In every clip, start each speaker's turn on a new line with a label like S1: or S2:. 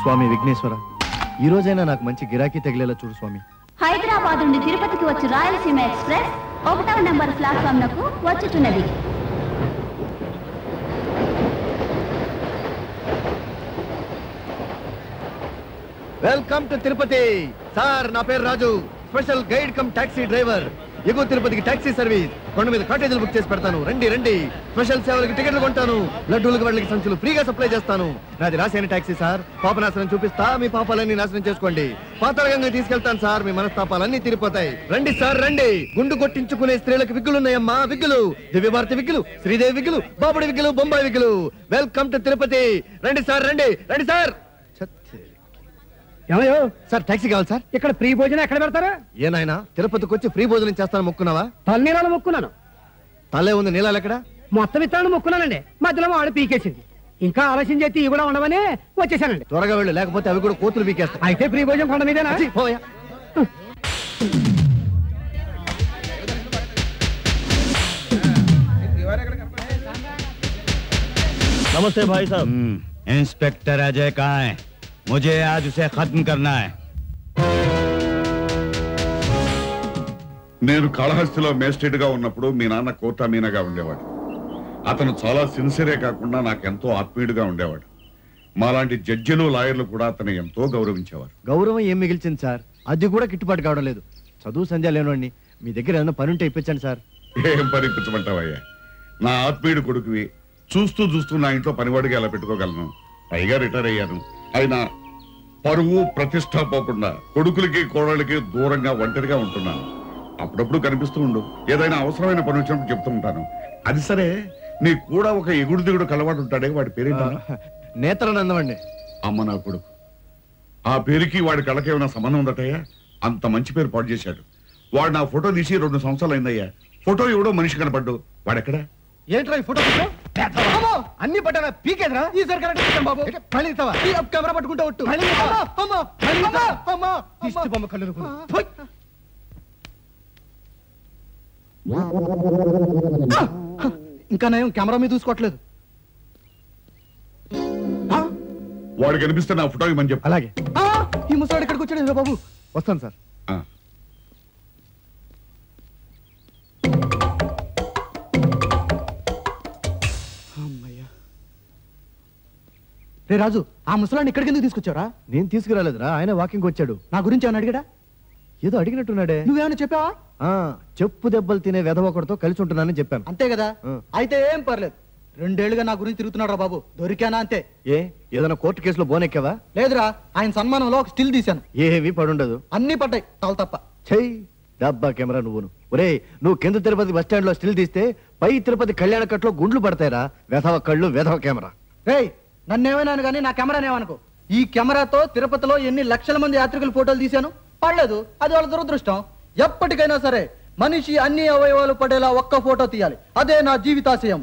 S1: స్వామి విఘ్నేశ్వర ఈ రోజైనా నాకు మంచి గిరాకీ తగిలేలా చూడు స్వామి
S2: హైదరాబాద్ నుండి తిరుపతికి వచ్చి రాయలసీమ ఎక్స్ప్రెస్ ఒకటవ నంబర్ ప్లాట్ఫామ్ నకు వచ్చుచున్నది
S1: వెల్కమ్ టు తిరుపతి సార్ నా పేరు Raju special guide cum taxi driver ఎగువ తిరుపతికి టాక్సీ సర్వీస్ కొండ మీద కాటేజీలు బుక్ చేసి పెడతాను రండి రండి స్పెషల్ సేవలకి టికెట్లు కొంటాను లడ్డూలకు వాళ్ళకి సంచులు ఫ్రీగా సప్లై చేస్తాను నాది రాసేన టాక్సీ సార్ పాపనాశనం చూపిస్తా మీ పాపాలన్నీ నాశనం చేసుకోండి పాతాళంగా తీసుకెళ్తాను సార్ మీ మనస్తాపాలన్నీ తీరిపోతాయి రండి సార్ రండి గుండు కొట్టించుకునే స్త్రీలకు విగ్గులున్నాయమ్మా విగ్గులు దివ్యభారతి విగ్గులు శ్రీదేవి విగ్గులు బాబుడి విగ్గులు బొంబాయి విగ్గులు వెల్కమ్ టు తిరుపతి రండి సార్ రండి రండి సార్
S3: ఏమయ్యో
S1: సార్ టాక్సీ కావాలి సార్
S3: ఇక్కడ ప్రీ భోజనం ఎక్కడ పెడతారా
S1: ఏ నాయనా తిరుపతికి వచ్చి ఫ్రీ భోజనం చేస్తాను మొక్కున్నావా
S3: తలనీళ్ళలో మొక్కున్నాను
S1: తల్లే ఉంది నీళ్ళాలు ఎక్కడ
S3: మొత్తం ఇస్తాను మొక్కున్నానండి మధ్యలో వాడు పీకేసింది ఇంకా ఆలస్యం చేసి ఇవి కూడా ఉండవని వచ్చేసానండి
S1: త్వరగా వెళ్ళు లేకపోతే అవి కూడా కోతులు పీకేస్తాయి
S3: అయితే ప్రీ భోజనం కొండ మీదేనా
S1: ఛీ, పోయా.
S4: नमस्ते भाई साहब इंस्पेक्टर अजय कहाँ है मुझे आज उसे खत्म करना है
S5: నేను కాళహస్తిలో మేస్టేట్ గా ఉన్నప్పుడు మీ నాన్న కోటా మీనగా ఉండేవాడు అతను చాలా సిన్సియరే కాకుండా నాకెంతో ఆత్మీయుడిగా ఉండేవాడు మాలాంటి జడ్జిలు లాయర్లు కూడా అతను ఎంతో గౌరవించేవారు
S1: గౌరవం ఏం మిగిల్చింది సార్ అది కూడా గిట్టుబాటు కావడం లేదు చదువు సంధ్య లేనోడిని మీ దగ్గర ఏదైనా పని ఉంటే ఇప్పించండి సార్
S5: ఏం పనిపించమంటావయ్యా నా ఆత్మీయుడు కొడుకువి చూస్తూ చూస్తూ నా ఇంట్లో పనివాడిగా ఎలా పెట్టుకోగలను పైగా రిటైర్ అయ్యాను అయినా పరువు ప్రతిష్ట పోకుండా కొడుకులకి కోడళ్ళకి దూరంగా ఒంటరిగా ఉంటున్నాను అప్పుడప్పుడు కనిపిస్తూ ఉండు ఏదైనా అవసరమైన పని వచ్చినప్పుడు చెప్తూ ఉంటాను అది సరే నీ కూడా ఒక ఎగుడు దిగుడు కలవాడు ఉంటాడే వాడి పేరేంటి
S1: నేత్రానందం అండి
S5: అమ్మ నా కొడుకు ఆ పేరుకి వాడి కళ్ళకి ఏమైనా సంబంధం ఉందటయ్యా అంత మంచి పేరు పాటు చేశాడు వాడు నా ఫోటో తీసి రెండు సంవత్సరాలు అయిందయ్యా ఫోటో ఎవడో మనిషి కనపడ్డు వాడెక్కడా
S1: ఏంట్రా ఈ ఫోటో అమ్మో, అన్ని పట్టాన పీకేదరా ఈసారి కరెక్ట్ ఇస్తాం బాబు మళ్ళీ ఇస్తావా ఈ అప్ కెమెరా పట్టుకుంటా ఒట్టు అమ్మా, అమ్మా, అమ్మా, అమ్మా, దిష్టి బొమ్మ కళ్ళు నొప్పులు. ఫుయ్. ఇంకా నేను కెమెరా మీద చూసుకోవట్లేదు
S5: వాడు కనిపిస్తే నా ఫోటో ఇవ్వమని చెప్పు
S1: అలాగే ఈ ముసలాడు ఇక్కడికి వచ్చాడు బాబు వస్తాను సార్
S5: ఆ.
S1: రే రాజు ఆ ముసలాన్ని ఇక్కడికి ఎందుకు తీసుకొచ్చారా నేను తీసుకురాలేదురా ఆయన వాకింగ్ వచ్చాడు నా గురించి ఏమైనా అడిగాడా ఏదో అడిగినట్టున్నాడే నువ్వేమైనా చెప్పావా చెప్పు దెబ్బలు తినే వెధవ ఒకటితో కలిసి ఉంటున్నానని చెప్పాను
S6: అంతే కదా
S1: ఆ.
S6: అయితే ఏం పర్లేదు రెండేళ్లుగా నా గురించి తిరుగుతున్నాడు రా బాబు దొరికానా అంతే
S1: ఏ ఏదైనా కోర్టు కేసులో బోనెక్కావా
S6: లేదురా ఆయన సన్మానంలో ఒక స్టిల్ తీశాను
S1: ఏవి పడుండదు
S6: అన్ని పడ్డాయి తాలు తప్ప
S1: చెయ్యి డబ్బా కెమెరా నువ్వును ఒరే నువ్వు కింద తిరుపతి బస్ స్టాండ్ లో స్టిల్ తీస్తే పై తిరుపతి కళ్యాణ కట్లో గుండ్లు పడతాయిరా వెధవ కళ్ళు వెధవ కెమెరా
S6: రేయ్ నన్నేమైనాను కానీ నా కెమెరానేమనుకో ఈ కెమెరాతో తిరుపతిలో ఎన్ని లక్షల మంది యాత్రికుల ఫోటోలు తీశాను పడలేదు అది వాళ్ళ దురదృష్టం ఎప్పటికైనా సరే మనిషి అన్ని అవయవాలు పడేలా ఒక్క ఫోటో తీయాలి అదే నా జీవితాశయం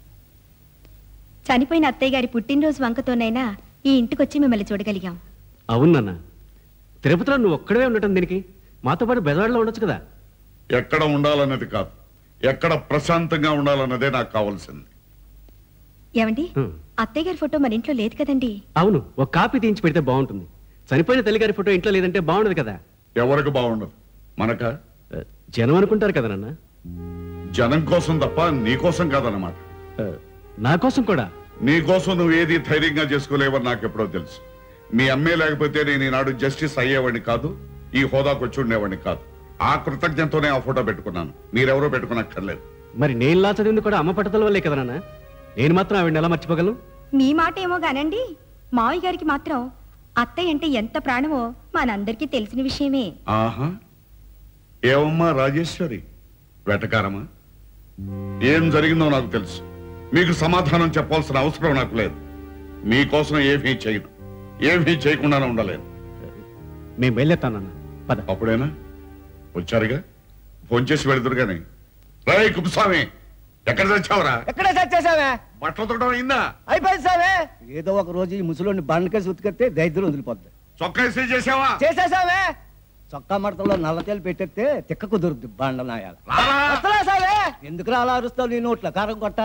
S2: చనిపోయిన అత్తయ్య గారి పుట్టినరోజు వంకతోనైనా ఈ ఇంటికొచ్చి మిమ్మల్ని చూడగలిగాం
S7: అవునన్న తిరుపతిలో నువ్వు ఒక్కడవే ఉండటం దీనికి మాతో పాటు బెజవాడలో ఉండొచ్చు కదా
S5: ఎక్కడ ఉండాలన్నది కాదు ఎక్కడ ప్రశాంతంగా ఉండాలన్నదే నాకు కావాల్సింది
S2: ఏమండి
S7: హ్మ్.
S2: అత్తయ్య గారి ఫోటో మన ఇంట్లో లేదు కదండి
S7: అవును ఒక కాపీ తీయించి పెడితే బాగుంటుంది చనిపోయిన తల్లిగారి ఫోటో ఇంట్లో లేదంటే బాగుండదు కదా
S5: ఎవరికి బాగుండదు మనక
S7: ఆ, జనం అనుకుంటారు కదా నాన్న
S5: జనం కోసం తప్ప నీ కోసం కాదన్నమాట
S7: ఆ, నా కోసం కూడా
S5: నీ కోసం నువ్వు ఏది ధైర్యంగా చేసుకోలేవని నాకు ఎప్పుడో తెలుసు మీ అమ్మే లేకపోతే నేను ఈనాడు జస్టిస్ అయ్యేవాడిని కాదు ఈ హోదాకు వచ్చి ఉండేవాడిని కాదు ఆ కృతజ్ఞతతోనే ఆ ఫోటో పెట్టుకున్నాను మీరెవరో పెట్టుకునక్కర్లేదు
S7: మరి నేను లా చదివింది కూడా అమ్మ పట్టదల వల్లే కదా నాన్న నేను మాత్రం ఆవిడ ఎలా మర్చిపోగలను
S2: మీ మాట ఏమో గానండి మావయ్య గారికి మాత్రం అత్తయ్య అంటే ఎంత ప్రాణమో మనందరికీ తెలిసిన విషయమే
S5: ఆహా ఏమమ్మా రాజేశ్వరి వెటకారమా ఏం జరిగిందో నాకు తెలుసు మీకు సమాధానం చెప్పాల్సిన అవసరం నాకు లేదు మీకోసం ఏమీ చేయను ఏమీ చేయకుండానే ఉండలేను
S7: మేము బయలుదేరుతానన్న పద
S5: అప్పుడేనా వచ్చారుగా ఫోన్ చేసి వెళుతురు కానీ రాయ్ కుప్పస్వామి ఎక్కడ తెచ్చావురా
S6: ఎక్కడే చచ్చేసావే
S5: బట్టలు తొడడం అయిందా
S6: అయిపోయింది సావే
S3: ఏదో ఒక రోజు ఈ ముసలోని బండకేసి ఉతికెత్తే దైద్యం వదిలిపోద్ది
S5: చొక్కా ఇస్త్రీ చేసావా
S6: చేసేసావే
S3: చొక్కా మడతలో నల్లతేలు పెట్టేస్తే తిక్క కుదురుద్ది బండ నాయాల
S5: రారా
S6: వస్తలే సావే
S3: ఎందుకు అలా అరుస్తావు నీ నోట్ల కారం కొట్ట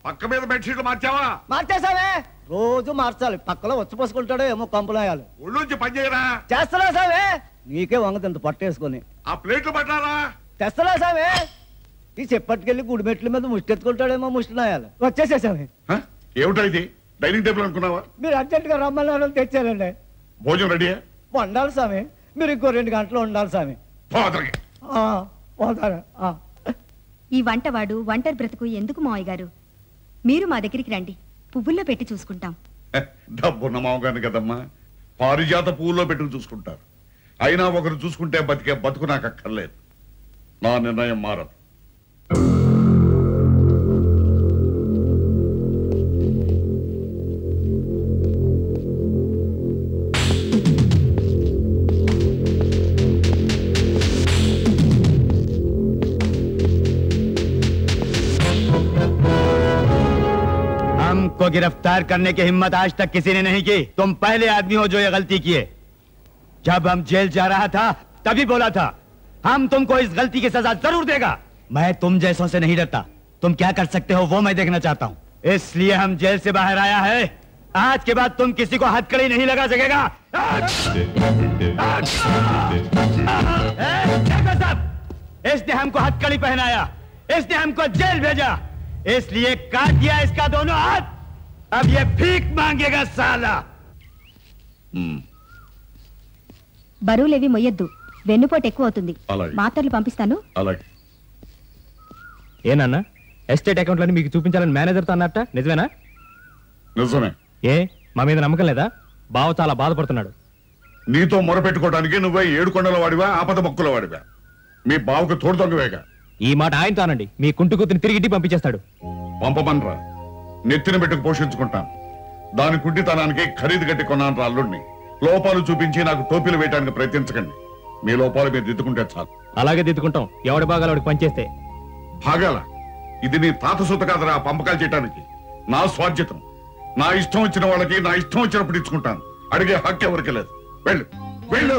S5: పక్క మీద బెడ్షీట్లు మార్చావా
S8: మార్చేసావే రోజు మార్చాలి పక్కలో వచ్చి పోసుకుంటాడో ఏమో కంపులాయాలు
S5: ఒళ్ళుంచి పని చేయరా
S8: చేస్తున్నా సావే నీకే వంగతింత పట్టేసుకొని
S5: ఆ ప్లేట్లు పట్టారా
S8: తెస్తున్నా సావే ఈ చెప్పట్టుకెళ్ళి గుడి మెట్ల మీద ముష్టెత్తుకుంటాడేమో ముష్టినాయాలు వచ్చేసేసావే
S5: హ? ఏమిటా ఇది డైనింగ్ టేబుల్ అనుకున్నావా
S8: మీరు అర్జెంట్ గా రమ్మన్నారు తెచ్చారండి
S5: భోజనం రెడీయా
S8: వండాలి స్వామి మీరు ఇంకో రెండు గంటలు ఉండాలి స్వామి
S5: పోతలకి
S8: ఆ, పోతారా ఆ.
S2: ఈ వంటవాడు ఒంటరి బ్రతుకు ఎందుకు మావయ్య గారు మీరు మా దగ్గరికి రండి పువ్వుల్లో పెట్టి చూసుకుంటాం
S5: డబ్బున్న మామగాని కదమ్మా పారిజాత పువ్వుల్లో పెట్టుకు చూసుకుంటారు అయినా ఒకరు చూసుకుంటే బతికే బతుకు నాకు అక్కర్లేదు నా నిర్ణయం మారదు
S4: हमको गिरफ्तार करने की हिम्मत आज तक किसी ने नहीं की तुम पहले आदमी हो जो ये गलती किए जब हम जेल जा रहा था तभी बोला था हम तुमको इस गलती की सजा जरूर देगा मैं तुम जैसों से नहीं डरता तुम क्या कर सकते हो वो मैं देखना चाहता हूँ इसलिए हम जेल से बाहर आया है आज के बाद तुम किसी को हथकड़ी नहीं लगा सकेगा ए, डॉक्टर साहब इसने हमको हथकड़ी पहनाया इसने हमको जेल भेजा इसलिए काट दिया इसका दोनों हाथ अब ये भीख मांगेगा साला
S2: బరువులేవి మొయ్యొద్దు వెన్నుపోటు ఎక్కువ అవుతుంది
S5: అలాగే.
S2: మాత్రలు పంపిస్తాను
S5: అలాగే
S9: ఏనన్నా ఎస్టేట్ అకౌంట్లని మీకు చూపించాలని మేనేజర్తో అన్నట్ట నిజమేనా
S5: నిజమే
S9: ఏ మా మీద నమ్మకం లేదా బావ చాలా బాధపడుతున్నాడు
S5: నీతో మొరపెట్టుకోవడానికి నువ్వే ఏడు కొండల వాడివా ఆపద మొక్కుల వాడివా మీ బావకు తోడు దొంగవేగా
S9: ఈ మాట ఆయనతో అనండి మీ కుంటు కూతుని తిరిగి ఇంటికి పంపించేస్తాడు
S5: పంపమనరా నెత్తిన పెట్టుకు పోషించుకుంటాను దాని కుంటితనానికి ఖరీదు కట్టి కొన్నాను రా అల్లుడిని లోపాలు చూపించి నాకు టోపీలు వేయడానికి ప్రయత్నించకండి మీ లోపాలు మీరు దిద్దుకుంటే చాలు
S9: అలాగే దిద్దుకుంటాం ఎవడి భాగాలు వాడికి పనిచేస్తే
S5: భాగాల ఇది నీ తాత సొత్తు కాదరా పంపకాలు చేయడానికి నా స్వాధ్యతం నా ఇష్టం వచ్చిన వాళ్ళకి నా ఇష్టం వచ్చినప్పుడు ఇచ్చుకుంటాను అడిగే హక్కు ఎవరికి లేదు వెళ్ళు వెళ్ళు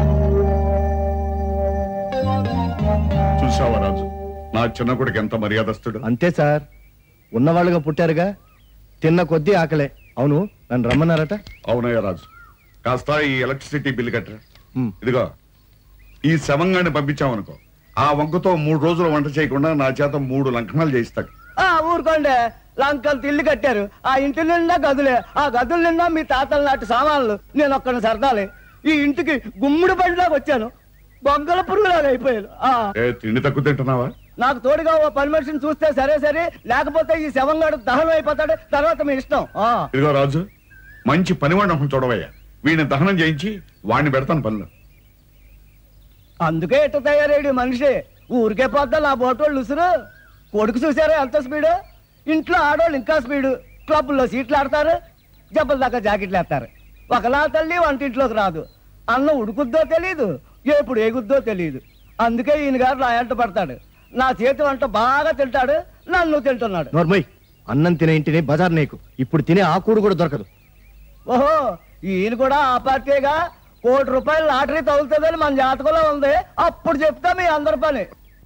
S5: చూసావా రాజు నా చిన్న కొడుకు ఎంత మర్యాదస్తుడు
S1: అంతే సార్ ఉన్నవాళ్ళుగా పుట్టారుగా తిన్న కొద్దీ ఆకలే అవును నన్ను రమ్మన్నారట
S5: అవునయ్య రాజు కాస్త ఈ ఎలక్ట్రిసిటీ బిల్లు కట్టరా
S1: ఉమ్.
S5: ఇదిగో ఈ శవంగాన్ని పంపించామనుకో ఆ వంకతో మూడు రోజులు వంట చేయకుండా నా చేత మూడు లంకనాలు చేయిస్తాడు
S8: ఆ ఊరుకోండి లంకలు ఇల్లు కట్టారు ఆ ఇంటి నిండా గదులే ఆ గదుల నిండా మీ తాతల నాటి సామాన్లు నేను ఒక్కడిని సరదాలి ఈ ఇంటికి గుమ్ముడు బండిలాగా వచ్చాను బొంగల పురుగులాగా అయిపోయాను ఆ
S5: ఏ తిండి తక్కువ తింటున్నావా
S8: నాకు తోడుగా ఓ పని మనిషిని చూస్తే సరే సరే లేకపోతే ఈ శవంగాడు దహనం అయిపోతాడు తర్వాత మీ ఇష్టం ఆ
S5: ఇదిగో రాజు మంచి పనివాడిని ఒకటి చూడవయ్యా వీడిని దహనం చేయించి వాడిని పెడతాను పనులు
S8: అందుకే ఎట్ట తయారయ్యాడు ఈ మనిషి ఊరికే పోద్దా నా బోటోళ్ళు ఉసురు కొడుకు చూసారా ఎంత స్పీడు ఇంట్లో ఆడవాళ్ళు ఇంకా స్పీడు క్లబ్లో సీట్లు ఆడతారు జబ్బల దాకా జాకెట్లు వేస్తారు ఒకలా తల్లి వంటింట్లోకి రాదు అన్నం ఉడుకుద్దో తెలియదు ఎప్పుడు ఎగుద్దో తెలియదు అందుకే ఈయన గారు నా ఎంట పడతాడు నా చేతి వంట బాగా తింటాడు నన్ను తింటున్నాడు
S1: నోర్మయ్ అన్నం తినే ఇంటిని బజార్ నీకు ఇప్పుడు తినే ఆ కూడు కూడా దొరకదు
S8: ఓహో ఈయన కూడా ఆ పార్టీగా కోటి రూపాయలు లాటరీ తగులుతుందని మన జాతకంలో ఉంది అప్పుడు చెప్తా మీ అందరి పని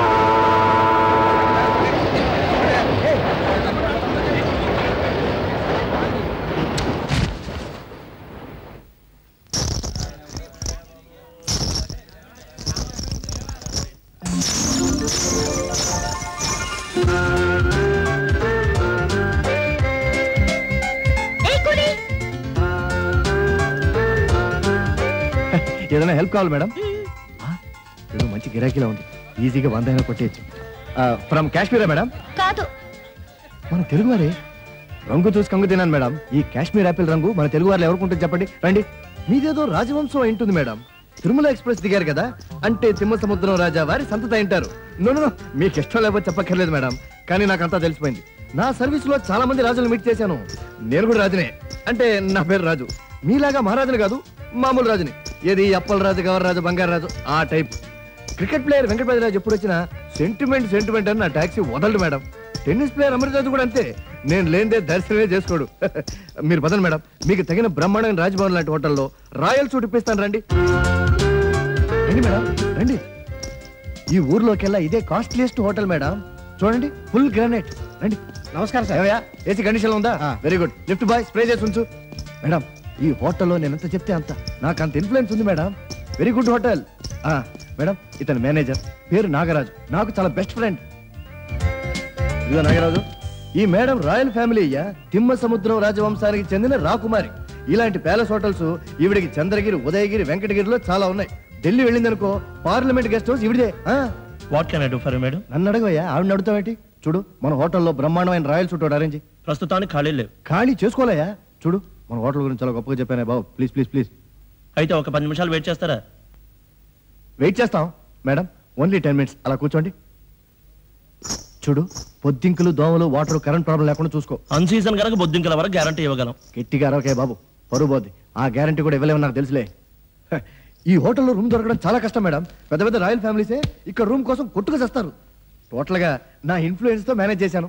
S1: ఏదైనా హెల్ప్ కావాలి మేడం ఆ, ఏదో మంచి గిరాకీలో ఉంది ఈజీగా వంద అయినా కొట్టేయచ్చు ఫ్రమ్ కాశ్మీరా మేడం
S2: కాదు
S1: మన తెలుగు వారే రంగు చూసి కంగు తినాను మేడం ఈ కాశ్మీర్ యాపిల్ రంగు మన తెలుగు వారు ఎవరికి చెప్పండి రండి మీదేదో రాజవంశం అయి ఉంటుంది మేడం తిరుమల ఎక్స్ప్రెస్ దిగారు కదా అంటే తిమ్మ సముద్రం రాజా వారి సంతత అయింటారు నో నో, నో, మీకు ఇష్టం లేకపోతే చెప్పక్కర్లేదు మేడం కానీ నాకు అంతా తెలిసిపోయింది నా సర్వీస్ లో చాలా మంది రాజులు మీట్ చేశాను నేను కూడా రాజునే అంటే నా పేరు రాజు మీలాగా మహారాజుని కాదు మామూలు రాజుని ఏది అప్పల రాజు గవర్ రాజు బంగారు రాజు ఆ type cricket player Venkatapathi Raju ఎప్పుడు వచ్చినా సెంటిమెంట్ సెంటిమెంట్ అని నా టాక్సీ వదలడు మేడం టెన్నిస్ ప్లేయర్ అమృతరాజు కూడా అంతే నేను లేనిదే దర్శనమే చేసుకోడు మీరు బదలు మేడం మీకు తగిన బ్రహ్మాండమైన రాజ్భవన్ లాంటి హోటల్లో రాయల్ సూట్ ఇప్పిస్తాను రండి రండి మేడం రండి ఈ ఊర్లోకెల్లా ఇదే కాస్ట్లీయెస్ట్ హోటల్ మేడం చూడండి ఫుల్ గ్రానైట్ రండి
S3: నమస్కారం సార్
S1: ఏమయ్యా ఏసీ కండిషన్ ఉందా very good lift boy spray చేసి ఉంచు మేడం ఈ హోటల్లో నేను ఎంత చెప్తే అంత నాకు అంత ఇన్ఫ్లుయెన్స్ ఉంది madam very good hotel madam ఇతని మేనేజర్ పేరు నాగరాజు నాకు చాలా బెస్ట్ ఫ్రెండ్ ఇదిగో నాగరాజు ఈ మేడం రాయల్ ఫ్యామిలీ అయ్యా తిమ్మ సముద్రం రాజవంశానికి చెందిన రాకుమారి ఇలాంటి ప్యాలెస్ హోటల్స్ ఈవిడికి చంద్రగిరి ఉదయగిరి వెంకటగిరిలో చాలా ఉన్నాయి ఢిల్లీ వెళ్ళిందనుకో పార్లమెంట్ గెస్ట్ హౌస్ ఇవిడే
S10: what can I do for madam
S1: నన్ను అడగవయ్యా ఆవిడ అడుగుతావేంటి చూడు మన హోటల్లో బ్రహ్మాండమైన రాయల్ సూట్ ఒకటి అరేంజ్
S10: ప్రస్తుతానికి ఖాళీ లేవు
S1: ఖాళీ చేసుకోలేయా చూడు మన హోటల్ గురించి చాలా గొప్పగా చెప్పానే బాబు ప్లీజ్ ప్లీజ్ ప్లీజ్
S10: అయితే ఒక పది నిమిషాలు వెయిట్ చేస్తారా
S1: వెయిట్ చేస్తాం మేడం ఓన్లీ టెన్ మినిట్స్ అలా కూర్చోండి చూడు పొద్దింకులు దోమలు వాటర్ కరెంట్ ప్రాబ్లం లేకుండా చూసుకో
S10: అన్ సీజన్ కనుక బొద్దింకల వరకు గ్యారంటీ ఇవ్వగలం
S1: గట్టిగా అరవకే బాబు పరువు పోద్ది ఆ గ్యారంటీ కూడా ఇవ్వలేమని నాకు తెలుసులే హ, ఈ హోటల్లో రూమ్ దొరకడం చాలా కష్టం మేడం పెద్ద పెద్ద రాయల్ ఫ్యామిలీసే ఇక్కడ రూమ్ కోసం కొట్టుకు చేస్తారు టోటల్ గా నా ఇన్ఫ్లుయెన్స్ తో మేనేజ్ చేశాను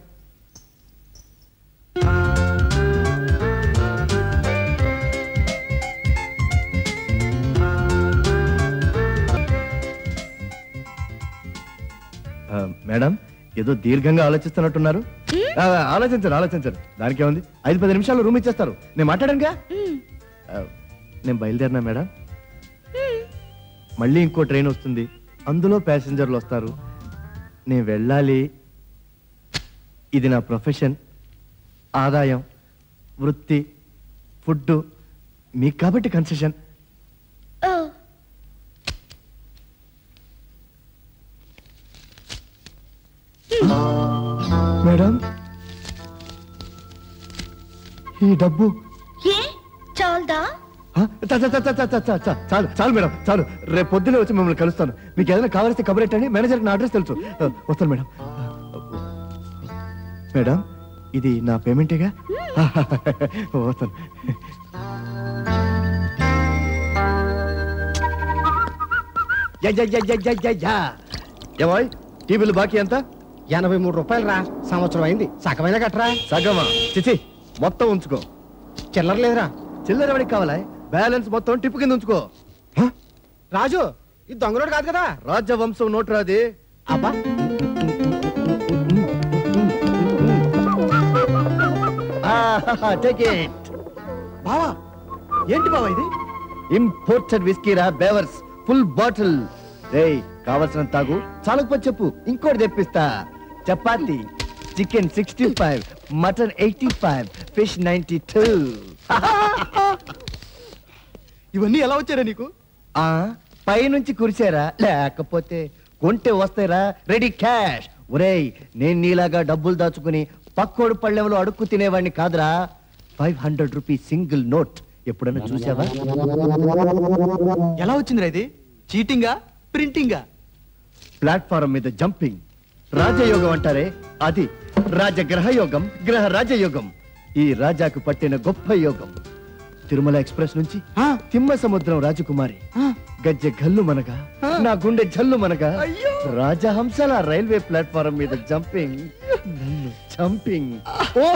S1: ఆ, మేడం ఏదో దీర్ఘంగా ఆలోచిస్తున్నట్టున్నారు ఆ, ఆలోచించరు ఆలోచించరు దానికి ఏముంది ఐదు పది నిమిషాలు రూమ్ ఇచ్చేస్తారు నేను మాట్లాడానుగా ఆ, నేను బయలుదేరినా మేడం మళ్ళీ ఇంకో ట్రైన్ వస్తుంది అందులో ప్యాసింజర్లు వస్తారు నేను వెళ్ళాలి ఇది నా ప్రొఫెషన్ ఆదాయం వృత్తి ఫుడ్ మీకు కాబట్టి కన్సెషన్ మేడం ఈ డబ్బు
S2: ఏ చాలదా
S1: ఆ, చ- చ- చ- చ- చ- చ- చ- చాలు చాలు మేడం చాలు రేపు పొద్దునే వచ్చి మిమ్మల్ని కలుస్తాను మీకు ఏదైనా కావాల్సి కబురెట్టండి మేనేజర్కి నా అడ్రస్ తెలుసు ఆ, వస్తాను మేడం మేడం ఇది నా పేమెంటేగా వస్తాను yeah, yeah, yeah, yeah, yeah, yeah, yeah. ఏమాయ్ టీ బిల్లు బాకీ ఎంత
S3: ఎనభై మూడు రూపాయలు రా సంవత్సరం అయింది సగమైన కట్టరా
S1: సగమా చిచి మొత్తం ఉంచుకో
S3: చిల్లర లేదురా
S1: చిల్లర ఎవరికి కావాలా బ్యాలెన్స్ మొత్తం టిప్పు కింద ఉంచుకో
S3: రాజు ఇది దొంగలోడు కాదు కదా
S1: రాజవంశం నోట్ రాది
S3: అబ్బా
S1: టేక్ ఇట్ బావా ఏంటి బావా ఇది ఇంపోర్టెడ్ విస్కీ రా బేవర్స్ ఫుల్ బాటిల్ రేయ్ కావలసిన తాగు చాలకపోతే చెప్పు ఇంకోటి తెప్పిస్తా chapati chicken sixty five mutton eighty five fish ninety two
S6: ఇవన్నీ ఎలా వచ్చారా నీకు
S1: ఆ పైనుంచి కురిసారా లేకపోతే కొంటే వస్తారా రెడీ క్యాష్ ఒరేయ్ నేను నీలాగా డబ్బులు దాచుకుని పక్కోడు పళ్ళెంలో అడుక్కు తినేవాడిని కాదురా five hundred rupees single note ఎప్పుడైనా చూసావా
S6: ఎలా వచ్చిందిరా ఇది చీటింగా ప్రింటింగా
S1: ప్లాట్ఫారం మీద జంపింగ్ రాజయోగం అంటారే అది రాజగ్రహ యోగం గ్రహ రాజయోగం ఈ రాజాకు పట్టిన గొప్ప యోగం తిరుమల ఎక్స్ప్రెస్ నుంచి తిమ్మ సముద్రం రాజకుమారి గజ్జె గల్లు మనగా నా గుండె జల్లు మనగా రాజహంసల రైల్వే ప్లాట్ఫారం మీద జంపింగ్ నన్ను జంపింగ్ ఓ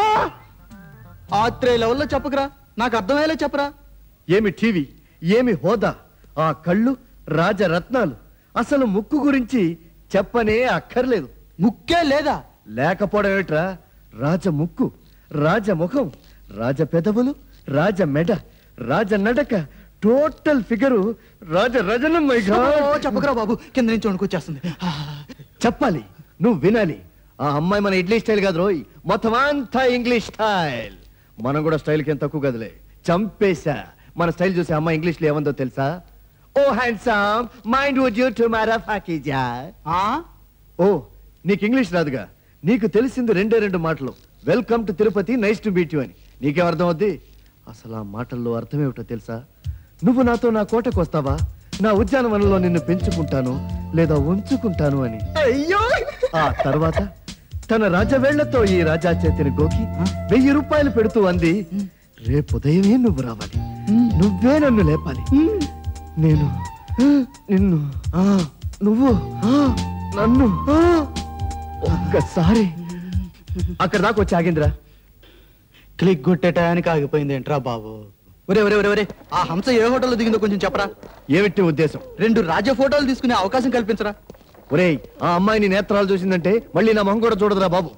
S6: ఆత్రే లెవెల్లో చెప్పకరా నాకు అర్థమయ్యేలా చెప్పరా
S1: ఏమి టీవీ ఏమి హోదా ఆ కళ్ళు రాజరత్నాలు అసలు ముక్కు గురించి చెప్పనే అక్కర్లేదు
S6: ముక్కే లేదా
S1: లేకపోవడం ఏమిట్రా రాజ ముక్కు రాజ ముఖం రాజ పెదవులు రాజ మెడ రాజ నడక టోటల్ ఫిగరు రాజ రజనం మై
S6: ఓ, చెప్పకరా బాబు కింద నుంచి వణుకొచ్చేస్తుంది
S1: చెప్పాలి నువ్వు వినాలి ఆ అమ్మాయి మన ఇడ్లీ స్టైల్ కాదు రోయ్ మొత్తం అంతా ఇంగ్లీష్ స్టైల్ మనం కూడా స్టైల్ కి తక్కువ కదలే చంపేశా మన స్టైల్ చూసి అమ్మాయి ఇంగ్లీష్ లో ఏమందో తెలుసా oh handsome mind would you to మారా ఫాకీజా ఓ నీకు ఇంగ్లీష్ రాదుగా నీకు తెలిసింది రెండే రెండు మాటలు welcome to Tirupati nice to meet you అని నీకేం అర్థం అవుద్ది అసలు ఆ మాటల్లో అర్థం ఏమిటో తెలుసా నువ్వు నాతో నా కోటకు వస్తావా నా ఉద్యానవనంలో నిన్ను పెంచుకుంటాను లేదా ఉంచుకుంటాను అని
S6: అయ్యో
S1: ఆ తర్వాత తన రాజవేళ్లతో ఈ రాజా చేతిని గోకి వెయ్యి రూపాయలు పెడుతూ అంది రేపు ఉదయమే నువ్వు రావాలి నువ్వే నన్ను లేపాలి నేను నిన్ను ఆ, నువ్వు ఆ, నన్ను ఆ, ఒక్కసారి అక్కడ దాకా వచ్చి ఆగిందిరా
S6: క్లిక్ కొట్టే టయానికి ఆగిపోయింది ఏంట్రా బాబు ఒరే ఒరే ఒరే ఒరే ఆ హంస ఏ హోటల్లో దిగిందో కొంచెం చెప్పరా
S1: ఏమిటి ఉద్దేశం
S6: రెండు రాజ ఫోటోలు తీసుకునే అవకాశం కల్పించరా
S1: ఒరేయ్ ఆ అమ్మాయిని నేత్రాలు చూసిందంటే మళ్ళీ నా మొహం కూడా చూడదురా బాబు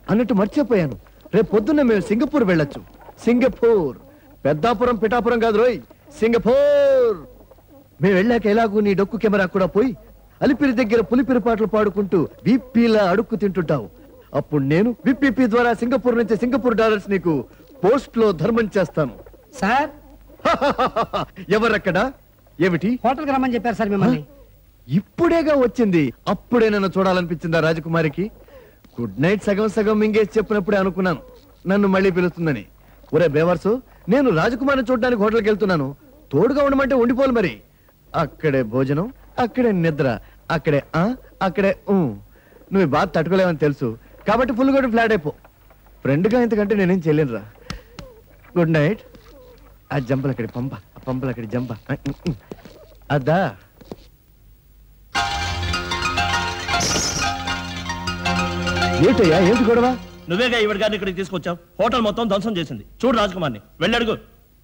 S1: అన్నట్టు మర్చిపోయాను రేపు పొద్దున్న మేము సింగపూర్ వెళ్ళొచ్చు సింగపూర్ పెద్దాపురం పిఠాపురం కాదు రోయ్ సింగపూర్ మేము వెళ్ళాక ఎలాగూ నీ డొక్కు కెమెరా కూడా పోయి అలిపిరి దగ్గర పులిపిరి పాటలు పాడుకుంటూ విప్పిలా అడుక్కు తింటుంటావు అప్పుడు నేను విప్పిపి ద్వారా సింగపూర్ నుంచి సింగపూర్ డాలర్స్ నీకు పోస్ట్ లో ధర్మం చేస్తాను
S3: సార్
S1: ఎవరక్కడ ఏమిటి
S3: హోటల్కి రమ్మని చెప్పారు సార్ మిమ్మల్ని
S1: ఇప్పుడేగా వచ్చింది అప్పుడే నన్ను చూడాలనిపించిందా రాజకుమారికి గుడ్ నైట్ సగం సగం మింగేసి చెప్పినప్పుడే అనుకున్నాను నన్ను మళ్ళీ పిలుస్తుందని ఒరే బేవర్సు నేను రాజకుమారిని చూడడానికి హోటల్కి వెళ్తున్నాను తోడుగా ఉండమంటే ఉండిపోలు మరి అక్కడే భోజనం అక్కడే నిద్ర అక్కడే ఆ అక్కడే ఊ నువ్వు ఈ బాధ తట్టుకోలేవని తెలుసు కాబట్టి ఫుల్ కూడా ఫ్లాట్ అయిపో ఫ్రెండ్గా ఇంతకంటే నేనేం చేయలేనురా గుడ్ నైట్ ఆ జంపలు అక్కడి పంప ఆ పంపలు అక్కడి జంప ఆ, ఉమ్, ఉమ్. అదా ఏంటయ్యా ఏంటి గొడవ
S10: నువ్వేగా ఈవిడ గారిని ఇక్కడికి తీసుకొచ్చావు హోటల్ మొత్తం ధ్వంసం చేసింది చూడు రాజకుమార్ని వెళ్ళడుగు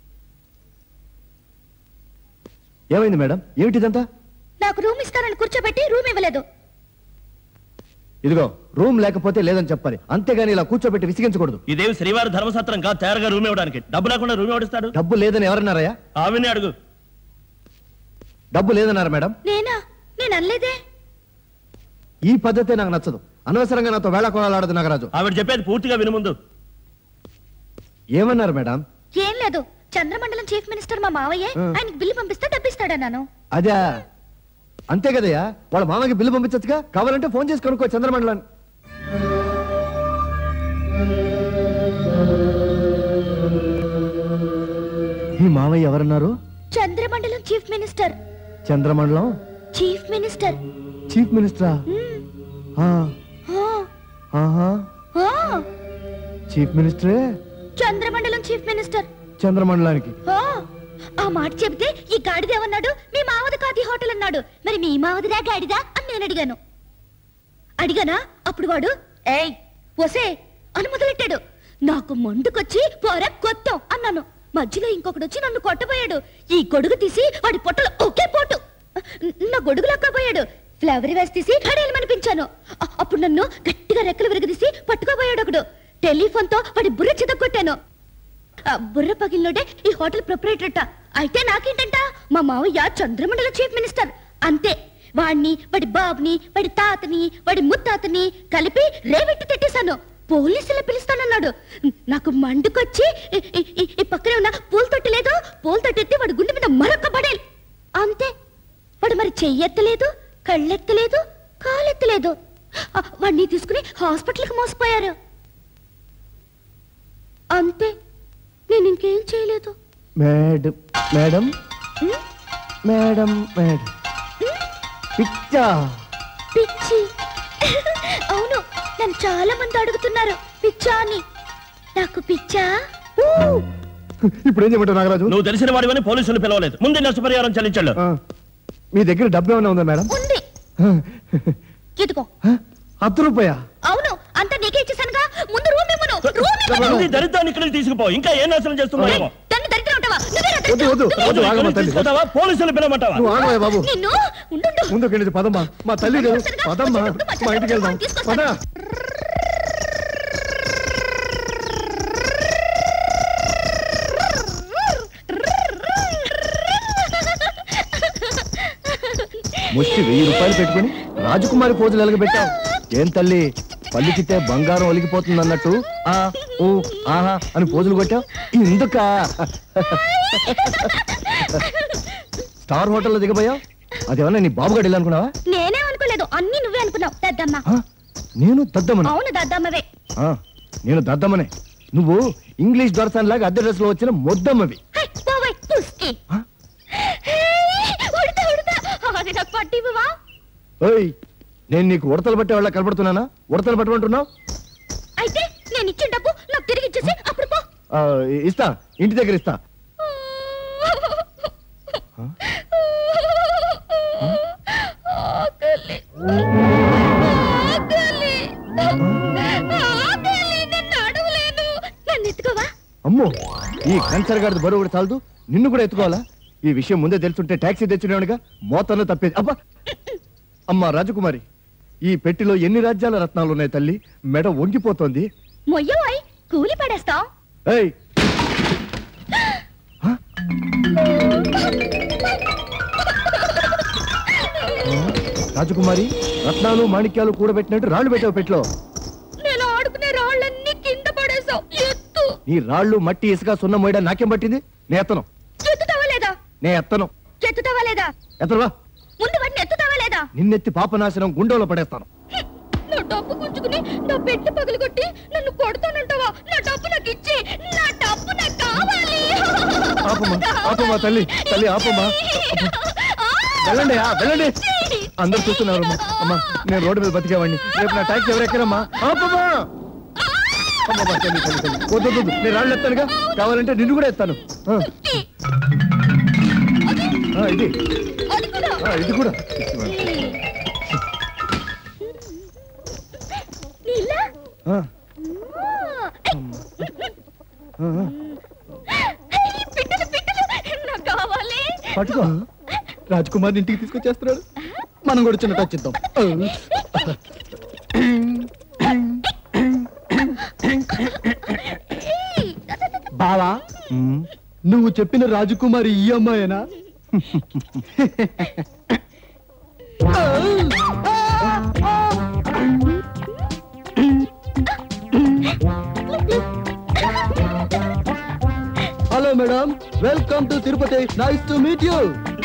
S1: ఏమైంది మేడం ఏమిటిదంతా
S2: నాకు రూమ్ ఇస్తానని కూర్చోబెట్టి రూమ్ ఇవ్వలేదు
S1: ఇదిగో రూమ్ లేకపోతే లేదని చెప్పాలి అంతేగాని ఇలా కూర్చోబెట్టి విసిగించకూడదు
S10: ఇదేమి శ్రీవారి ధర్మసత్రం కాదు తయారుగా రూమ్ ఇవ్వడానికి డబ్బు లేకుండా రూమ్ ఎవడిస్తాడు
S1: డబ్బు లేదని ఎవరన్నారయ్యా
S10: ఆవిని అడుగు
S1: డబ్బు లేదన్నారా మేడం
S2: నేనా నేను అనలేదే
S1: ఈ పద్ధతే నాకు నచ్చదు అనవసరంగా నాతో వేళ కొనాలాడదు నాగరాజు
S10: ఆవిడ చెప్పేది పూర్తిగా విను ముందు
S1: ఏమన్నారు మేడం
S2: ఏం లేదు చంద్రమండలం చీఫ్ మినిస్టర్ మా మావయ్య
S1: ఆ.
S2: ఆయనకి బిల్లు పంపిస్తే డబ్బిస్తాడన్నాను
S1: అదే అంతే కదయ్యా వాళ్ళ మామకి బిల్లు పంపించచ్చుగా కావాలంటే ఫోన్ చేసి కనుక్కో చంద్రమండలాన్ని ఈ మామయ్య ఎవరన్నారు
S2: చంద్రమండలం చీఫ్ మినిస్టర్
S1: చంద్రమండలం
S2: చీఫ్ మినిస్టర్
S1: చీఫ్ మినిస్టరా ఆ,
S2: ఆ,
S1: ఆహా
S2: ఆ,
S1: చీఫ్ మినిస్టరే
S2: చంద్రమండలం చీఫ్ మినిస్టర్
S1: చంద్రమండలానికి
S2: ఆ, ఆ మాట చెబితే ఈ గాడిదేమన్నాడు మీ మావది కాది హోటల్ అన్నాడు మరి మీ మావదిరా గాడిదా అని నేను అడిగాను అడిగానా అప్పుడు వాడు ఏయ్ వసే అని మొదలెట్టాడు నాకు మండుకొచ్చి పోరా కొత్తం అన్నాను మధ్యలో ఇంకొకడు వచ్చి నన్ను కొట్టబోయాడు ఈ గొడుగు తీసి వాడి పొట్టలో ఒకే పోటు నా గొడుగు లక్కబోయాడు ఫ్లవర్ వేసి తీసి హడేలమనిపించాను అ- అప్పుడు నన్ను గట్టిగా రెక్కలు విరగదీసి పట్టుకోబోయాడు ఒకడు టెలిఫోన్ తో వాడి బుర్ర చితగొట్టాను ఆ బుర్ర పగిలినోడే ఈ హోటల్ ప్రొపరేటరట అయితే నాకేంటంట మా మావయ్య చంద్రమండల చీఫ్ మినిస్టర్ అంతే వాడిని వాడి బాబుని వాడి తాతని వాడి ముత్తాతని కలిపి రేవెట్టి తిట్టేశాను పోలీసులు పిలుస్తానన్నాడు నాకు మండుకొచ్చి ఈ- ఈ- ఈ- ఈ పక్కనే ఉన్న పూల తొట్టి లేదు పూల తొట్టి ఎత్తి వాడి గుండె మీద మరొక పడేలు అంతే వాడు మరి చెయ్యెత్తలేదు కళ్ళెత్తలేదు కాలెత్తలేదు ఆ, వాడిని తీసుకుని హాస్పిటల్కి మోసపోయారు అంతే నేను ఇంకేం చేయలేదు
S1: madam madam
S2: um,
S1: madam madam పిచ్చా
S2: పిచ్చి అవును నన్ను చాలా మంది అడుగుతున్నారు పిచ్చా అని నాకు పిచ్చా
S1: ఇప్పుడు ఏం చేయమంటావు నాగరాజు
S10: నువ్వు తెలిసిన వాడివని పోలీసులు పిలవలేదు ముందు నష్టపరిహారం చెల్లించాడు
S1: ఆ, మీ దగ్గర డబ్బు ఏమైనా ఉందా మేడం
S2: ఉంది ఇదిగో
S1: ఆ, అర్ధ రూపాయ
S2: అవును అంతా నీకే ఇచ్చేసానుగా ముందు రూమ్ ఇవ్వను రూమ్ ఇవ్వను
S10: ఈ దరిద్రాన్ని ఇక్కడికి తీసుకుపో ఇంకా ఏం నాశనం చేస్తున్నావు
S2: దాన్ని దరిద్రం అంటావా నువ్వే నా
S1: వద్దు
S2: దరిద్రం.
S1: వద్దు
S2: నువ్వే
S1: వద్దు
S2: నా
S1: ఆగమ్మ తల్లి
S10: తీసుకుంటావా పోలీసులు పిలవమంటావా
S1: నువ్వు ఆగవే బాబు
S2: నిన్ను ఉండు
S1: ముందు ఇక్కడి నుంచి పదమ్మా మా తల్లి లేదు పదమ్మా మా ఇంటికి వెళ్దాం పద ముష్టి వెయ్యి రూపాయలు పెట్టుకుని రాజకుమారి పోజులు ఎలగబెట్టావు ఏం తల్లి పల్లి చిట్టే బంగారం ఒలిగిపోతుంది అన్నట్టు ఆ ఊ ఆహా అని పోజులు కొట్టావు ఎందుక స్టార్ హోటల్లో దిగబోయావు అదేమన్నా నీ బాబుగాడు వెళ్ళి అనుకున్నావా
S2: నేనేం అనుకోలేదు అన్ని నువ్వే అనుకున్నావు దద్దమ్మ
S1: ఆ, నేను దద్దమ్మను
S2: అవును దద్దమ్మవే
S1: ఆ, నేను దద్దమ్మనే నువ్వు ఇంగ్లీష్ దొరసాన్ లాగా అద్దె డ్రెస్ లో వచ్చిన మొద్దమ్మవి
S2: హై, పోవై, పుస్కి.
S1: ఆ?
S2: హే, ఉడతా, ఉడతా. అది నాకు పట్టివ్వవా?
S1: ఓయ్ నేను నీకు ఉడతలు పట్టే వాళ్ళ కనపడుతున్నానా ఉడతలు పట్టమంటున్నావు
S2: అయితే నేను ఇచ్చిన డబ్బు నాకు తిరిగి ఇచ్చేసి అప్పుడు పో
S1: ఆ, ఇస్తా ఇంటి దగ్గర ఇస్తా
S2: ఆకలి. ఆకలి. ఆకలి. నేను నడవలేను. నన్ను ఎత్తుకోవా
S1: అమ్మో ఈ కంచర్ గారి బరువు కూడా చాలదు నిన్ను కూడా ఎత్తుకోవాలా ఈ విషయం ముందే తెలుసుంటే టాక్సీ తెచ్చినవాడిగా మోతాను తప్పేది అబ్బా అమ్మా రాజకుమారి ఈ పెట్టిలో ఎన్ని రాజ్యాల రత్నాలు ఉన్నాయి తల్లి మెడ వంగిపోతోంది
S2: మొయ్యవాయ్ కూలి పడేస్తాం
S1: ఏయ్ హ? రాజకుమారి రత్నాలు మాణిక్యాలు కూడబెట్టినట్టు రాళ్ళు పెట్టావు పెట్లో
S2: నేను ఆడుకునే రాళ్ళన్నీ కింద పడేసావు ఎత్తు
S1: నీ రాళ్ళు మట్టి ఇసుక సున్న మోయడా నాకేం పట్టింది నే ఎత్తను
S2: ఎత్తుతావా లేదా
S1: నే ఎత్తను
S2: ఎత్తుతావా లేదా
S1: ఎత్తరువా
S2: ముందు వాటిని ఎత్తుతావా లేదా
S1: నిన్నెత్తి పాపనాశనం గుండెలో పడేస్తాను
S2: నా డబ్బు గుంజుకుని నా పెట్టి పగలగొట్టి నన్ను కొడతానంటావా నా డబ్బు నాకు ఇచ్చి నా డబ్బు నాకు కావాలి
S1: ఆపమ్మా ఆపమ్మా తల్లి తల్లి ఆపమ్మా వెళ్ళండి ఆ, వెళ్ళండి అందరు చూస్తున్నారు అమ్మా. అమ్మా నేను రోడ్డు మీద బతికేవాడిని రేపు నా ట్యాక్సీ ఎవరు ఎక్కరమ్మా ఆపమ్మా అమ్మమ్మా, తల్లి, తల్లి, తల్లి. వద్దు, వద్దు, వద్దు. నేను రాళ్ళు ఎత్తానుగా కావాలంటే నిన్ను కూడా ఎత్తాను ఆ. ఆ, ఇది
S2: అది కూడా
S1: ఆ, ఇది కూడా
S2: నీలా
S1: ఆ, ఆ,
S2: పిట్టలు పిట్టలు నాకు కావాలి
S6: పట్టుకో రాజ్కుమార్ ఇంటికి తీసుకొచ్చేస్తున్నాడు మనం కూడా చిన్న టచ్ ఇద్దాం బావా
S1: ఉమ్.
S6: నువ్వు చెప్పిన రాజకుమారి ఈ అమ్మాయేనా hello madam welcome to Tirupati nice to meet you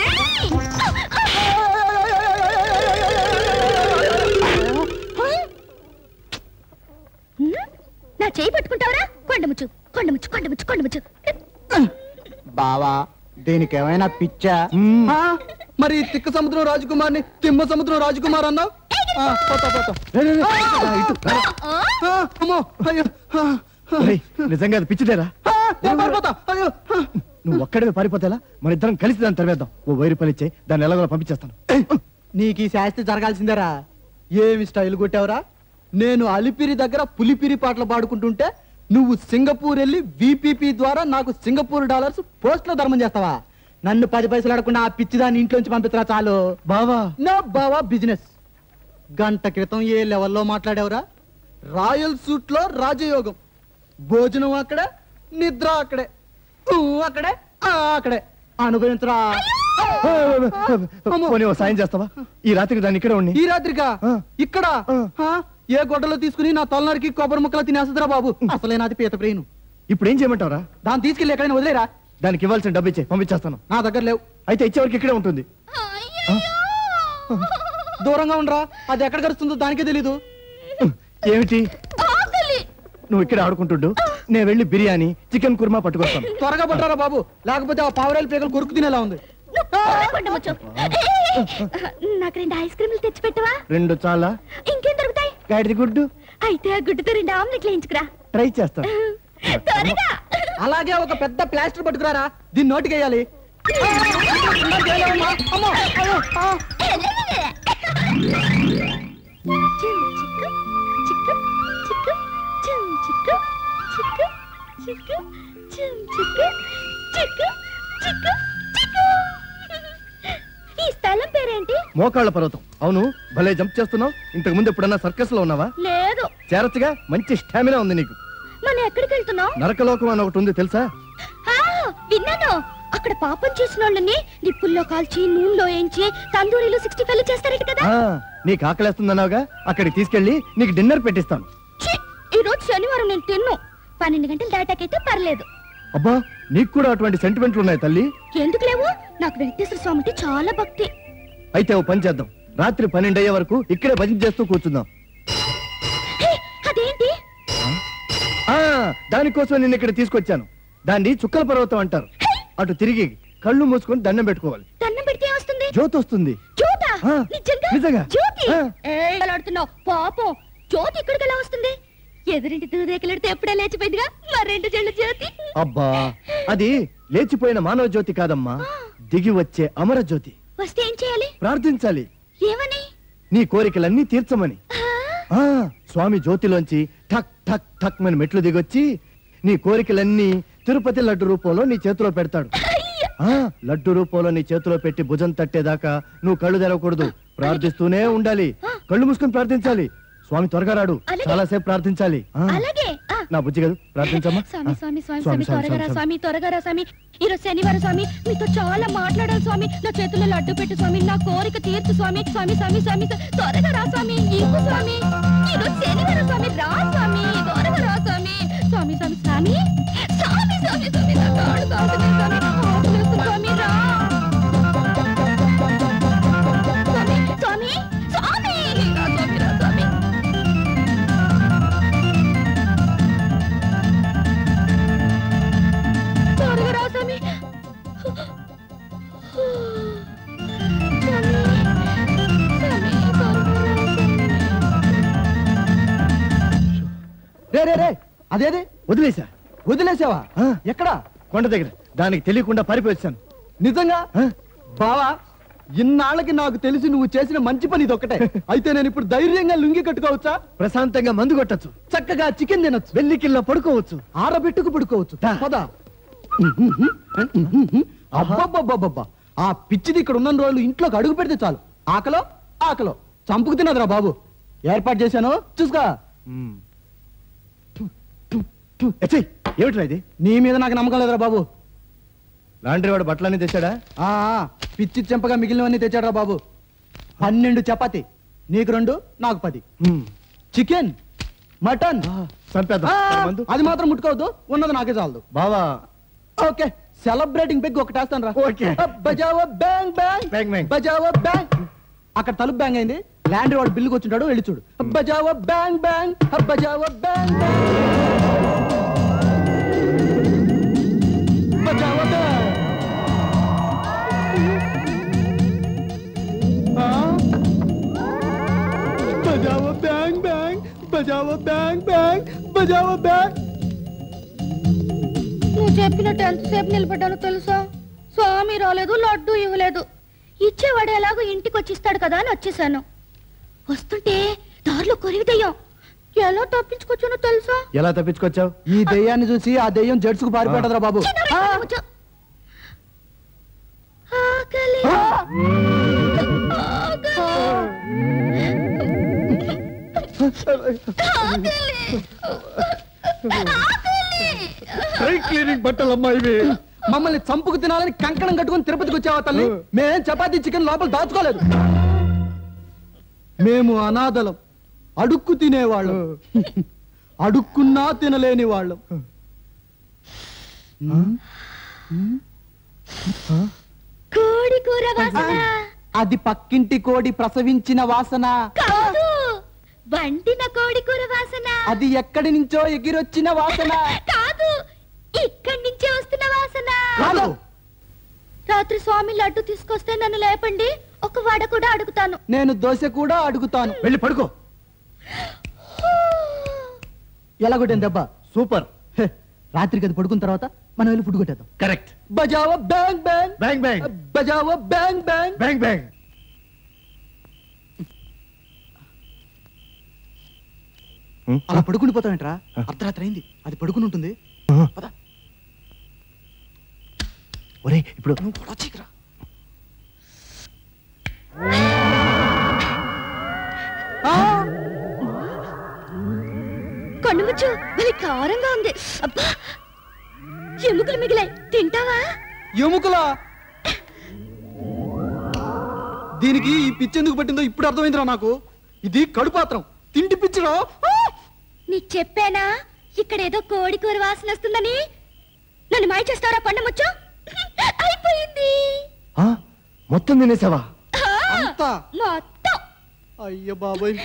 S2: నా చేయి పట్టుకుంటావరా కొండముచ్చు కొండముచ్చు కొండముచ్చు కొండముచ్చు
S6: బావా దీనికి ఏమైనా పిచ్చా
S1: మ్మ్.
S6: ఆ, మరి తిక్క సముద్రం రాజకుమార్ని తిమ్మ సముద్రం రాజకుమార్ అన్నావు ఆ, పోతా పోతా
S1: రే, రే, రే. ఆ, ఇటు, రా.
S6: ఆ, అమ్మో అయ్యో ఆ, ఆ,
S1: రేయ్, నిజంగా అది పిచ్చిదేరా
S6: ఆ, నేను పారిపోతా అయ్యో ఆ.
S1: నువ్వు ఒక్కడే పారిపోతేలా మన ఇద్దరం కలిసి దాన్ని తరివేద్దాం ఓ వైరు పని ఇచ్చే దాన్ని ఎలాగో పంపించేస్తాను
S6: నీకు ఈ శాస్తి జరగాల్సిందేరా ఏమి స్టైల్ కొట్టావురా నేను అలిపిరి దగ్గర పులిపిరి పాటలు పాడుకుంటుంటే నువ్వు సింగపూర్ వెళ్ళి విపిపి ద్వారా నాకు సింగపూర్ డాలర్స్ పోస్ట్ లో ధర్మం చేస్తావా నన్ను పది పైసలు అడగకుండా ఆ పిచ్చిదాన్ని ఇంట్లోంచి పంపిస్తున్నా చాలు
S1: బావా
S6: నా బావా బిజినెస్ గంట క్రితం ఏ లెవెల్లో మాట్లాడావురా రాయల్ సూట్ లో రాజయోగం భోజనం అక్కడే నిద్ర అక్కడే ఊ అక్కడే ఆ అక్కడే అనుభవించరా అమ్మో.
S1: పోనీ ఓ సాయం చేస్తావా ఈ రాత్రికి దాన్ని ఇక్కడే ఉండి
S6: ఈ రాత్రికా
S1: ఆ.
S6: ఇక్కడ
S1: ఆ.
S6: ఆ? ఏ గొడ్డలో తీసుకుని నా తలనరికి కొబ్బరి ముక్కలు తినేస్తుందిరా బాబు అసలే నాది పీత ప్రియును
S1: ఇప్పుడు ఏం చేయమంటావరా
S6: దాన్ని తీసుకెళ్ళి ఎక్కడైనా వదిలేరా
S1: దానికి ఇవ్వాల్సిన డబ్బు ఇచ్చే పంపించేస్తాను
S6: నా దగ్గర లేవు
S1: అయితే ఇచ్చేవరకు ఇక్కడే ఉంటుంది
S6: దూరంగా ఉండరా అది ఎక్కడ గడుస్తుందో దానికే తెలీదు
S1: ఏమిటి
S2: ఆకలి
S1: నువ్వు ఇక్కడ ఆడుకుంటుండు నేను వెళ్ళి బిర్యానీ చికెన్ కుర్మా పట్టుకొస్తాను
S6: త్వరగా పట్టారా బాబు లేకపోతే ఆ పావురాయిల పీకలు కొరుకు తినేలా ఉంది
S2: కొండముచ్చు నాకు రెండు ఐస్ క్రీములు తెచ్చి పెట్టవా
S1: రెండు చాలా
S2: ఇంకేం దొరుకుతాయి
S1: గాడిది గుడ్డు
S2: అయితే ఆ గుడ్డుతో రెండు ఆమ్లెట్లు వేయించుకురా
S1: ట్రై చేస్తాను
S2: త్వరగా
S6: అలాగే ఒక పెద్ద ప్లాస్టర్ పట్టుకురారా దీన్ని నోటికి వేయాలి అమ్మో, అయ్యో, ఆ.
S2: చిక్కు చిక్కు చిక్కు చిమ్ చిక్కు చిక్కు చిక్కు చిమ్ చిక్కు చిక్కు చిక్కు చిక్కు ఈ స్థలం పేరేంటి
S1: మోకాళ్ళ పర్వతం అవును భలే జంప్ చేస్తున్నావు ఇంతకు ముందు ఎప్పుడన్నా సర్కస్ లో ఉన్నావా
S2: లేదు
S1: చేరచ్చుగా మంచి స్టామినా ఉంది నీకు
S2: మనం ఎక్కడికి వెళ్తున్నాం
S1: నరకలోకం అని ఒకటి ఉంది తెలుసా
S2: ఆ, విన్నాను అక్కడ పాపం చేసిన వాళ్ళని నిప్పుల్లో కాల్చి నూనెలో వేయించి తందూరిలో సిక్స్టీ ఫైవ్ చేస్తారట కదా
S1: ఆ, నీకు ఆకలేస్తుందన్నావుగా అక్కడికి తీసుకెళ్లి నీకు డిన్నర్ పెట్టిస్తాను
S2: ఛీ, ఈ రోజు శనివారం నేను తిన్ను పన్నెండు గంటల దాటాకైతే పర్లేదు
S1: అబ్బా నీకు కూడా అటువంటి సెంటిమెంట్లు ఉన్నాయి తల్లి
S2: ఎందుకు లేవు నాకు వెంకటేశ్వర స్వామి అంటే చాలా భక్తి
S1: అయితే ఓ పని చేద్దాం రాత్రి పన్నెండు అయ్యే వరకు ఇక్కడే భజన చేస్తూ కూర్చుందాం
S2: హే, అదేంటి
S1: ఆ దానికోసం నిన్ను ఇక్కడ తీసుకొచ్చాను దాన్ని చుక్కల పర్వతం అంటారు అటు తిరిగి కళ్ళు మూసుకొని దండం పెట్టుకోవాలి
S2: దండం పెడితే వస్తుంది
S1: జ్యోతి వస్తుంది
S2: జ్యోతా
S1: ఆ,
S2: నిజంగా
S1: నిజంగా.
S2: జ్యోతి
S1: ఆ.
S2: ఏయ్, ఆడుతున్నావు పాపం జ్యోతి ఇక్కడికి ఎలా వస్తుంది ఎదురింటి దూదేకలడితే ఎప్పుడే లేచిపోయిందిగా మరి రెండు జళ్ళు జ్యోతి
S1: అబ్బా అది లేచిపోయిన మానవ జ్యోతి కాదమ్మా దిగి వచ్చే అమర జ్యోతి
S2: వస్తే ఏం చేయాలి
S1: ప్రార్థించాలి
S2: ఏమని
S1: నీ కోరికలన్నీ తీర్చమని
S2: ఆ,
S1: ఆ స్వామి జ్యోతిలోంచి ఠక్ ఠక్ ఠక్ మన మెట్లు దిగొచ్చి నీ కోరికలన్నీ తిరుపతి లడ్డు రూపంలో నీ చేతిలో పెడతాడు ఆ లడ్డు రూపంలో నీ చేతిలో పెట్టి భుజం తట్టేదాకా నువ్వు కళ్ళు తెరవకూడదు ప్రార్థిస్తూనే ఉండాలి కళ్ళు మూసుకొని ప్రార్థించాలి స్వామి త్వరగా రాడు
S2: అలాగే.
S1: చాలా సేపు ప్రార్థించాలి ఆ,
S2: అలాగే ఆ.
S1: నా బుజ్జి కదా ప్రార్థించమ్మా
S2: స్వామి
S1: ఆ,
S2: స్వామి స్వామి స్వామి త్వరగా రా స్వామి త్వరగా రా స్వామి ఈరోజు శనివారం స్వామి మీతో చాలా మాట్లాడాలి స్వామి నా చేతుల్లో లడ్డు పెట్టు స్వామి నా కోరిక తీర్చు స్వామి స్వామి స్వామి స్వామి త్వరగా రా స్వామి ఇవ్వు స్వామి ఈరోజు శనివారం స్వామి రా స్వామి త్వరగా రా స్వామి స్వామి స్వామి స్వామి స్వామి స్వామి స్వామి నా కాళ్ళు కాలుతున్నాయి స్వామి ఆకలేస్తుంది స్వామి రా స్వామి స్వామి స్వామి రా స్వామి రా స్వామి త్వరగా రా స్వామి
S6: రే రే రే అదేది
S1: వదిలేసా
S6: వదిలేసావా
S1: ఆ.
S6: ఎక్కడా
S1: కొండ దగ్గర దానికి తెలియకుండా పారిపోయాను
S6: నిజంగా బావా ఇన్నాళ్ళకి నాకు తెలిసి నువ్వు చేసిన మంచి పని ఇదొక్కటే అయితే నేను ఇప్పుడు ధైర్యంగా లుంగి కట్టుకోవచ్చా
S1: ప్రశాంతంగా మందు కొట్టచ్చు
S6: చక్కగా చికెన్ తినొచ్చు
S1: వెల్లికిల్లో పడుకోవచ్చు
S6: ఆరబెట్టుకు పడుకోవచ్చు పద అబ్బబ్బబ్బబ్బబ్బా ఆ పిచ్చిది ఇక్కడ ఉన్న రోజులు ఇంట్లోకి అడుగు పెడితే చాలు ఆకలో ఆకలో చంపుకు తినదురా బాబు ఏర్పాటు చేశాను చూసుకో
S1: ఎచ్చయ్, ఏమిట్రా ఇది
S6: నీ మీద నాకు నమ్మకం లేదురా బాబు
S1: లాండ్రీ వాడు బట్టలన్నీ తెచ్చాడా
S6: ఆ ఆ, పిచ్చి చెంపగా మిగిలినవన్నీ తెచ్చాడురా బాబు పన్నెండు చపాతి నీకు రెండు నాకు పది చికెన్ మటన్
S1: చంపేద్దాం
S6: ఆ,
S1: మందు
S6: అది మాత్రం ముట్టుకోవద్దు ఉన్నది నాకే చాలదు
S1: బావా
S6: ఓకే సెలబ్రేటింగ్ పెగ్ ఒకటి వేస్తాను రా
S1: ఓకే.
S6: బజావో బ్యాంగ్ బ్యాంగ్
S1: బ్యాంగ్ బ్యాంగ్.
S6: బజావో బ్యాంగ్ అక్కడ తలుపు బ్యాంగ్ అయింది ల్యాండ్ వాడు బిల్లు కూర్చుంటాడు వెళ్ళి చూడు బజావో బ్యాంగ్ బ్యాంగ్ బజావో బ్యాంగ్ బ్యాంగ్ బజావో బ్యాంగ్ ఆ? బజావో బ్యాంగ్ బ్యాంగ్ బజావో బ్యాంగ్ బ్యాంగ్ బజావో బ్యాంగ్
S2: నువ్వు చెప్పినట్టు ఎంతసేపు నిలబడ్డానో తెలుసా స్వామి రాలేదు లడ్డు ఇవ్వలేదు ఇచ్చేవాడు ఎలాగో ఇంటికి వచ్చి ఇస్తాడు కదా అని వచ్చేసాను వస్తుంటే దారిలో కొరివి దెయ్యం ఎలా తప్పించుకొచ్చానో తెలుసా
S1: ఎలా తప్పించుకొచ్చావు
S6: ఈ దెయ్యాన్ని చూసి ఆ దెయ్యం జడ్సుకు పారిపోయాడరా బాబు
S2: చిన్నోడు ఇక్కడ కూర్చో. ఆకలి
S1: డ్రై క్లీనింగ్ బట్టలు అమ్మాయి
S6: మమ్మల్ని చంపుకు తినాలని కంకణం కట్టుకొని తిరుపతికి వచ్చావా తల్లి మేం చపాతీ చికెన్ లోపల దాచుకోలేదు మేము అనాథలం అడుక్కు తినేవాళ్ళం అడుక్కున్నా తినలేని వాళ్ళం
S2: కోడి కూర వాసన
S6: అది పక్కింటి కోడి ప్రసవించిన వాసన
S2: కాదు వండిన కోడి కూర వాసన
S6: అది ఎక్కడి నుంచో ఎగిరొచ్చిన వాసన
S2: కాదు ఇక్కడి నుంచే వస్తున్న వాసన
S6: కాదు
S2: రాత్రి స్వామి లడ్డు తీసుకొస్తే నన్ను లేపండి ఒక వడ కూడా అడుగుతాను
S6: నేను దోశ కూడా అడుగుతాను
S1: వెళ్ళి పడుకో
S6: ఎలా కొట్టాను దెబ్బ
S1: సూపర్
S6: హె, రాత్రికి అది పడుకున్న తర్వాత మనం వెళ్ళి ఫుడ్ కొట్టేద్దాం
S1: కరెక్ట్
S6: బజావో బ్యాంగ్ బ్యాంగ్
S1: బ్యాంగ్ బ్యాంగ్
S6: బజావో బ్యాంగ్ బ్యాంగ్
S1: బ్యాంగ్ బ్యాంగ్
S6: అలా పడుకుని పోతావేంట్రా అర్ధరాత్రి అయింది అది పడుకుని ఉంటుంది పద.
S1: ఒరే ఇప్పుడు
S6: నువ్వు కూడా చీకరా
S2: కొండవచ్చు మరి కారంగా ఉంది అబ్బా ఎముకలు మిగిలాయి తింటావా
S6: ఎముకలా దీనికి ఈ పిచ్చి ఎందుకు పట్టిందో ఇప్పుడు అర్థమైందిరా నాకు ఇది కడుపాత్రం తిండి పిచ్చిరా
S2: నీకు చెప్పానా ఇక్కడ ఏదో కోడి కూర వాసన వస్తుందని నన్ను మాయ చేస్తారా కొండముచ్చు అయిపోయింది
S1: ఆ, మొత్తం తినేసావా
S2: ఆ,
S6: అంతా
S2: మొత్తం
S6: అయ్య బాబాయ్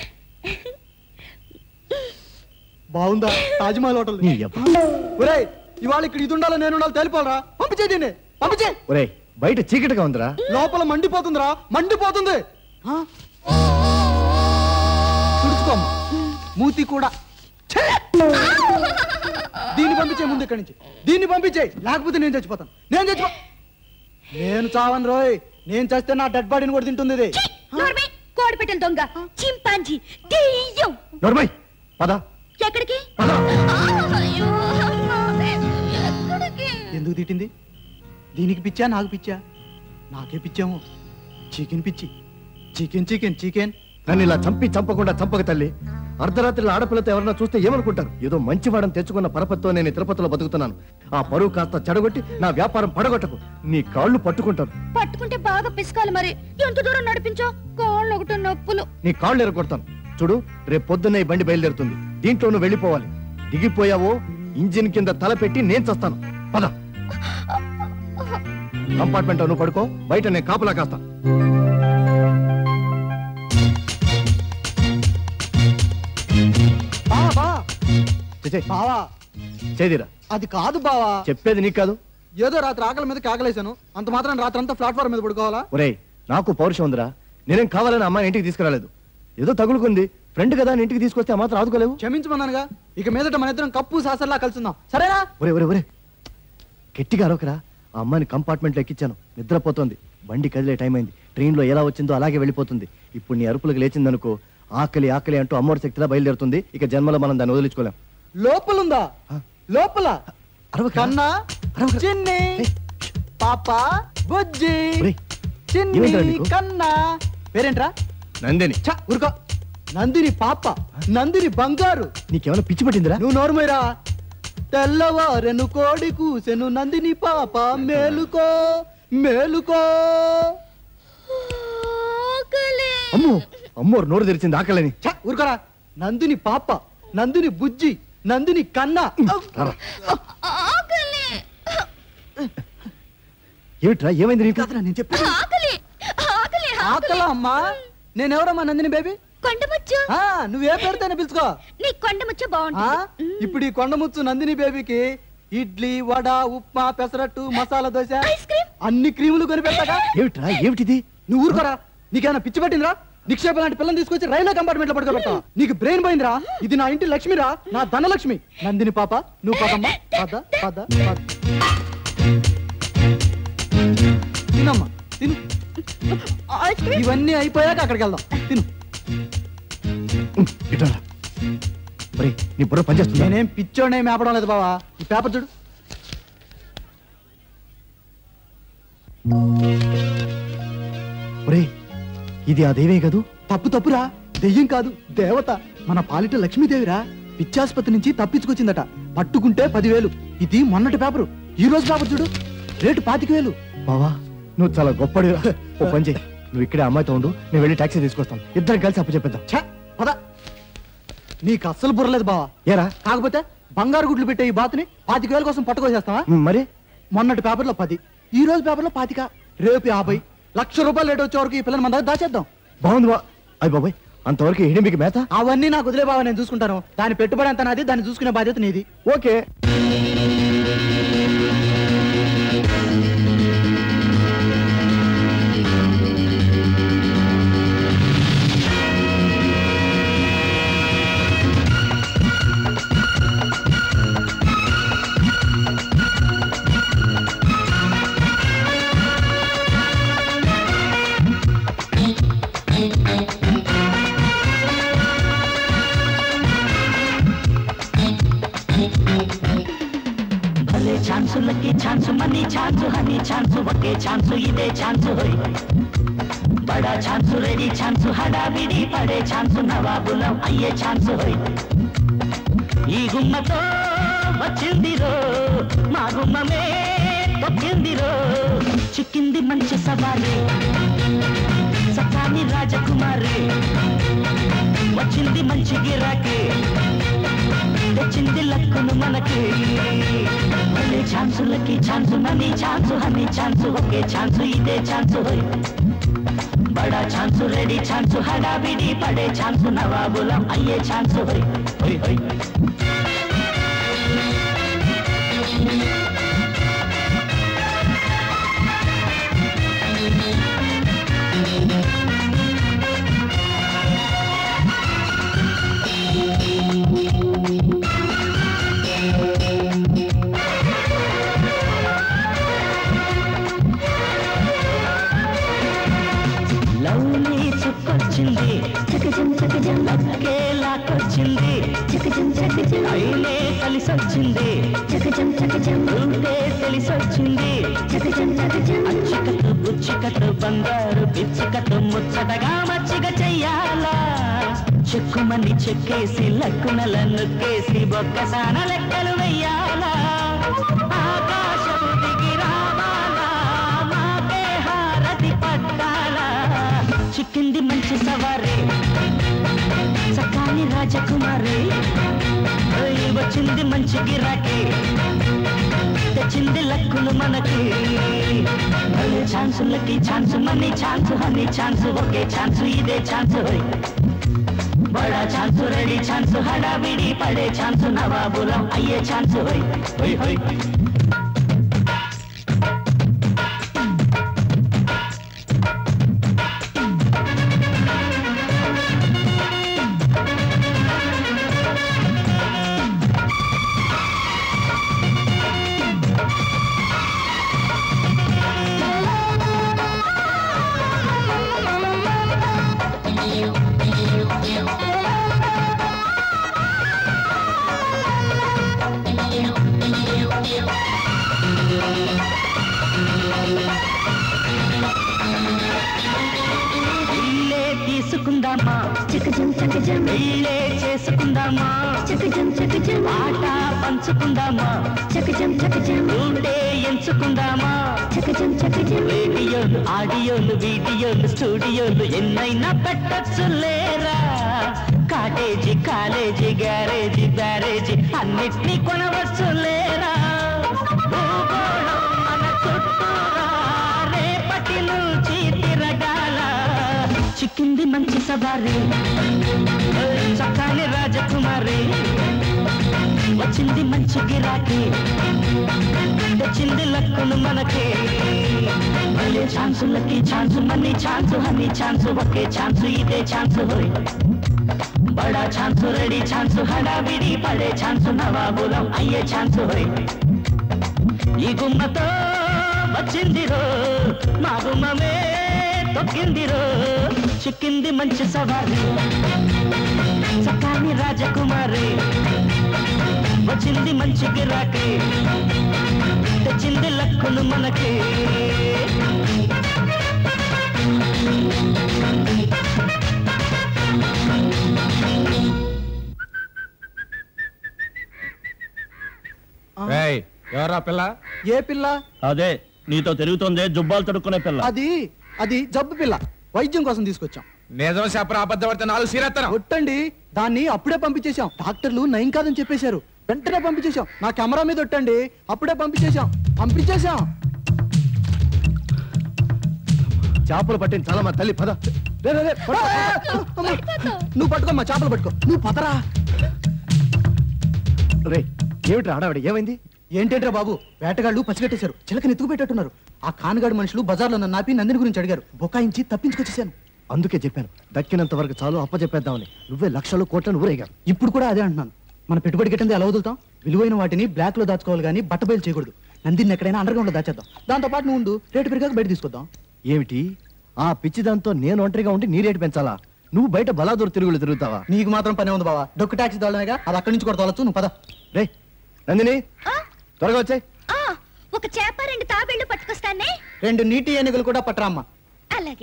S6: బాగుందా తాజ్మహల్ హోటల్
S1: నీ యబ్బ.
S6: ఒరేయ్ ఇవాళ ఇక్కడ ఇది ఉండాలో నేను ఉండాలి తెలిపాలరా పంపించే దీన్ని పంపించే
S1: ఒరే బయట చీకటిగా ఉందిరా
S6: లోపల మండిపోతుందిరా మండిపోతుంది ఆ? తుడుచుకోమ్మా మూతి కూడా ఛే! దీన్ని పంపించే ముందు ఇక్కడి నుంచి దీన్ని పంపించే లేకపోతే నేను చచ్చిపోతాను నేను చచ్చిపో నేను చావను రోయ్ నేను చస్తే నా డెడ్ బాడీని కూడా తింటుంది ఇది
S2: నోర్మై కోడి పెట్టెల దొంగ చింపాంజీ దెయ్యం
S1: నోర్మై పద
S2: ఎక్కడికి ఆ, అయ్యో, ఎక్కడికి
S6: ఎందుకు తిట్టింది దీనికి పిచ్చా నాకు పిచ్చా నాకే పిచ్చాము చికెన్ పిచ్చి చికెన్ చికెన్ చికెన్
S1: నన్ను ఇలా చంపి చంపకుండా చంపక తల్లి అర్ధరాత్రిలో ఆడపిల్లతో ఎవరన్నా చూస్తే ఏమనుకుంటారు ఏదో మంచివాడని తెచ్చుకున్న పరపతితో నేను ఈ తిరుపతిలో బతుకుతున్నాను ఆ పరువు కాస్త చెడగొట్టి నా వ్యాపారం పడగొట్టకు నీ కాళ్ళు పట్టుకుంటాను
S2: పట్టుకుంటే బాగా పిసకాలి మరి ఎంత దూరం నడిపించో కాళ్ళు ఒకటి నొప్పులు
S1: నీ కాళ్ళు ఎరగొడతాను చూడు రేపు పొద్దున్న ఈ బండి బయలుదేరుతుంది దీంట్లో నువ్వు వెళ్ళిపోవాలి దిగిపోయావో ఇంజిన్ కింద తల పెట్టి నేను చస్తాను పద కంపార్ట్మెంట్ నువ్వు పడుకో బయట నేను కాపులా కాస్తా
S6: బావా
S1: చేసేయ్.
S6: బావా
S1: చేదిరా
S6: అది కాదు బావా
S1: చెప్పేది నీకు కాదు
S6: ఏదో రాత్రి ఆకలి మీద కాకలేశాను అంత మాత్రం రాత్రి అంతా ప్లాట్ఫామ్ మీద పడుకోవాలా
S1: ఒరేయ్ నాకు పౌరుషం ఉందిరా నేనేం కావాలని అమ్మాయిని ఇంటికి తీసుకురాలేదు ఏదో తగులుకుంది ఫ్రెండ్ కదా అని ఇంటికి తీసుకొస్తే ఆ మాత్రం ఆదుకోలేవు
S6: క్షమించమన్నానుగా ఇక మీదట మన ఇద్దరం కప్పు సాసర్లా కలుసుందాం సరేనా
S1: ఒరే ఒరే ఒరే గట్టిగా అరవకరా ఆ అమ్మాయిని కంపార్ట్మెంట్లో ఎక్కించాను నిద్రపోతోంది బండి కదిలే టైం అయింది ట్రైన్లో ఎలా వచ్చిందో అలాగే వెళ్ళిపోతుంది ఇప్పుడు నీ అరుపులకు లేచిందనుకో ఆకలి ఆకలి అంటూ అమ్మోడి శక్తిలా బయలుదేరుతుంది ఇక జన్మలో మనం దాన్ని వదిలించుకోలేం
S6: లోపలుందా లోపల
S1: అరవకరా.
S6: కన్నా
S1: అరవకరా.
S6: చిన్ని పాప బుజ్జి
S1: ఒరేయ్,
S6: చిన్ని
S1: ఏమైందిరా నీకు?
S6: కన్నా పేరేంట్రా
S1: నందిని
S6: ఛ, ఊరుకో నందిని పాప నందిని బంగారు
S1: నీకేమైనా పిచ్చి పట్టిందిరా
S6: నువ్వు నోరుమోయరా తెల్లవారెను కోడి కూసెను నందిని పాప మేలుకో మేలుకో
S2: ఆకలి
S1: అమ్మో అమ్మో నోరు తెరిచింది ఆకలని
S6: ఛ, ఊరుకోరా నందిని పాప నందిని బుజ్జి నందిని కన్నా
S1: రారా.
S2: ఆకలి
S1: ఏమిట్రా ఏమైంది నీకు
S6: కాదురా, నేను చెప్పి
S2: ఆకలి ఆకలి
S6: ఆకలా అమ్మా నేనెవరమ్మా నందిని బేబీ
S2: కొండముచ్చు
S6: ఆ నువ్వే పేరుతోనే పిలుచుకో
S2: నీ కొండముచ్చు
S6: ఆ
S2: బాగుంటుంది
S6: ఇప్పుడు ఈ కొండముచ్చు నందిని బేబీకి ఇడ్లీ వడ ఉప్మా పెసరట్టు మసాలా దోశ
S2: ఐస్ క్రీమ్
S6: అన్ని క్రీములు కొనిపెట్టాక
S1: ఏమిట్రా ఏమిటిది
S6: నువ్వు ఊరుకోరా నీకేమైనా పిచ్చి పట్టిందిరా నిక్షేప లాంటి పిల్లని తీసుకొచ్చి రైల్వే కంపార్ట్మెంట్ లో పడుకోబెడతా నీకు బ్రెయిన్ పోయిందిరా ఇది నా ఇంటి లక్ష్మిరా నా ధనలక్ష్మి నందిని పాప నువ్వు పదమ్మా పద పద పద తినమ్మా తిను
S2: ఐస్ క్రీమ్
S6: ఇవన్నీ అయిపోయాక అక్కడికి వెళ్దాం తిను
S1: ఇట్రా ఒరేయ్ నీ బుర్ర పనిచేస్తుందా
S6: నేనేం పిచ్చోనే మేపడం లేదు బావా ఈ పేపర్ చూడు
S1: ఒరేయ్ ఇది ఆ దేవే కదూ
S6: తప్పు తప్పురా దెయ్యం కాదు దేవత మన పాలిట లక్ష్మీదేవిరా పిచ్చాసుపత్రి నుంచి తప్పించుకొచ్చిందట పట్టుకుంటే పదివేలు ఇది మొన్నటి పేపరు ఈ రోజు పేపర్ చూడు రేటు పాతిక వేలు
S1: బావా నువ్వు చాలా గొప్పడి ఓ పని చేయి నువ్వు ఇక్కడే అమ్మాయితో ఉండు నేను వెళ్ళి టాక్సీ తీసుకొస్తాను ఇద్దరం కలిసి అప్పు చెప్పేద్దాం
S6: ఛ, పద నీకు అస్సలు బుర్రలేదు బావా
S1: ఏరా
S6: కాకపోతే బంగారు గుడ్లు పెట్టే ఈ బాతుని పాతిక వేల కోసం పట్టుకొచ్చేస్తావా
S1: ఉమ్, మరి
S6: మొన్నటి పేపర్లో పది ఈ రోజు పేపర్లో పాతిక రేపు యాభై లక్ష రూపాయలు రేటు వచ్చే వరకు ఈ పిల్లని మన దగ్గర దాచేద్దాం
S1: బాగుంది బా అయ్యి బాబాయ్ అంతవరకు హిడింబికి మేత
S6: అవన్నీ నాకు వదిలే బావా నేను చూసుకుంటాను దాని పెట్టుబడి అంత నాది దాన్ని చూసుకునే బాధ్యత నీది
S1: ఓకే
S11: భలే ఛాన్సులకి chance money chance honey chance ఒకే ఛాన్సు ఇదే ఛాన్సు హోయ్ బడా ఛాన్సు రెడీ ఛాన్సు హడావిడి పడే ఛాన్సు నవాబులం అయ్యే ఛాన్సు హోయ్ ఈ గుమ్మతో వచ్చింది రో మా గుమ్మమే తొక్కింది రో చిక్కింది మంచి సవారి సకాని రాజకుమారి వచ్చింది మంచి గిరాకీ తెచ్చింది లక్కును మనకి మళ్ళీ ఛాన్సులకి chance money chance honey chance ఒకే ఛాన్సు ఇదే ఛాన్సు హోయ్ బడా ఛాన్సు రెడీ ఛాన్సు హడావిడి పడే ఛాన్సు నవాబులం అయ్యే ఛాన్సు హోయ్ హోయ్ హోయ్ లవ్లీ చుక్కొచ్చింది లక్కే లాక్కొచ్చింది అయినే కలిసొచ్చింది ఉంటే తెలిసొచ్చింది అచ్చికట్టు బుచ్చికట్టు బంగారు పిచ్చికట్టు ముచ్చటగా మచ్చిక చెయ్యాలా చిక్కుమని చెక్కేసి లక్కునల నొక్కేసి బొక్కసాన లెక్కలు వెయ్యాలా ఆకాశం దిగి రావాలా మాకే హారతి పట్టాలా చిక్కింది మంచి సవారీ సకాని రాజకుమారి ఓయ్ వచ్చింది మంచి గిరాకీ తెచ్చింది లక్కులు మనకి భలే ఛాన్సులకి chance money chance honey chance ఒకే ఛాన్స్ ఇదే ఛాన్స్ హోయ్ బడా ఛాన్స్ రెడీ ఛాన్స్ హడావిడి పడే ఛాన్స్ నవాబులం అయ్యే ఛాన్స్ హోయ్ హోయ్ హోయ్ ఇల్లే తీసుకుందామా ఇల్లే చేసుకుందామా ఆట పంచుకుందామా ఉంటే ఎంచుకుందామా రేడియోలు ఆడియోలు వీడియోలు స్టూడియోలు ఎన్నైనా పెట్టచ్చు లేరా కాటేజీ కాలేజీ గ్యారేజీ బ్యారేజీ అన్నిటినీ కొనవచ్చు లేరా భూగోళం మన చుట్టూరా రేపటి నుంచి తిరగాల చిక్కింది మంచి సవారి చక్కని రాజకుమారి వచ్చింది మంచి గిరాకీ తెచ్చింది లక్కును మనకి మళ్ళీ ఛాన్సులకి chance money chance honey chance ఒకే ఛాన్స్ ఇదే ఛాన్స్ హోయ్ బడా ఛాన్స్ రెడీ ఛాన్స్ హడావిడి పడే ఛాన్స్ నవాబులం అయ్యే ఛాన్స్ హోయ్ ఈ గుమ్మతో వచ్చిందిరో మా గుమ్మమే తొక్కిందిరో చిక్కింది మంచి సవారి చక్కాని రాజకుమారి వచ్చింది మంచి గిరాకీ తెచ్చింది లక్కులు మనకి
S9: ఎవరా పిల్ల
S6: ఏ పిల్ల
S10: అదే నీతో తిరుగుతోందే జుబ్బాలు తడుక్కునే పిల్ల
S6: అది అది జబ్బు పిల్ల వైద్యం కోసం తీసుకొచ్చాం
S9: నిజం చెప్పరా అబద్ధం పడితే నాలుగు సీరెత్తను
S6: ఒట్టండి దాన్ని అప్పుడే పంపించేశాం డాక్టర్లు నయం కాదని చెప్పేశారు వెంటనే పంపించేశాం నా కెమెరా మీద ఒట్టండి అప్పుడే పంపించేశాం పంపించేశాం
S1: చేపలు పట్టిన చాలా మా తల్లి పద
S6: రే, రే, రే, పట్టుకో. అమ్మ. నువ్వు పట్టుకో మా చేపలు పట్టుకో నువ్వు పదరా
S1: రే ఏమిట్రా ఆడావిడ ఏమైంది
S6: ఏంటంటే బాబు వేటగాళ్ళు పసిగట్టేశారు చిలకని ఎత్తుకు పెట్టేట్టున్నారు ఆ కానుగాడు మనుషులు బజార్లో నన్ను ఆపి నందిని గురించి అడిగారు బొకాయించి తప్పించుకొచ్చేసాను
S1: అందుకే చెప్పాను దక్కినంత వరకు చాలు అప్పచెప్పేద్దామని నువ్వే లక్షలు కోట్లను ఊరేగావు
S6: ఇప్పుడు కూడా అదే అంటున్నాను మన పెట్టుబడి గిట్టింది ఎలా వదులుతాం విలువైన వాటిని బ్లాక్ లో దాచుకోవాలి కానీ బట్టబయలు చేయకూడదు నందిని ఎక్కడైనా అండర్ గ్రౌండ్ లో దాచేద్దాం దాంతో పాటు నువ్వు ఉండు రేటు పెరిగాక బయట తీసుకొద్దాం
S1: ఏమిటి ఆ పిచ్చి దాంతో నేను ఒంటరిగా ఉండి నీ రేటు పెంచాలా నువ్వు బయట బలాదూరు తిరుగులు తిరుగుతావా
S6: నీకు మాత్రం పని ఉంది బావా డొక్కు టాక్సీ దోళనగా అది అక్కడి నుంచి కూడా తోలచ్చు నువ్వు పద
S1: రే నందిని త్వరగా వచ్చాయి
S2: ఆ, ఒక చేప రెండు తాబేళ్లు పట్టుకొస్తానే
S6: రెండు నీటి ఏనుగులు కూడా పట్టరామ్మా
S2: అలాగే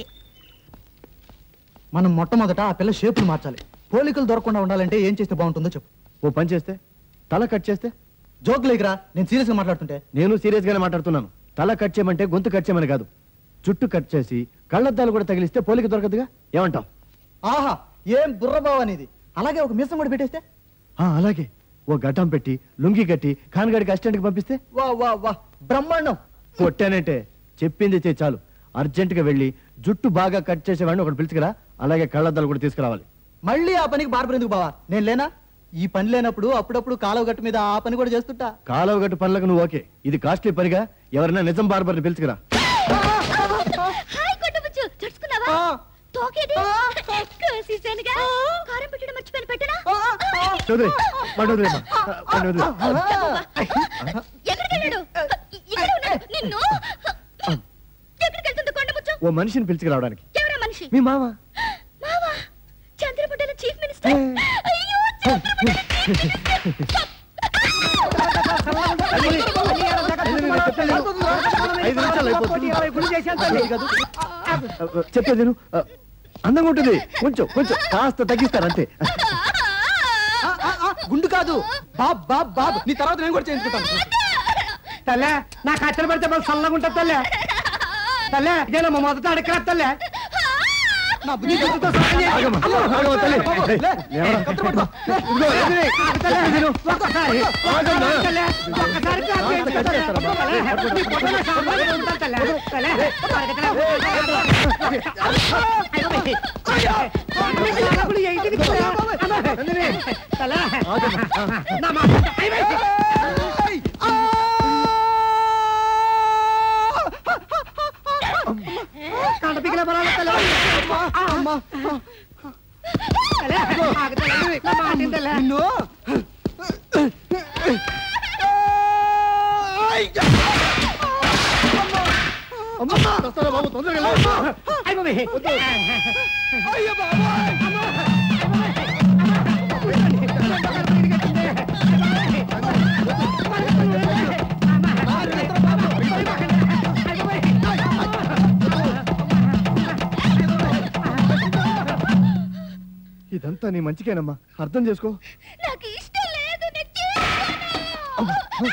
S6: మనం మొట్టమొదట ఆ పిల్ల షేపులు మార్చాలి పోలికలు దొరకకుండా ఉండాలంటే ఏం చేస్తే బాగుంటుందో చెప్పు
S1: ఓ పని చేస్తే తల కట్ చేస్తే
S6: జోక్ లేకరా నేను సీరియస్ గా మాట్లాడుతుంటే
S1: నేను సీరియస్ గానే మాట్లాడుతున్నాను తల కట్ చేయమంటే గొంతు కట్ చేయమని కాదు జుట్టు కట్ చేసి కళ్ళద్దాలు కూడా తగిలిస్తే పోలిక దొరకదుగా ఏమంటావ్
S6: ఆహా ఏం బుర్ర బావ అనేది అలాగే ఒక మీసం కూడా పెట్టేస్తే
S1: ఆ అలాగే ఓ గడ్డం పెట్టి లుంగి కట్టి ఖాన్గాడికి అసిస్టెంట్కి పంపిస్తే
S6: వా వా వా బ్రహ్మాండం
S1: కొట్టానంటే చెప్పింది చే చాలు అర్జెంటుగా వెళ్ళి జుట్టు బాగా కట్ చేసేవాడిని ఒకటి పిలుచుకురా అలాగే కళ్ళద్దాలు కూడా తీసుకురావాలి
S6: మళ్ళీ ఆ పనికి బార్బర్ ఎందుకు బావా నేను లేనా ఈ పని లేనప్పుడు అప్పుడప్పుడు కాలువ గట్టు మీద ఆ పని కూడా చేస్తుంటా
S1: కాలువ గట్టు పనులకు నువ్వు ఓకే ఇది కాస్ట్లీ పనిగా ఎవరైనా నిజం బార్బర్ని పిలుచుకురా
S2: హాయ్ కొట్టబుచ్చు చడుచుకున్నావా తోకేది కోసేసానుగా కారం పెట్టడం మర్చిపోయిన పెట్టనా
S1: చౌదరి వాడు వదిలేమ్మా. వాడు వదిలే.
S2: ఎక్కడికి వెళ్ళాడు ఇక్కడ ఉన్నాడు నిన్ను ఎక్కడికి వెళ్తుంది కొండముచ్చు
S1: ఓ మనిషిని పిలుచుకురావడానికి
S2: ఎవరా మనిషి
S1: మీ మామ
S2: మావా చంద్రపడ్డల చీఫ్ మినిస్టర్ అయ్యో చంద్రపడ్డల చీఫ్ మినిస్టర్
S1: ఐదు నిమిషాలు అయిపోతుంది చెప్పేది నువ్వు. ఆ, అందంగా ఉంటుంది కొంచెం కొంచెం కాస్త తగ్గిస్తారు అంతే
S6: గుండు కాదు బాబ్ బాబ్ బాబ్ నీ తర్వాత నేను కూడా చేయించుకుంటాను
S3: తల్లే నా కచ్చలు పెడితే బాగా చల్లగా ఉంటుంది తల్లే తల్లే ఇదేనా మా మొదట అడగరా తల్లే
S6: నా బుద్ధి
S3: నీతో సహాయం చేయి.
S1: ఆగమ్మా,
S3: అమ్మో.
S1: ఆగమ్మా, తల్లి.
S3: బాబు,
S1: ఏయ్,
S3: లే.
S1: లేవరా.
S3: కత్తి పట్టుకో. ఇదిగో, తల్లి, తల్లి, నేను ఒక్కసారి, ఒక్కసారి తల్లి, ఒక్కసారి క్లాప్ చేయండి, తల్లి. తల్లి, నీ పొట్టలో సాంబార్ ఉంటాను, తల్లి. తల్లి, అయ్యో, అయ్యో, అప్పుడు ఏంటిది తల్లి? తల్లి, నా మాట అయ్యో, కంట పిగిలే బలాలు తల్లి.
S6: అమ్మా
S3: తల్లి, ఆగు తల్లి, నా మాట విను తల్లి.
S6: నిన్ను
S1: అమ్మా వస్తారా బాబు తొందరగా వెళ్ళు.
S3: అయ్య బాబోయ్.
S6: అయ్యో బాబోయ్
S1: ఇదంతా నీ మంచికేనమ్మా అర్థం చేసుకో
S2: నాకు ఇష్టం లేదు నేను చేసుకోను.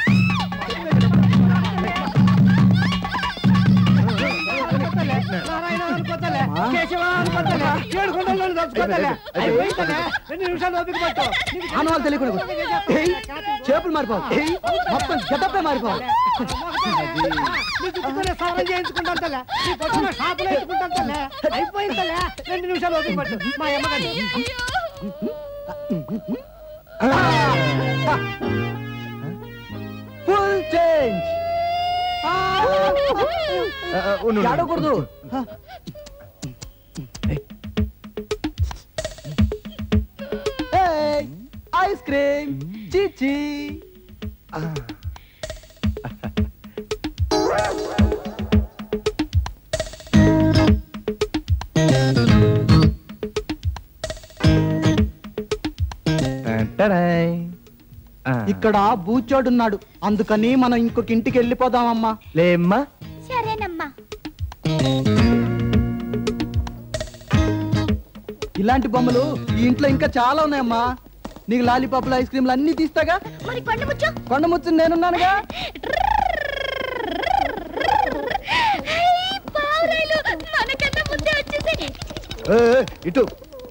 S3: నారాయణ అనుకోతలే, కేశవ అనుకోతలే, ఏడు కొండలను తలుచుకోతలే. అయిపోయిందలే, రెండు నిమిషాలు ఓపిక పట్టు. నీకు
S6: ఆనవాళ్ళు తెలియకుండా కొట్టు. ఏయ్, చేపలు మారిపోవాలి ఏయ్, మొత్తం గెటప్పే మారిపోవాలి
S3: నీ జుట్టుతోనే సవరం చేయించుకుంటాను తలే. నీ పొట్టున షాపులో వేసుకుంటాను తలే. అయిపోయిందలే, రెండు నిమిషాలు ఓపిక పట్టు. మా అమ్మగారు
S6: ఫుల్ చేంజ్
S1: ఆ, ఆ, ఉండు, ఉండు.
S6: ఆడకూడదు ఐస్ క్రీమ్ చిచి
S1: టడై. ఆ.
S6: ఇక్కడ బూచోడున్నాడు అందుకని మనం ఇంకొక ఇంటికి వెళ్ళిపోదామమ్మా
S1: లేమ్మా
S2: సరేనమ్మా
S6: ఇలాంటి బొమ్మలు ఈ ఇంట్లో ఇంకా చాలా ఉన్నాయమ్మా నీకు లాలీపాప్లు ఐస్ క్రీమ్లు అన్ని తీస్తాగా
S2: మరి పండు ముచ్చు
S6: కొండ ముచ్చు నేనున్నానుగా
S2: పావురాయిలు మనకన్నా ముందే వచ్చేసి
S1: ఏ, ఏ, ఇటు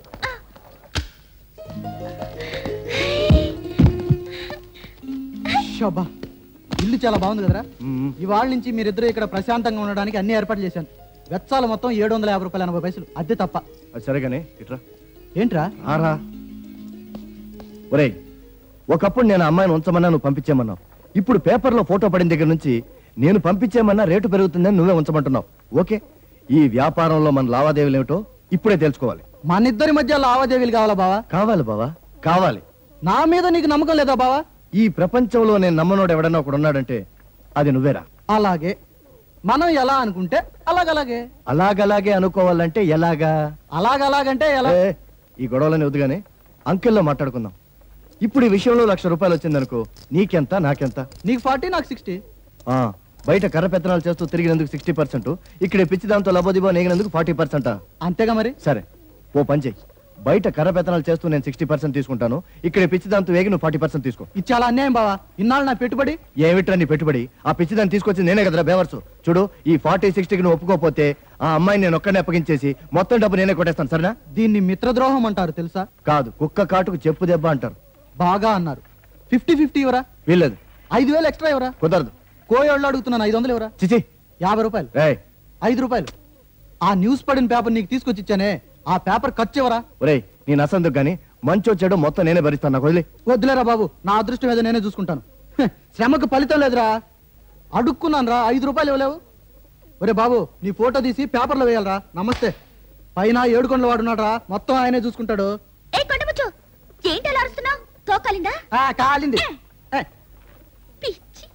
S6: శోభా ఇల్లు చాలా బాగుంది కదరా
S1: మ్మ్.
S6: ఇవాళ నుంచి మీరిద్దరూ ఇక్కడ ప్రశాంతంగా ఉండడానికి అన్ని ఏర్పాట్లు చేశాను వెచ్చాల మొత్తం ఏడు వందల యాభై రూపాయలు ఎనభై పైసలు అద్దె తప్ప
S1: అది సరేగానే ఇట్రా
S6: ఏంట్రా
S1: ఆరా ఒరేయ్ ఒకప్పుడు నేను ఆ అమ్మాయిని ఉంచమన్నా నువ్వు పంపించేమన్నావు ఇప్పుడు పేపర్లో ఫోటో పడిన దగ్గర నుంచి నేను పంపించేమన్నా రేటు పెరుగుతుందని నువ్వే ఉంచమంటున్నావు ఓకే ఈ వ్యాపారంలో మన లావాదేవీలు ఏమిటో ఇప్పుడే తెలుసుకోవాలి
S6: మన ఇద్దరి మధ్య లావాదేవీలు కావాలా బావా
S1: కావాలి బావా కావాలి
S6: నా మీద నీకు నమ్మకం లేదా బావా
S1: ఈ ప్రపంచంలో నేను నమ్మనోడు ఎవడన్నా ఒకడు ఉన్నాడంటే అది నువ్వేరా
S6: అలాగే మనం ఎలా అనుకుంటే అలాగలాగే
S1: అలాగలాగే అనుకోవాలంటే ఎలాగా
S6: అలాగలాగంటే ఎలా
S1: ఏ, ఈ గొడవలని వద్దుగానే అంకెల్లో మాట్లాడుకుందాం ఇప్పుడు ఈ విషయంలో లక్ష రూపాయలు వచ్చిందనుకో నీకెంత నాకెంత
S6: నీకు ఫార్టీ నాకు సిక్స్టీ
S1: ఆ, బయట కర్ర పెత్తనాలు చేస్తూ తిరిగినందుకు సిక్స్టీ పర్సెంట్ ఇక్కడ పిచ్చి దాంతో లబోదిబో నేగినందుకు ఫార్టీ పర్సెంట్
S6: అంతేగా మరి
S1: సరే ఓ పని చెయ్యి బయట కర్ర పెత్తనాలు చేస్తూ నేను సిక్స్టీ పర్సెంట్ తీసుకుంటాను ఇక్కడ పిచ్చి దాంతో వేగి నువ్వు ఫార్టీ పర్సెంట్ తీసుకో
S6: ఇది చాలా అన్యాయం బావా ఇన్నాళ్ళు నా పెట్టుబడి
S1: ఏమిట్రా నీ పెట్టుబడి ఆ పిచ్చి దాన్ని తీసుకొచ్చి నేనే కదరా బేవర్సు చూడు ఈ ఫార్టీ సిక్స్టీకి నువ్వు ఒప్పుకోకపోతే ఆ అమ్మాయిని నేను ఒక్కడిని అప్పగించేసి మొత్తం డబ్బు నేనే కొట్టేస్తాను సరేనా
S6: దీన్ని మిత్రద్రోహం అంటారు తెలుసా
S1: కాదు కుక్క కాటుకు చెప్పు దెబ్బ అంటారు
S6: బాగా అన్నారు ఫిఫ్టీ ఫిఫ్టీ ఇవరా
S1: వీళ్ళదు
S6: ఐదు వేలు ఎక్స్ట్రా ఇవరా
S1: కుదరదు
S6: కోయోళ్ళు అడుగుతున్నాను ఐదు వందలు ఇవరా
S1: చిచి
S6: యాభై రూపాయలు
S1: రేయ్
S6: ఐదు రూపాయలు ఆ న్యూస్ పడిన పేపర్ నీకు తీసుకొచ్చి ఇచ్చానే ఆ పేపర్ ఖర్చు ఇవరా
S1: ఒరేయ్ నీ నసందుకు గాని మంచి వచ్చాడు మొత్తం నేనే భరిస్తాను నాకు వదిలే
S6: వద్దులేరా బాబు నా అదృష్టం ఏదో నేనే చూసుకుంటాను హ, శ్రమకు ఫలితం లేదురా అడుక్కున్నాను రా ఐదు రూపాయలు ఇవ్వలేవు ఒరే బాబు నీ ఫోటో తీసి పేపర్లో వేయాలరా నమస్తే పైన ఏడుకొండల వాడున్నాడు రా మొత్తం ఆయనే చూసుకుంటాడు
S2: ఏ కొండముచ్చు ఏంటి అలా అరుస్తున్నావు తోకాలిందా
S6: ఆ, కాలింది ఏ,
S2: పిచ్చి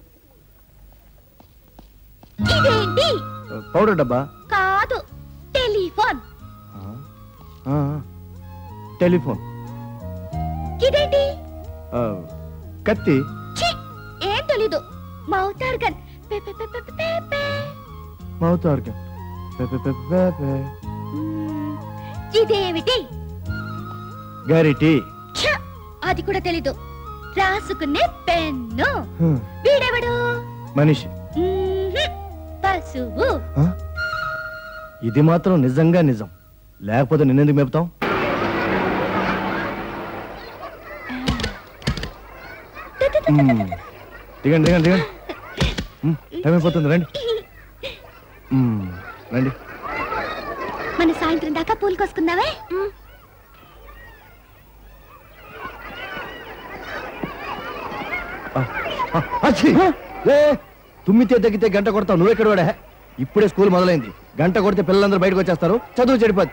S2: ఇదేంటి
S1: పౌడర్ డబ్బా
S2: కాదు టెలిఫోన్
S1: ఆ, టెలిఫోన్
S2: ఇదేంటి
S1: ఆ, కత్తి
S2: ఛీ ఏం తెలీదు మౌతార్ గన్ పే పే పే పే పే పే.
S1: మౌత్ ఆర్గన్ పె, పె, పె, పె, పె.
S2: మ్మ్, ఇదేమిటి
S1: గరిటి
S2: ఛ! అది కూడా తెలీదు రాసుకునే పెన్ను
S1: హ్మ్,
S2: వీడెవడు
S1: మనిషి
S2: మ్మ్హ్. పశువు
S1: ఆ? ఇది మాత్రం నిజంగా నిజం లేకపోతే నిన్నెందుకు మేపుతాం మ్మ్. దిగండి దిగండి దిగండి మ్మ్, టైం అయిపోతుంది రండి మ్మ్, రండి
S2: మన సాయంత్రం దాకా పూలు కోసుకుందావే మ్మ్.
S1: ఆ, ఆ, అచ్చి! లే తుమ్మితే తగ్గితే గంట కొడతావు నువ్వెక్కడ వాడా ఇప్పుడే స్కూల్ మొదలైంది గంట కొడితే పిల్లలందరూ బయటకు వచ్చేస్తారు చదువు చెడిపోద్ది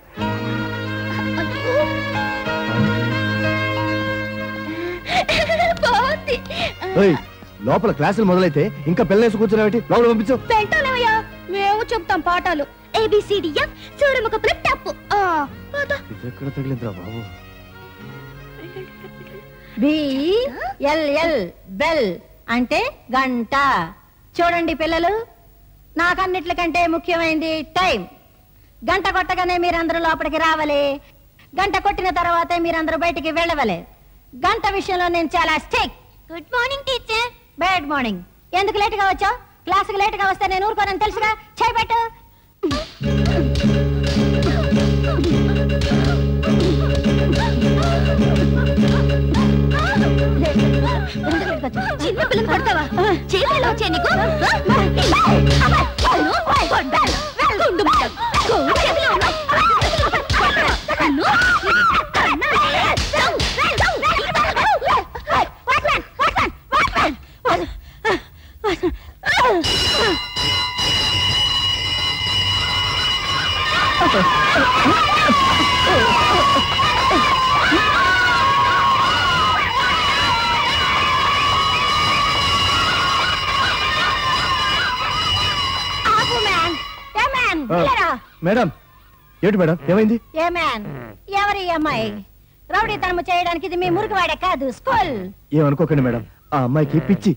S2: బాగుంది
S1: ఏయ్, లోపల క్లాసులు మొదలైతే ఇంకా పిల్లలేసి కూర్చున్నావేటి లోపల పంపించు
S2: పెంటాలేవయ్యా మేము చెప్తాం పాఠాలు ఏబిసిడిఎఫ్ చూడముక టప్పు ఆ, పద.
S1: ఇది ఎక్కడ తగిలిందిరా బాబు
S12: బి ఎల్ ఎల్ బెల్ అంటే గంట చూడండి పిల్లలు నాకన్నిట్లకంటే ముఖ్యమైనది టైం గంట కొట్టగానే మీరందరూ లోపలికి రావాలి గంట కొట్టిన తర్వాతే మీరందరూ బయటికి వెళ్ళవలే గంట విషయంలో నేను చాలా strict
S2: good morning teacher
S12: bad morning ఎందుకు లేట్ గా వచ్చావు క్లాసుకి లేట్ గా వస్తే నేను ఊరుకోనని తెలుసుగా చేయబెట్టు
S2: చిన్న పిల్లలు కొడతావా చేతులు వచ్చాయి నీకు గుండు ముక్క. గోవు చేతిలో ఉన్న. కన్ను. కన్ను.
S12: ఆపు మ్యాన్ ఏ మ్యాన్
S1: ఆ,
S12: వెళ్ళరా
S1: మేడం ఏంటి మేడం ఏమైంది
S12: ఏ మ్యాన్ ఎవరి ఈ అమ్మాయి రౌడీతనము చేయడానికి ఇది మీ మురుగువాడే కాదు స్కూల్
S1: ఏమనుకోకండి మేడం ఆ అమ్మాయికి పిచ్చి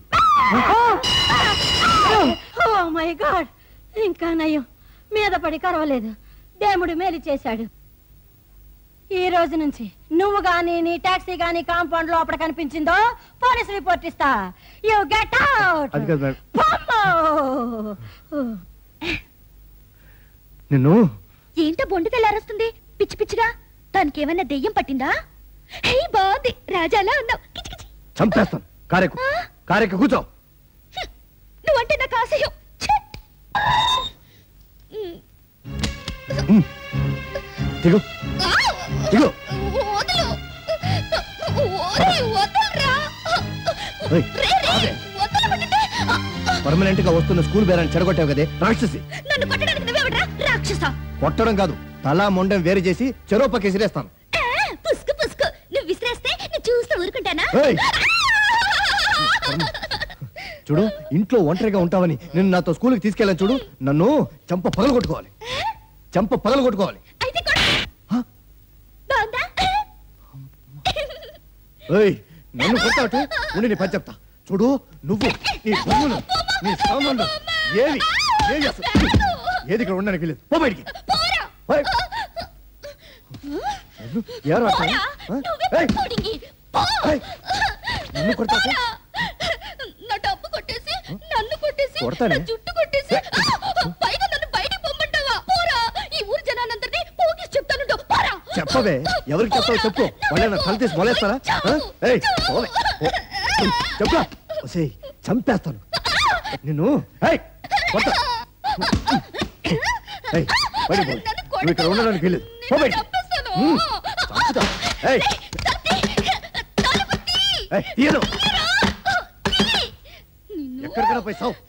S12: ఓ మై గాడ్ ఇంకా నయం మీద పడి కరవలేదు దేవుడు మేలు చేశాడు ఈ రోజు నుంచి నువ్వు గాని నీ టాక్సీ గాని కాంపౌండ్ లోపల కనిపించిందో పోలీస్ రిపోర్ట్ ఇస్తా యు గెట్ అవుట్
S1: అది కాదు మేడం నిన్ను
S2: ఏంటో బొండు తెల్లారొస్తుంది పిచ్చి పిచ్చిగా దానికి ఏమైనా దెయ్యం పట్టిందా హే బాగుంది రాజాలా ఉన్నావు కిచి కిచి.
S1: చంపేస్తాను కారెక్కు కారెక్కు కూర్చో
S2: నువ్వంటే నాకు ఆశయం ఛే!
S1: ఉమ్. దిగు
S2: ఆ!
S1: దిగు
S2: వదలు ఓరి, వదలరా!
S1: ఏయ్,
S2: రే, రే, వదలమంటుంటే!
S1: పర్మనెంట్ గా వస్తున్న స్కూల్ బేరాన్ని చెడగొట్టావు కదే రాక్షసి
S2: నన్ను కొట్టడానికి నువ్వెవడ్రా రాక్షస
S1: కొట్టడం కాదు తలా మొండం వేరు చేసి చెరోపకి విసిరేస్తాను
S2: ఆ, పుస్కు పుస్కు నువ్వు విసిరేస్తే నేను చూస్తూ ఊరుకుంటానా
S1: ఏయ్! చూడు ఇంట్లో ఒంటరిగా ఉంటావని నేను నాతో స్కూల్కి తీసుకెళ్ళాను చూడు నన్ను చంప పగలు కొట్టుకోవాలి చంప పగలు కొట్టుకోవాలి
S2: అయితే కొడు. బాగుందా
S1: ఏయ్ నన్ను కొట్టాటు ఉండి నీ పని చెప్తా చూడు నువ్వు నీ బొమ్మలు నీ సామాన్లు ఏవి ఏవి అసలు ఏది ఇక్కడ ఉండడానికి లేదు పో బయటికి పోయ్. నన్ను ఎవరు అట్లా? ఆ? ఏయ్,
S2: పొడిగి. పో.
S1: ఏయ్, నన్ను కొడతావు
S2: నా డబ్బు కొట్టేసి నన్ను కొట్టేసి
S1: కొడతానే.
S2: నా జుట్టు కొట్టేసి పైగా నన్ను బయటికి పొమ్మంటావా పోరా ఈ ఊరు జనాలందరినీ పోగేసి చెప్తాను పోరా
S1: చెప్పవే ఎవరికి చెప్తావు చెప్పు వాళ్ళేనా తల తీసి మొలేస్తారా ఆ? ఏయ్, పోవే. పో. చెప్పు ఒసేయ్, చంపేస్తాను నిన్ను ఏయ్, కొడతా. ఏయ్, బయటికి పో. నువ్వు ఇక్కడ ఉండడానికి వెళ్ళదు పో బయటికి. ఉమ్, చంపుతా. ఏయ్, ఏయ్, తీయను ఎక్కడికైనా పోయి సావు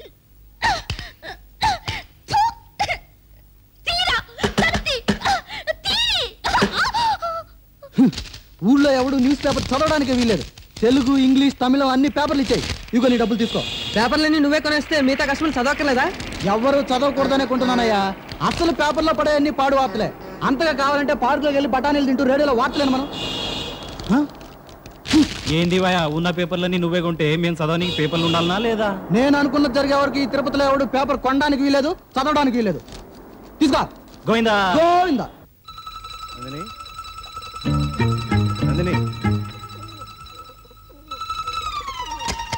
S6: ఊళ్ళో ఎవడు న్యూస్ పేపర్ చదవడానికి వీలేదు తెలుగు ఇంగ్లీష్ తమిళం అన్ని పేపర్లు ఇచ్చాయి ఇగో నీ డబ్బులు తీసుకో
S3: పేపర్లన్నీ నువ్వే కొనేస్తే మిగతా కస్టమర్లు చదవక్కర్లేదా
S6: ఎవరు చదవకూడదనే కొంటున్నానయ్యా అసలు పేపర్లో పడే అన్ని పాడు వార్తలే అంతగా కావాలంటే పార్కులోకి వెళ్ళి బఠానీలు తింటూ రేడియోలో వార్తలేను మనం
S9: ఏంది వయ ఉన్న పేపర్లన్నీ నువ్వే కొంటే మేము చదవనికి పేపర్లు ఉండాలనా లేదా
S6: నేను అనుకున్నది జరిగే వరకు ఈ తిరుపతిలో ఎవడు పేపర్ కొనడానికి వీలేదు చదవడానికి వీలేదు తీసుకో
S9: గోవిందా
S6: గోవిందా
S1: నందిని నందిని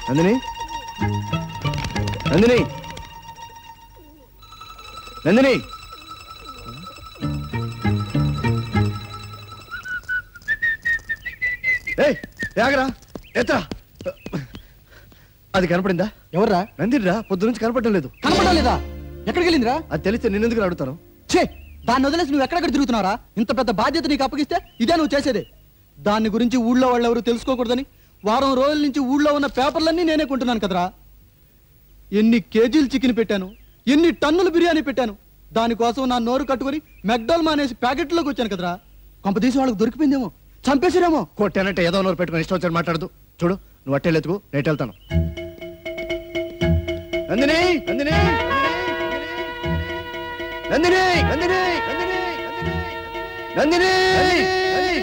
S1: నందిని నందిని నందిని ఏయ్ ఆగరా ఎత్తరా అది కనపడిందా
S6: ఎవర్రా
S1: నందినిరా పొద్దు నుంచి కనపడడం లేదు
S6: కనపడడం లేదా ఎక్కడికి వెళ్ళిందిరా
S1: అది తెలిస్తే నిన్నెందుకు అడుగుతాను
S6: ఛే దాన్ని వదిలేసి నువ్వు ఎక్కడెక్కడ తిరుగుతున్నారా ఇంత పెద్ద బాధ్యత నీకు అప్పగిస్తే ఇదే నువ్వు చేసేదే దాని గురించి ఊళ్ళో వాళ్ళు ఎవరు తెలుసుకోకూడదని వారం రోజుల నుంచి ఊళ్ళో ఉన్న పేపర్లన్నీ నేనే కొంటున్నాను కదరా ఎన్ని కేజీలు చికెన్ పెట్టాను ఎన్ని టన్నులు బిర్యానీ పెట్టాను దానికోసం నా నోరు కట్టుకొని మెక్డాల్ మానేసి ప్యాకెట్లోకి వచ్చాను కదరా కొంపదీసి వాళ్ళకి దొరికిపోయిందేమో చంపేసిరేమో
S1: కొట్టానంటే ఏదో నోరు పెట్టుకుని ఇష్టం వచ్చాడు మాట్లాడదు చూడు నువ్వు అట్టేళ్ళు ఎత్తుకు నేను వెళ్తాను నందిని నందిని నందిని నందిని నందిని నందిని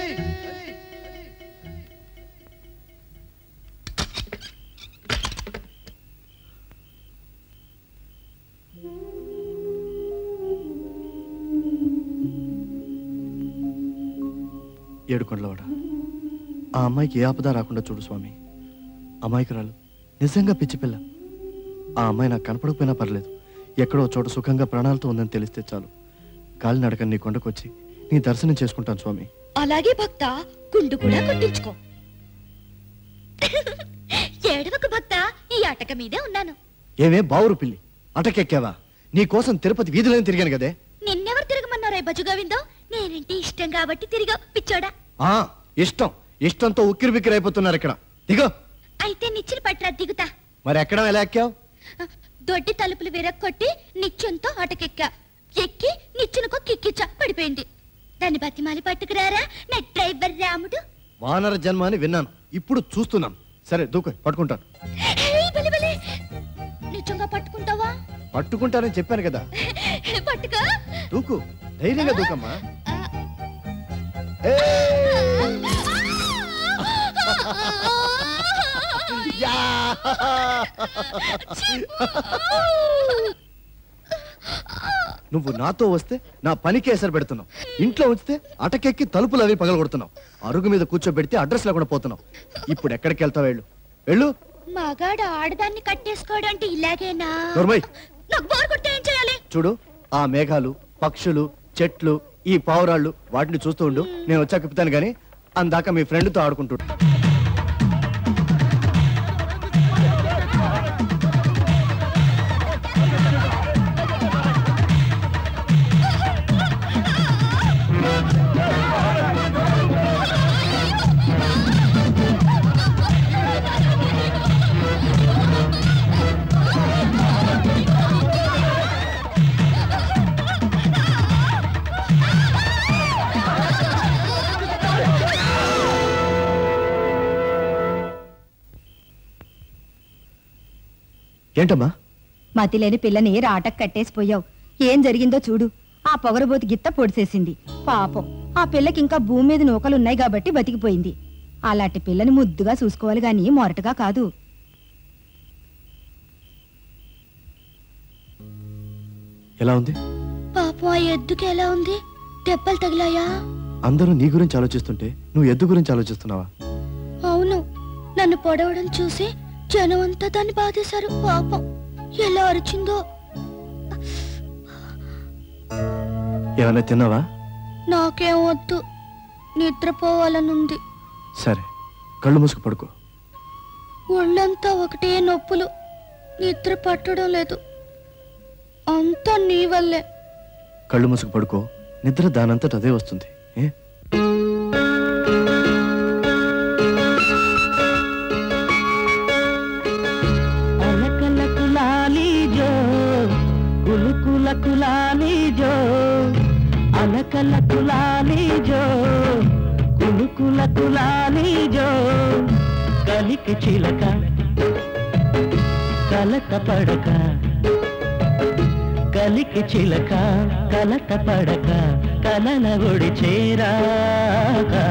S1: ఏడుకొండలవాడ ఆ అమ్మాయికి ఏ ఆపద రాకుండా చూడు స్వామి అమాయకురాలు నిజంగా పిచ్చి పిల్ల ఆ అమ్మాయి నాకు కనపడకపోయినా పర్లేదు ఎక్కడో చోట సుఖంగా ప్రాణాలతో ఉందని తెలిస్తే చాలు కాలినడక నీ కొండకొచ్చి నీ దర్శనం చేసుకుంటాను స్వామి
S2: అలాగే భక్త గుండు కూడా కొట్టించుకో ఏడవకు భక్త ఈ అటక మీదే ఉన్నాను
S1: ఏమే బావురు పిల్లి అటకెక్కావా నీ కోసం తిరుపతి వీధులని తిరిగాను కదే
S2: నిన్నెవరు తిరగమన్నారా బజ్జు గోవిందో నేనంటే ఇష్టం కాబట్టి తిరిగా పిచ్చోడా
S1: ఆ ఇష్టం ఇష్టంతో ఉక్కిరి బిక్కిరి అయిపోతున్నారు ఇక్కడ దిగో
S2: అయితే నిచ్చిన పట్రా దిగుతా
S1: మరి ఎక్కడ ఎలా ఎక్కావు
S2: దొడ్డి తలుపులు విరక్కొట్టి నిత్యంతో అటకెక్కా ఎక్కి నిచ్చెనకో కిక్కిచ్చా పడిపోయింది దాన్ని బతిమాలి పట్టుకురారా నా డ్రైవర్ రాముడు
S1: వానర జన్మ అని విన్నాను ఇప్పుడు చూస్తున్నాను సరే దూకు పట్టుకుంటాను
S2: ఏయ్, బలి బలి. నిజంగా పట్టుకుంటావా
S1: పట్టుకుంటానని చెప్పాను కదా
S2: పట్టుకో
S1: దూకు ధైర్యంగా దూకమ్మా నువ్వు నాతో వస్తే నా పనికి ఎసరు పెడుతున్నావు ఇంట్లో ఉంచితే అటకెక్కి తలుపులు అవి పగలగొడుతున్నావు అరుగు మీద కూర్చోబెడితే అడ్రస్ లేకుండా పోతున్నావు ఇప్పుడు ఎక్కడికి వెళ్తావు వెళ్ళు వెళ్ళు
S2: మగాడు ఆడదాన్ని కట్టేసుకోవడం అంటే ఇలాగేనా
S1: నోర్మయ్
S2: నాకు బోర్ కొడితే ఏం చేయాలి
S1: చూడు ఆ మేఘాలు పక్షులు చెట్లు ఈ పావురాళ్ళు వాటిని చూస్తూ ఉండు నేను వచ్చాక చెప్తాను గానీ అందాక మీ ఫ్రెండ్తో ఆడుకుంటూ ఏంటమ్మా
S12: మతిలేని పిల్లని రాటకు కట్టేసిపోయావు ఏం జరిగిందో చూడు ఆ పొగరబోతి గిత్త పొడిసేసింది పాపం ఆ పిల్లకి ఇంకా భూమి మీద నూకలున్నాయి కాబట్టి బతికిపోయింది అలాంటి పిల్లని ముద్దుగా చూసుకోవాలి గాని మొరటగా కాదు
S1: ఎలా ఉంది
S2: పాపం ఆ ఎద్దుకి ఎలా ఉంది దెబ్బలు తగిలాయా
S1: అందరూ నీ గురించి ఆలోచిస్తుంటే నువ్వు ఎద్దు గురించి ఆలోచిస్తున్నావా
S2: అవును నన్ను పొడవడం చూసి జనం అంతా దాన్ని బాధేశారు పాపం ఎలా అరిచిందో
S1: ఏమైనా తిన్నావా
S2: నాకేం వద్దు నిద్రపోవాలనుంది
S1: సరే కళ్ళు మూసుకు పడుకో
S2: ఒళ్ళంతా ఒకటే నొప్పులు నిద్ర పట్టడం లేదు అంతా నీ వల్లే
S1: కళ్ళు మూసుకు పడుకో నిద్ర దానంతట అదే వస్తుంది ఏ
S11: అలకల కులాలి జో కులుకుల కులాలి జో అలకల కులాలి జో కులుకుల కులాలి జో కలికి చిలక కలత పడక కలికి చిలక కలత పడక కలల ఒడి చేరాగా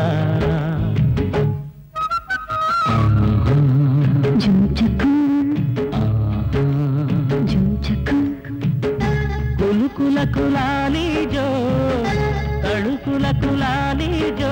S11: కులుకుల కులాలి జో తడుకుల కులాలి జో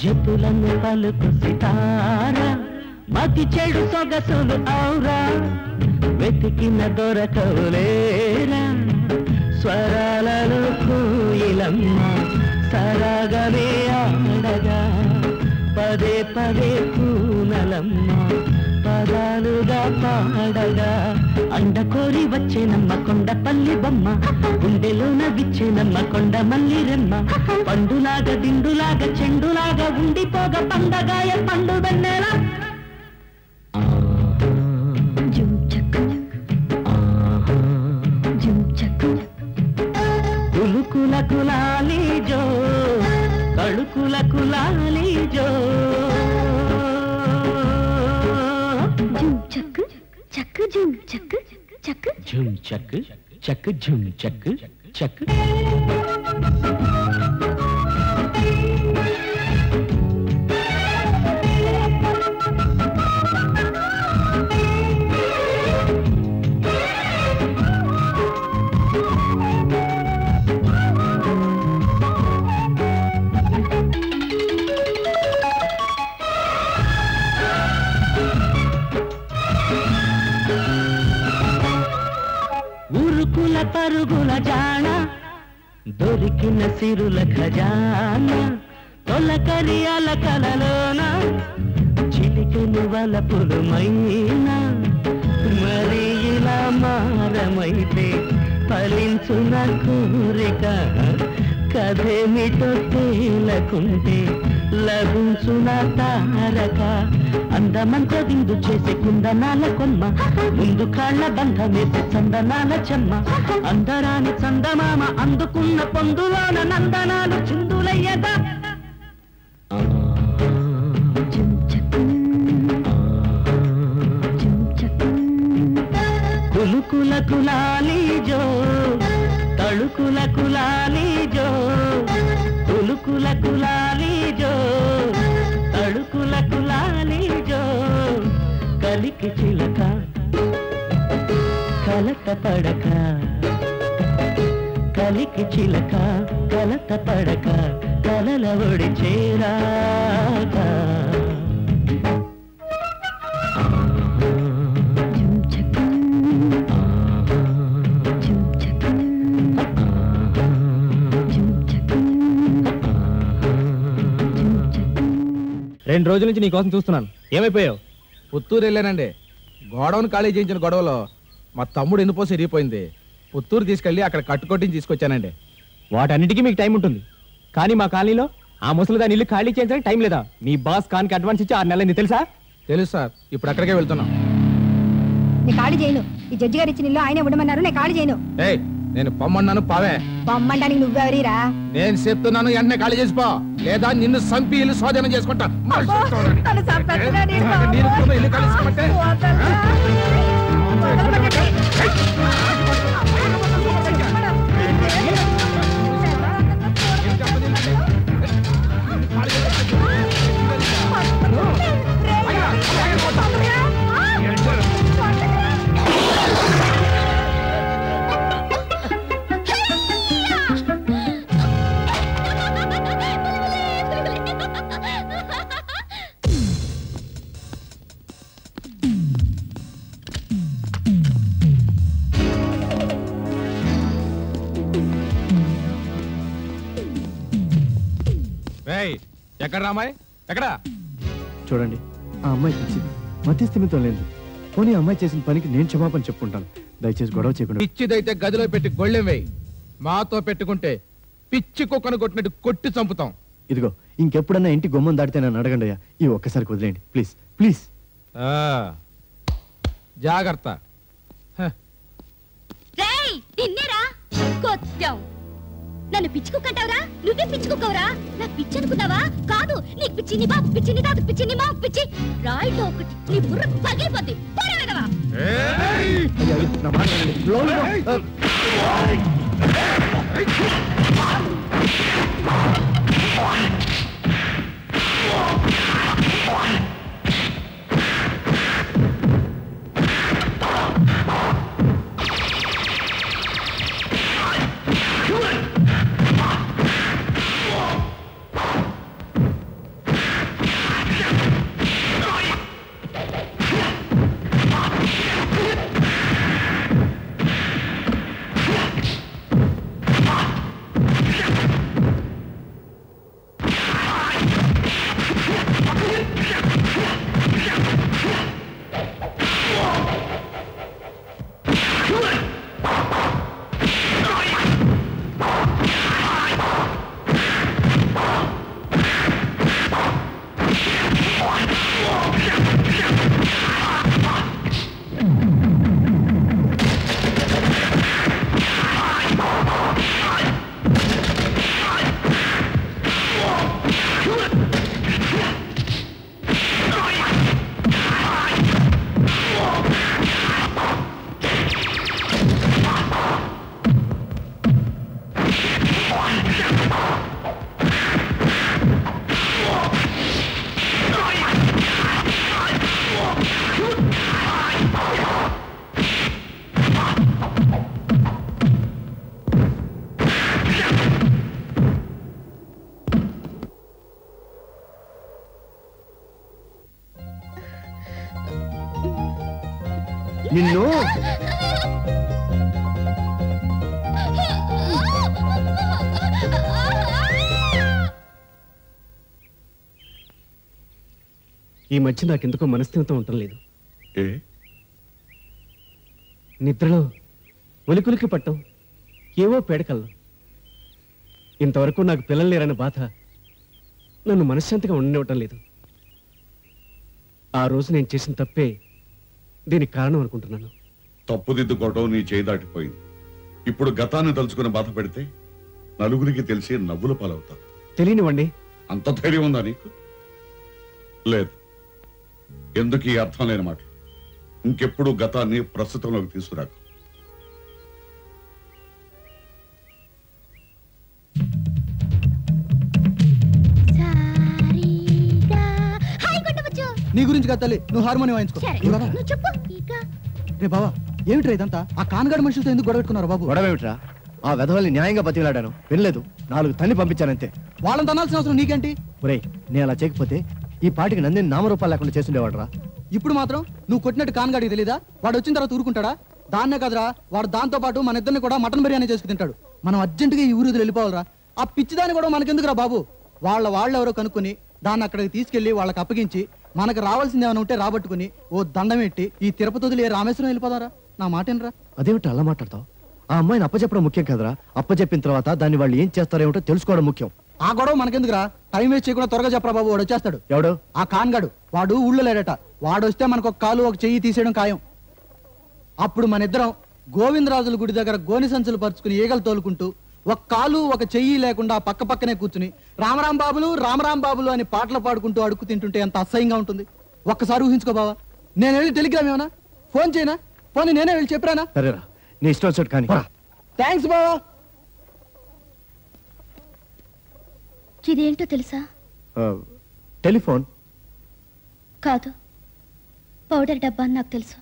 S11: జతులను పలుకు సితారా మతి చెడు సొగసులు ఔరా వెతికిన దొరకవులేరా స్వరాలలో కోయిలమ్మ సరాగమే ఆడగా పదే పదే పూనలమ్మ పదాలుగా పాడగా అండ కోరి వచ్చేనమ్మ కొండపల్లి బొమ్మ గుండెలోన విచ్చేనమ్మ కొండ మల్లి రెమ్మ పండులాగా దిండులాగా చెండులాగా ఉండిపోగా పండగాయ పండు వెన్నెలా కులుకుల కులాలి జో కళుకుల కులాలి జో
S2: చక్కు చక్కు జుమ్ చక్కు చక్కు
S11: ఝుమ్ చక్ చక్ ఝుమ్ చక్ చక్ ఉరుకుల పరుగుల జాణ దొరికిన సిరుల ఖజానా తొలకరి అలకలలోన చిలికెను వలపులు మైనా మరి ఇలా మారమైతే ఫలించున కోరిక కథేమిటో తేలకుంటే లభించున తారక అందమంత విందు చేసే కుందనాల కొమ్మ ముందు కాళ్ళ బంధమేసే చందనాల చెమ్మ అందరాని చందమామ అందుకున్న పొందులోన నందనాలు చిందులయ్యగా కులుకుల కులాలి జో తళుకుల కులాలి జో కులుకుల కులాలి జో తళుకుల కులాలి జో కలికి చిలక కలత పడక కలికి చిలక కలత పడక కలల ఒడి చేరాక
S9: రెండు రోజుల నుంచి నీకోసం చూస్తున్నాను ఏమైపోయావు
S13: పుత్తూరు వెళ్ళానండి గోడౌన్ ఖాళీ చేయించిన గొడవలో మా తమ్ముడు ఎన్నుపోసి ఇరిగిపోయింది పుత్తూరు తీసుకెళ్ళి అక్కడ కట్టుకొట్టిని తీసుకొచ్చానండి
S9: వాటన్నిటికీ మీకు టైం ఉంటుంది కానీ మా కాలనీలో ఆ ముసలిదాని ఇల్లు ఖాళీ చేయించడానికి టైం లేదా మీ బాస్ ఖాన్కి అడ్వాన్స్ ఇచ్చి ఆరు నెలలైంది తెలుసా
S13: తెలుసు సార్ ఇప్పుడు అక్కడికే వెళ్తున్నాం
S14: నేను ఖాళీ చేయను ఈ జడ్జి గారు ఇచ్చిన ఇల్లు ఆయనే ఉండమన్నారు నేను ఖాళీ చేయను
S13: ఏయ్ నేను పొమ్మన్నాను పావే
S14: బొమ్మంటానికి నువ్వెవరీరా
S13: నేను చెప్తున్నాను వెంటనే ఖాళీ చేసిపో లేదా నిన్ను సంపి ఇల్లు స్వాధీనం చేసుకుంటా
S14: నన్ను చంపేస్తున్నాడు ఈ బాబు.
S13: నేను కూడా ఇల్లు ఖాళీ చేసుకోమంటే? ఏయ్, ఎక్కడ రామాయ్ ఎక్కడ
S1: చూడండి ఆ అమ్మాయి పిచ్చిది మతి స్థిమితం లేదు పోనీ ఆ అమ్మాయి చేసిన పనికి నేను క్షమాపణ చెప్పుకుంటాను దయచేసి గొడవ చేయకుండా
S13: పిచ్చిదైతే గదిలో పెట్టి గొళ్ళెం వేయి మాతో పెట్టుకుంటే పిచ్చి కుక్కను కొట్టినట్టు కొట్టి చంపుతాం
S1: ఇదిగో ఇంకెప్పుడన్నా ఇంటి గుమ్మం దాటితే నన్ను అడగండి అయ్యా ఈ ఒక్కసారి వదిలేయండి ప్లీజ్ ప్లీజ్
S13: ఆ, జాగ్రత్త
S2: రేయ్ నిన్నేరా కొత్తాం నన్ను పిచ్చి కుక్కంటావురా నువ్వే పిచ్చి కుక్కవురా నా పిచ్చి అనుకున్నావా కాదు నీకు పిచ్చి నీ బాబు పిచ్చి నీ తాత పిచ్చి నీ మాకు పిచ్చి రాయితో ఒకటి నీ బుర్ర పగిలిపోద్ది పోరా వెధవా.
S1: అయ్యా, అయ్యా, నా మాట వినండి. లోపలికి పో. నిన్ను
S7: ఈ మధ్య నాకెందుకో మనస్థిమితం ఉండటం లేదు
S5: ఏ
S7: నిద్రలో ఒలికులికి పట్టం ఏవో పేడకల్లు ఇంతవరకు నాకు పిల్లలు లేరన్న బాధ నన్ను మనశ్శాంతిగా ఉండనివ్వటం లేదు ఆ రోజు నేను చేసిన తప్పే దీనికి కారణం అనుకుంటున్నాను
S5: తప్పుదిద్దుకోవటం నీ చేయి దాటిపోయింది ఇప్పుడు గతాన్ని తలుచుకుని బాధ పెడితే నలుగురికి తెలిసి నవ్వుల పాలవుతావు
S7: తెలియనివ్వండి
S5: అంత ధైర్యం ఉందా నీకు లేదు ఎందుకు ఈ అర్థం లేని మాట ఇంకెప్పుడు గతాన్ని ప్రస్తుతంలోకి తీసుకురాకు
S2: హాయ్ కొట్టవచ్చు
S6: నీ గురించి కదా తల్లి నువ్వు హార్మోనియం వాయించుకో
S2: సరే
S6: ఏ బాబా,
S2: నువ్వు చెప్పు ఇక
S6: రే బాబా ఏమిట్రా ఇదంతా ఆ కాన్గాడి మనుషులతో ఎందుకు గొడవ పెట్టుకున్నారు బాబు
S1: గొడవ ఏమిట్రా ఆ వెధవల్ని న్యాయంగా బతిలాడాను వినలేదు నాలుగు తన్ని పంపించానంతే
S6: వాళ్ళని తనాల్సిన అవసరం నీకేంటి
S1: ఒరేయ్ నేను అలా చేయకపోతే ఈ పాటికి నందిని నామరూపాలు లేకుండా చేస్తుండేవాడ్రా
S6: ఇప్పుడు మాత్రం నువ్వు కొట్టినట్టు కాన్గాడికి తెలీదా వాడు వచ్చిన తర్వాత ఊరుకుంటాడా దాన్నే కదరా వాడు దాంతో పాటు మన ఇద్దరిని కూడా మటన్ బిర్యానీ చేసుకు తింటాడు మనం అర్జెంటుగా ఈ ఊరు వదిలి వెళ్ళిపోవాలరా ఆ పిచ్చిదాన్ని కూడా మనకెందుకురా బాబు వాళ్ళ వాళ్ళెవరో కనుక్కొని దాన్ని అక్కడికి తీసుకెళ్లి వాళ్ళకి అప్పగించి మనకు రావాల్సింది ఏమైనా ఉంటే రాబట్టుకుని ఓ దండం పెట్టి ఈ తిరుపతి వదిలి రామేశ్వరం వెళ్ళిపోదారా నా మాట ఏంట్రా
S1: అదేమిటి అలా మాట్లాడతావు ఆ అమ్మాయిని అప్పచెప్పడం ముఖ్యం కదరా అప్పచెప్పిన తర్వాత దాన్ని వాళ్ళు ఏం చేస్తారో ఏమిటో తెలుసుకోవడం ముఖ్యం
S6: ఆ గొడవ మనకెందుకురా టైం వేస్ట్ చేయకుండా త్వరగా చెప్పరా బాబు వాడు వచ్చేస్తాడు
S1: ఎవడు
S6: ఆ కాన్గాడు వాడు ఊళ్ళో లేడట వాడు వస్తే మనకు ఒక కాలు ఒక చెయ్యి తీసేయడం ఖాయం అప్పుడు మన ఇద్దరం గోవిందరాజుల గుడి దగ్గర గోని సంచులు పరుచుకుని ఈగలు తోలుకుంటూ ఒక కాలు ఒక చెయ్యి లేకుండా పక్క పక్కనే కూర్చుని రామరాం బాబులు రామరాం బాబులు అని పాటలు పాడుకుంటూ అడుక్కు తింటుంటే ఎంత అసహ్యంగా ఉంటుంది ఒక్కసారి ఊహించుకో బావా నేను వెళ్ళి టెలిగ్రామ్ ఏమన్నా ఫోన్ చేయనా పోనీ నేనే వెళ్ళి చెప్పరానా
S1: సరేరా నీ ఇష్టం వచ్చినట్టు కానీ
S6: థ్యాంక్స్ బావా
S2: ఇదేంటో తెలుసా
S1: ఆ, టెలిఫోన్
S2: కాదు పౌడర్ డబ్బా అని నాకు తెలుసు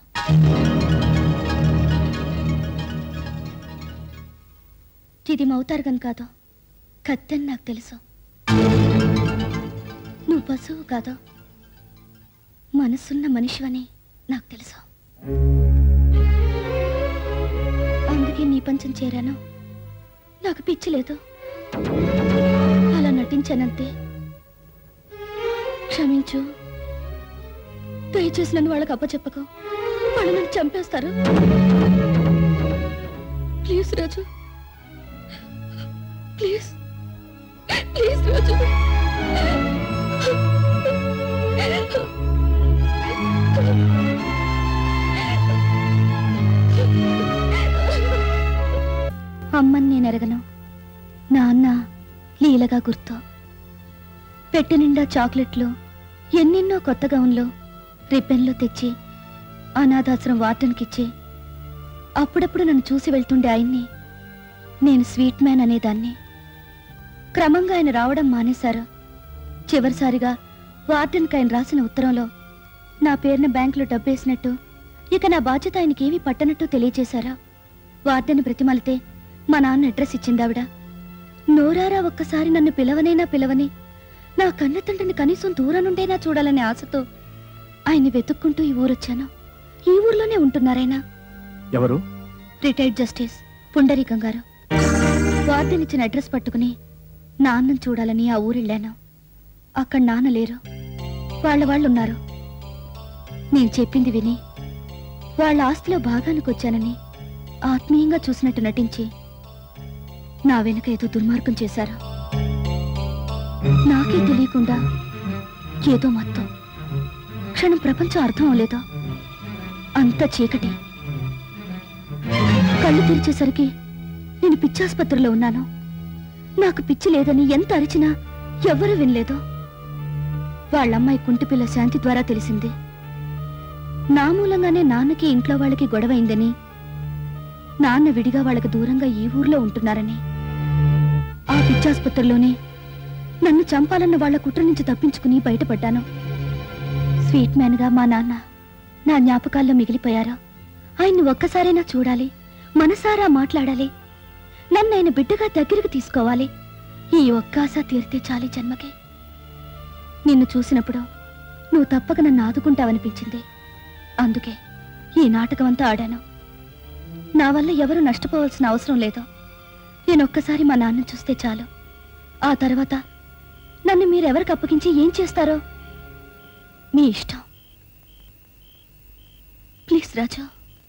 S2: ఇది మౌతార్గన్ కాదు కత్తెని నాకు తెలుసు నువ్వు పశువు కాదు మనసున్న మనిషివని నాకు తెలుసు అందుకే నీ పంచం చేరాను నాకు పిచ్చి లేదు అలా నటించానంతే క్షమించు దయచేసి నన్ను వాళ్ళకి అప్పచెప్పకు వాళ్ళు నన్ను చంపేస్తారు please Raju please please Raju అమ్మని నేను ఎరగను నాన్న లీలగా గుర్తు పెట్టి నిండా చాక్లెట్లు ఎన్నెన్నో కొత్త గౌన్లు రిబ్బన్లు తెచ్చి అనాథాశ్రం వార్డెన్కిచ్చి అప్పుడప్పుడు నన్ను చూసి వెళ్తుండే ఆయన్ని నేను స్వీట్ మ్యాన్ అనేదాన్ని క్రమంగా ఆయన రావడం మానేశారు చివరిసారిగా వార్డెన్కి ఆయన రాసిన ఉత్తరంలో నా పేరున బ్యాంకులో డబ్బేసినట్టు ఇక నా బాధ్యత ఆయనకి ఏమీ పట్టనట్టు తెలియచేశారా వార్డెన్ బ్రతిమలితే మా నాన్న అడ్రస్ ఇచ్చిందావిడ నోరారా ఒక్కసారి నన్ను పిలవనైనా పిలవని నా కన్న తండ్రిని కనీసం దూరం నుండైనా చూడాలనే ఆశతో ఆయన్ని వెతుక్కుంటూ ఈ ఊరొచ్చాను ఈ ఊర్లోనే ఉంటున్నారైనా
S1: ఎవరు
S2: రిటైర్డ్ జస్టిస్ పుండరీకం గారు వార్డెన్ ఇచ్చిన అడ్రస్ పట్టుకుని నాన్నను చూడాలని ఆ ఊరెళ్ళాను అక్కడ నాన్న లేరు వాళ్ళ వాళ్ళు ఉన్నారు నేను చెప్పింది విని వాళ్ళ ఆస్తిలో భాగానికి వచ్చానని ఆత్మీయంగా చూసినట్టు నటించి నా వెనుక ఏదో దుర్మార్గం చేశారు నాకే తెలియకుండా ఏదో మొత్తం క్షణం ప్రపంచం అర్థం అవలేదా అంత చీకటి కళ్ళు తెరిచేసరికి నేను పిచ్చాసుపత్రిలో ఉన్నాను నాకు పిచ్చి లేదని ఎంత అరిచినా ఎవ్వరూ వినలేదు వాళ్ళమ్మాయి కుంటిపిల్ల శాంతి ద్వారా తెలిసింది నా మూలంగానే నాన్నకి ఇంట్లో వాళ్ళకి గొడవైందని నాన్న విడిగా వాళ్ళకి దూరంగా ఈ ఊర్లో ఉంటున్నారని ఆ పిచ్చాసుపత్రిలోనే నన్ను చంపాలన్న వాళ్ళ కుట్ర నుంచి తప్పించుకుని బయటపడ్డాను స్వీట్ మ్యాన్గా మా నాన్న నా జ్ఞాపకాల్లో మిగిలిపోయారు ఆయన్ని ఒక్కసారైనా చూడాలి మనసారా మాట్లాడాలి నన్ను ఆయన బిడ్డగా దగ్గరికి తీసుకోవాలి ఈ ఒక్క ఆశ తీరితే చాలి జన్మకి నిన్ను చూసినప్పుడు నువ్వు తప్పక నన్ను ఆదుకుంటావనిపించింది అందుకే ఈ నాటకం అంతా ఆడాను నా వల్ల ఎవరు నష్టపోవాల్సిన అవసరం లేదు నేను ఒక్కసారి మా నాన్న చూస్తే చాలు ఆ తర్వాత నన్ను మీరెవరికి అప్పగించి ఏం చేస్తారో మీ ఇష్టం ప్లీజ్ రాజు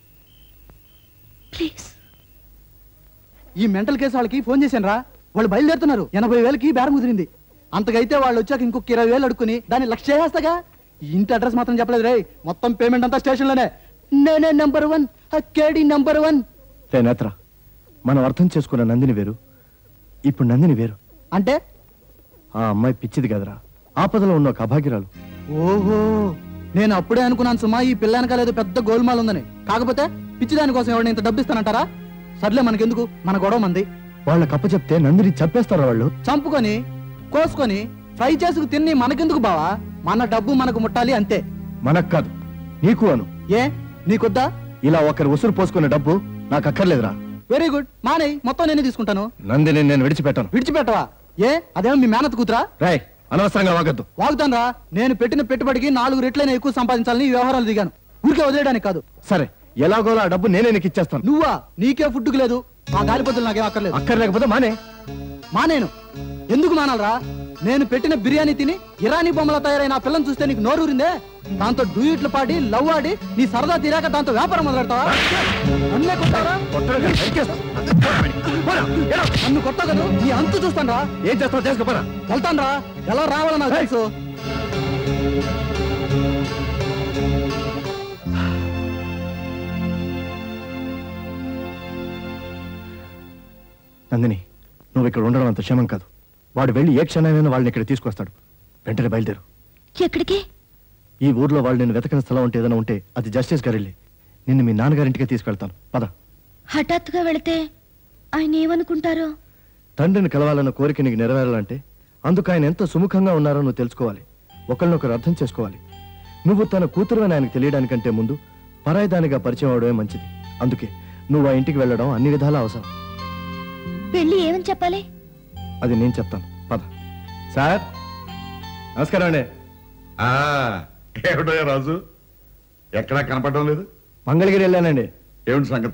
S2: ప్లీజ్
S6: ఈ మెంటల్ కేసు వాళ్ళకి ఫోన్ చేశాను రా వాళ్ళు బయలుదేరుతున్నారు ఎనభై వేలకి బేరం కుదిరింది అంతకైతే వాళ్ళు వచ్చాక ఇంకొక ఇరవై వేలు అడుక్కుని దాన్ని లక్ష చేస్తాగా ఇంటి అడ్రస్ మాత్రం చెప్పలేదు రే మొత్తం పేమెంట్ అంతా స్టేషన్ లోనే నేనే నెంబర్ వన్ కేడి నెంబర్ వన్
S1: రే నేత్ర మనం అర్థం చేసుకున్న నందిని వేరు ఇప్పుడు నందిని వేరు
S6: అంటే
S1: ఆ అమ్మాయి పిచ్చిది కదరా ఆపదలో ఉన్న ఒక అభాగ్యురాలు
S6: ఓహో నేను అప్పుడే అనుకున్నాను సుమా ఈ పిల్ల వెనకాల ఏదో పెద్ద గోల్మాల్ ఉందని కాకపోతే పిచ్చి దానికోసం ఎవరిని ఇంత డబ్బు ఇస్తానంటారా సర్లే మనకెందుకు మన గొడవ మంది
S1: వాళ్ళకి అప్పచెప్తే నందిని చంపేస్తారా వాళ్ళు
S6: చంపుకొని కోసుకొని ఫ్రై చేసుకు తిని మనకెందుకు బావా మన డబ్బు మనకు ముట్టాలి అంతే
S1: మనకు కాదు నీకు అను
S6: ఏ నీకొద్దా
S1: ఇలా ఒకరి ఉసురు పోసుకునే డబ్బు నాకు అక్కర్లేదురా
S6: వెరీ గుడ్ మానేయ్ మొత్తం నేనే తీసుకుంటాను
S1: నందిని నేను విడిచిపెట్టాను
S6: విడిచిపెట్టవా ఏ అదేమో మీ మేనత్ కూతురా
S1: రాయ్ అనవసరంగా వాగద్దు
S6: వాగుతాను రా నేను పెట్టిన పెట్టుబడికి నాలుగు రెట్లైనా ఎక్కువ సంపాదించాలని ఈ వ్యవహారాలు దిగాను ఊరికే వదిలేయడానికి కాదు
S1: సరే ఎలాగోలా ఆ డబ్బు నేనే నీకు ఇచ్చేస్తాను
S6: నువ్వా నీకే ఫుడ్కి లేదు ఆ గాలిపతులు నాకేం అక్కర్లేదు
S1: అక్కర్లేకపోతే మానే
S6: మానేను ఎందుకు మానాలరా నేను పెట్టిన బిర్యానీ తిని ఇరానీ బొమ్మల తయారైన ఆ పిల్లని చూస్తే నీకు నోరూరిందే దాంతో డూయిట్లు పాడి లవ్ ఆడి నీ సరదా తీరాక దాంతో వ్యాపారం మొదలెడతావా నన్నే కొట్టావా నన్ను కొట్ట కదా నీ అంతు చూస్తాను రా
S1: ఏం చేస్తావు చేసుకోపరా
S6: వెళ్తాను రా ఎలా రావాలో నాకు తెలుసు
S1: నందిని నువ్వు ఇక్కడ ఉండడం అంత క్షేమం కాదు వాడు వెళ్ళి ఏ క్షణమైనా వాళ్ళని ఇక్కడ తీసుకొస్తాడు వెంటనే బయలుదేరు
S2: ఎక్కడికి
S1: ఈ ఊర్లో వాళ్ళు నేను వెతకని స్థలం ఉంటే ఏదైనా ఉంటే అది జస్టిస్ గారిల్లి నిన్ను మీ నాన్నగారింటికే తీసుకెళ్తాను పద
S2: హఠాత్తుగా వెళితే ఆయన ఏమనుకుంటారో
S1: తండ్రిని కలవాలన్న కోరిక నీకు నెరవేరాలంటే అందుకు ఆయన ఎంత సుముఖంగా ఉన్నారో నువ్వు తెలుసుకోవాలి ఒకరినొకరు అర్థం చేసుకోవాలి నువ్వు తన కూతురు అని ఆయనకు తెలియడానికంటే ముందు పరాయిదానిగా పరిచయం అవడమే మంచిది అందుకే నువ్వు ఆ ఇంటికి వెళ్ళడం అన్ని విధాలా అవసరం
S2: వెళ్ళి ఏమని చెప్పాలి
S1: అది నేను చెప్తాను పద సార్ నమస్కారం అండి
S5: ఆ, ఏమిటోయా రాజు ఎక్కడా కనపడడం లేదు
S1: మంగళగిరి వెళ్ళానండి
S5: ఏమిటి సంగతి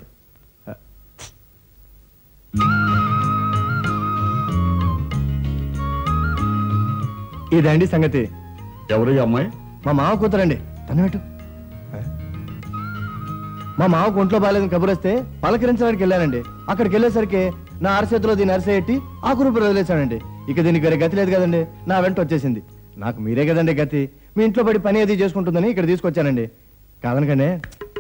S1: ఇదండి సంగతి
S5: ఎవరు ఈ అమ్మాయి
S1: మా మామ కూతురండి తన పెట్టు మా మామకు ఒంట్లో బాగాలేదని కబురు వస్తే పలకరించడానికి వెళ్ళానండి అక్కడికి వెళ్ళేసరికి నా అరచేతిలో దీన్ని అరసేయట్టి ఆ గ్రూప్ వదిలేశానండి ఇక దీనికి వేరే గతి లేదు కదండి నా వెంట వచ్చేసింది నాకు మీరే కదండి గతి మీ ఇంట్లో పడి పని అది చేసుకుంటుందని ఇక్కడ తీసుకొచ్చానండి కాదనకండి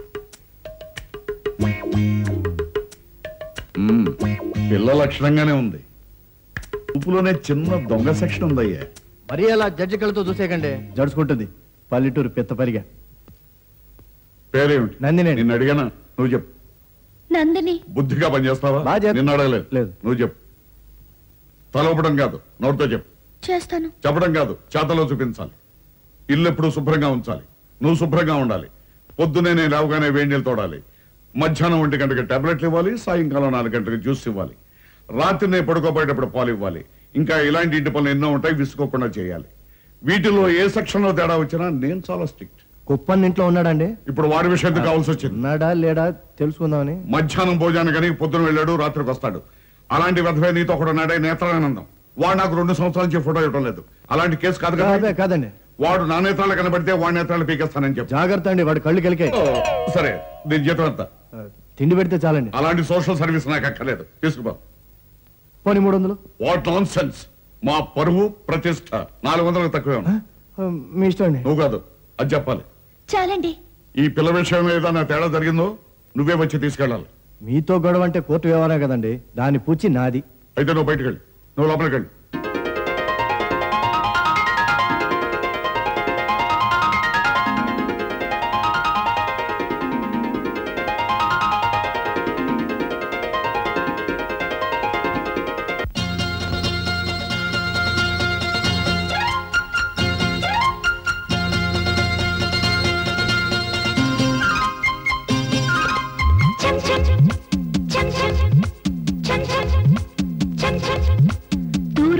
S5: మ్మ్. పిల్ల లక్షణంగానే ఉంది ఊపులోనే చిన్న దొంగ సెక్షన్ ఉందయ్యా
S1: మరీ అలా జడ్జి కళ్ళతో చూసేయకండి జడుచుకుంటుంది పల్లెటూరు పెద్ద పరిగా
S5: పేరేమిటి
S1: నందిని
S5: నిన్ను అడిగానా నువ్వు చెప్పు
S2: నందిని
S5: బుద్ధిగా పనిచేస్తావా
S1: బాగా చేస్తా-
S5: నిన్ను అడగలేదు
S1: లేదు.
S5: నువ్వు చెప్పు తలవపడం కాదు నోటితో చెప్పు
S2: చేస్తాను
S5: చెప్పడం కాదు చేతలో చూపించాలి ఇల్లు ఎప్పుడు శుభ్రంగా ఉంచాలి నువ్వు శుభ్రంగా ఉండాలి పొద్దునే నేను లేవగానే వేడి నీళ్ళు తోడాలి మధ్యాహ్నం ఒంటి గంటకి టాబ్లెట్లు ఇవ్వాలి సాయంకాలం నాలుగు గంటలకు జ్యూస్ ఇవ్వాలి రాత్రి నేను పడుకోబోయేటప్పుడు పాలు ఇవ్వాలి ఇంకా ఇలాంటి ఇంటి పనులు ఎన్నో ఉంటాయి విసుకోకుండా చేయాలి వీటిలో ఏ సెక్షన్ లో తేడా వచ్చినా నేను చాలా స్ట్రిక్ట్
S1: కుప్పన్ ఇంట్లో ఉన్నాడండి
S5: ఇప్పుడు వాడి విషయం ఎందుకు కావాల్సి వచ్చింది
S1: ఉన్నాడా లేడా తెలుసుకుందామని
S5: మధ్యాహ్నం భోజనానికి పొద్దున వెళ్ళాడు రాత్రికి వస్తాడు అలాంటి వెధవే నీతో ఒకడు నాడే నేత్రానందం వాడు నాకు రెండు సంవత్సరాల నుంచి ఫోటో ఇవ్వడం లేదు అలాంటి కేసు కాదు
S1: అదే
S5: కదా
S1: కాదండి
S5: వాడు నా నేత్రాలు కనబడితే వాడి నేత్రాలు పీకేస్తానని చెప్పు
S1: జాగ్రత్త అండి వాడు కళ్ళు కెలికే
S5: ఓ, సరే నేను జీతం ఎంత
S1: తిండి పెడితే చాలండి
S5: అలాంటి సోషల్ సర్వీస్ నాకు అక్కర్లేదు తీసుకుపో
S1: పోనీ మూడు వందలు
S5: వాట్ నాన్ సెన్స్ మా పరువు ప్రతిష్ట నాలుగు వందలకు తక్కువే ఉంది
S1: ఆ, మీ ఇష్టం అండి
S5: నువ్వు కాదు అది చెప్పాలి
S2: చాలండి
S5: ఈ పిల్ల విషయం ఏదైనా తేడా జరిగిందో నువ్వే వచ్చి తీసుకెళ్ళాలి
S1: మీతో గొడవ అంటే కోర్టు వ్యవహారం కదండి దాని పూచి నాది
S5: అయితే నువ్వు బయటకు వెళ్ళి నువ్వు లోపలికి వెళ్ళి
S2: దూర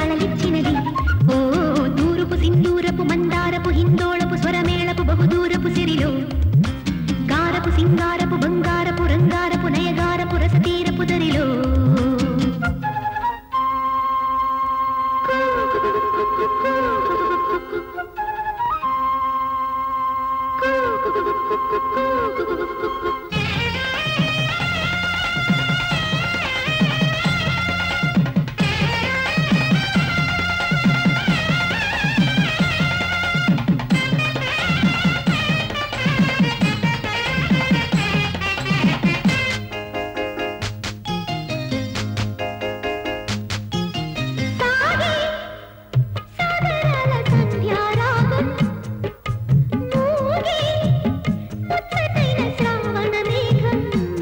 S15: కళలిచ్చినది ఓ తూరుపు సింధూరపు మందారపు హిందోళపు స్వరమేళపు బహుదూరపు సిరిలో గారపు సింగారపు బంగారపు రంగారపు నయగారపు రసతీరపు దరిలో సాగే సాగరాల సంధ్యారాగం మూగే ముచ్చటైన శ్రావణ మేఘం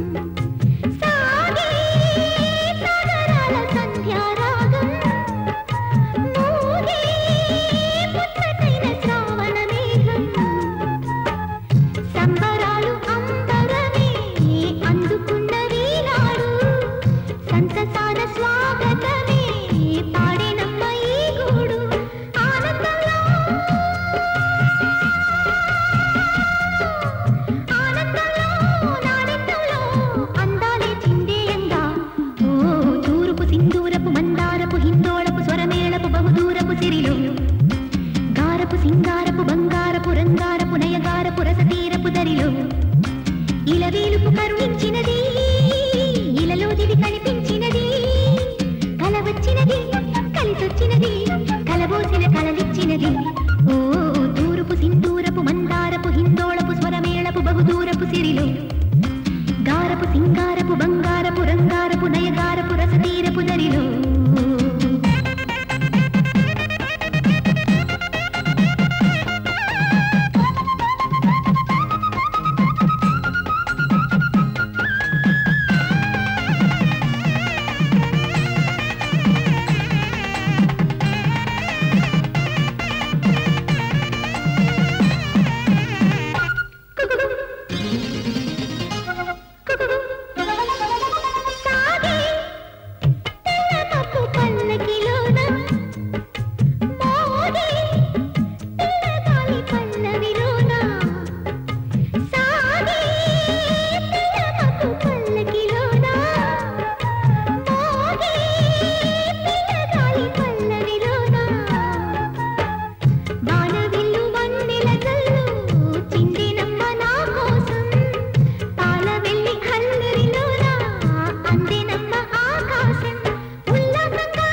S15: సాగే సాగరాల సంధ్యారాగం మూగే ముచ్చటైన శ్రావణ మేఘం సంబరాలు అంబరమే అందుకున్న వీనాడు సంతసాన స్వాగతమే పాడినమ్మ ఈ గూడు ఆనందంలో ఆనందంలో నానందంలో అందాలే చిందేయంగా ఓ తూరుపు సింధూరపు మందారపు హిందోళపు స్వరమేళపు బహుదూరపు సిరిలో గారపు సింగారపు బంగారపు రంగారపు నయగారపు రసతీరపు దరిలో ఇలవేలుపు కరుణించినది ఇలలో దివి కనిపించినది కల వచ్చినది కలిసొచ్చినది కలబోసిన కలలిచ్చినది ఓ తూరుపు సింధూరపు మందారపు హిందోళపు స్వరమేళపు బహుదూరపు సిరిలో గారపు సింగారపు బంగారపు రంగారపు నయగారపు రసతీరపు దరిలో సాగే తెల్లమప్పు పల్లకిలోన మోగే తెల్లగాలి పల్లవిలోన సాగే తెల్లమప్పు పల్లకిలోన మోగే తెల్లగాలి పల్లవిలోన వానవిల్లు వన్నెల జల్లు చిందినమ్మ నా కోసం పాల వెళ్ళి హల్లరిలోన అందినమ్మ ఆకాశం ఉల్లాసంగా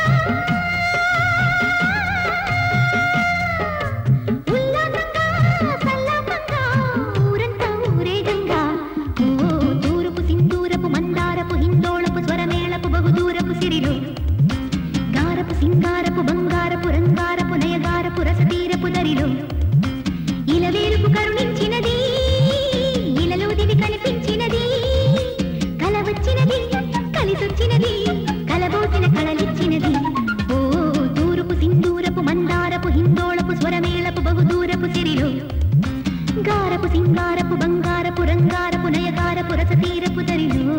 S15: ఉల్లాసంగా సల్లాపంగా ఊరంతా ఊరేగంగా ఓ తూరుపు సింధూరపు మందారపు హిందోళపు స్వరమేళపు బహుదూరపు సిరిలో గారపు సింగారపు బంగారపు రంగారపు నయగారపు రసతీరపు దరిలో ఇలవేలుపు కరుణించినది ఇలలో దివి కనిపించినది కల వచ్చినది కలిసొచ్చినది కలబోసిన కళలిచ్చినది ఓ తూరుపు సింధూరపు మందారపు హిందోళపు స్వరమేళపు బహుదూరపు సిరిలో గారపు సింగారపు బంగారపు రంగారపు నయగారపు రసతీరపు దరిలో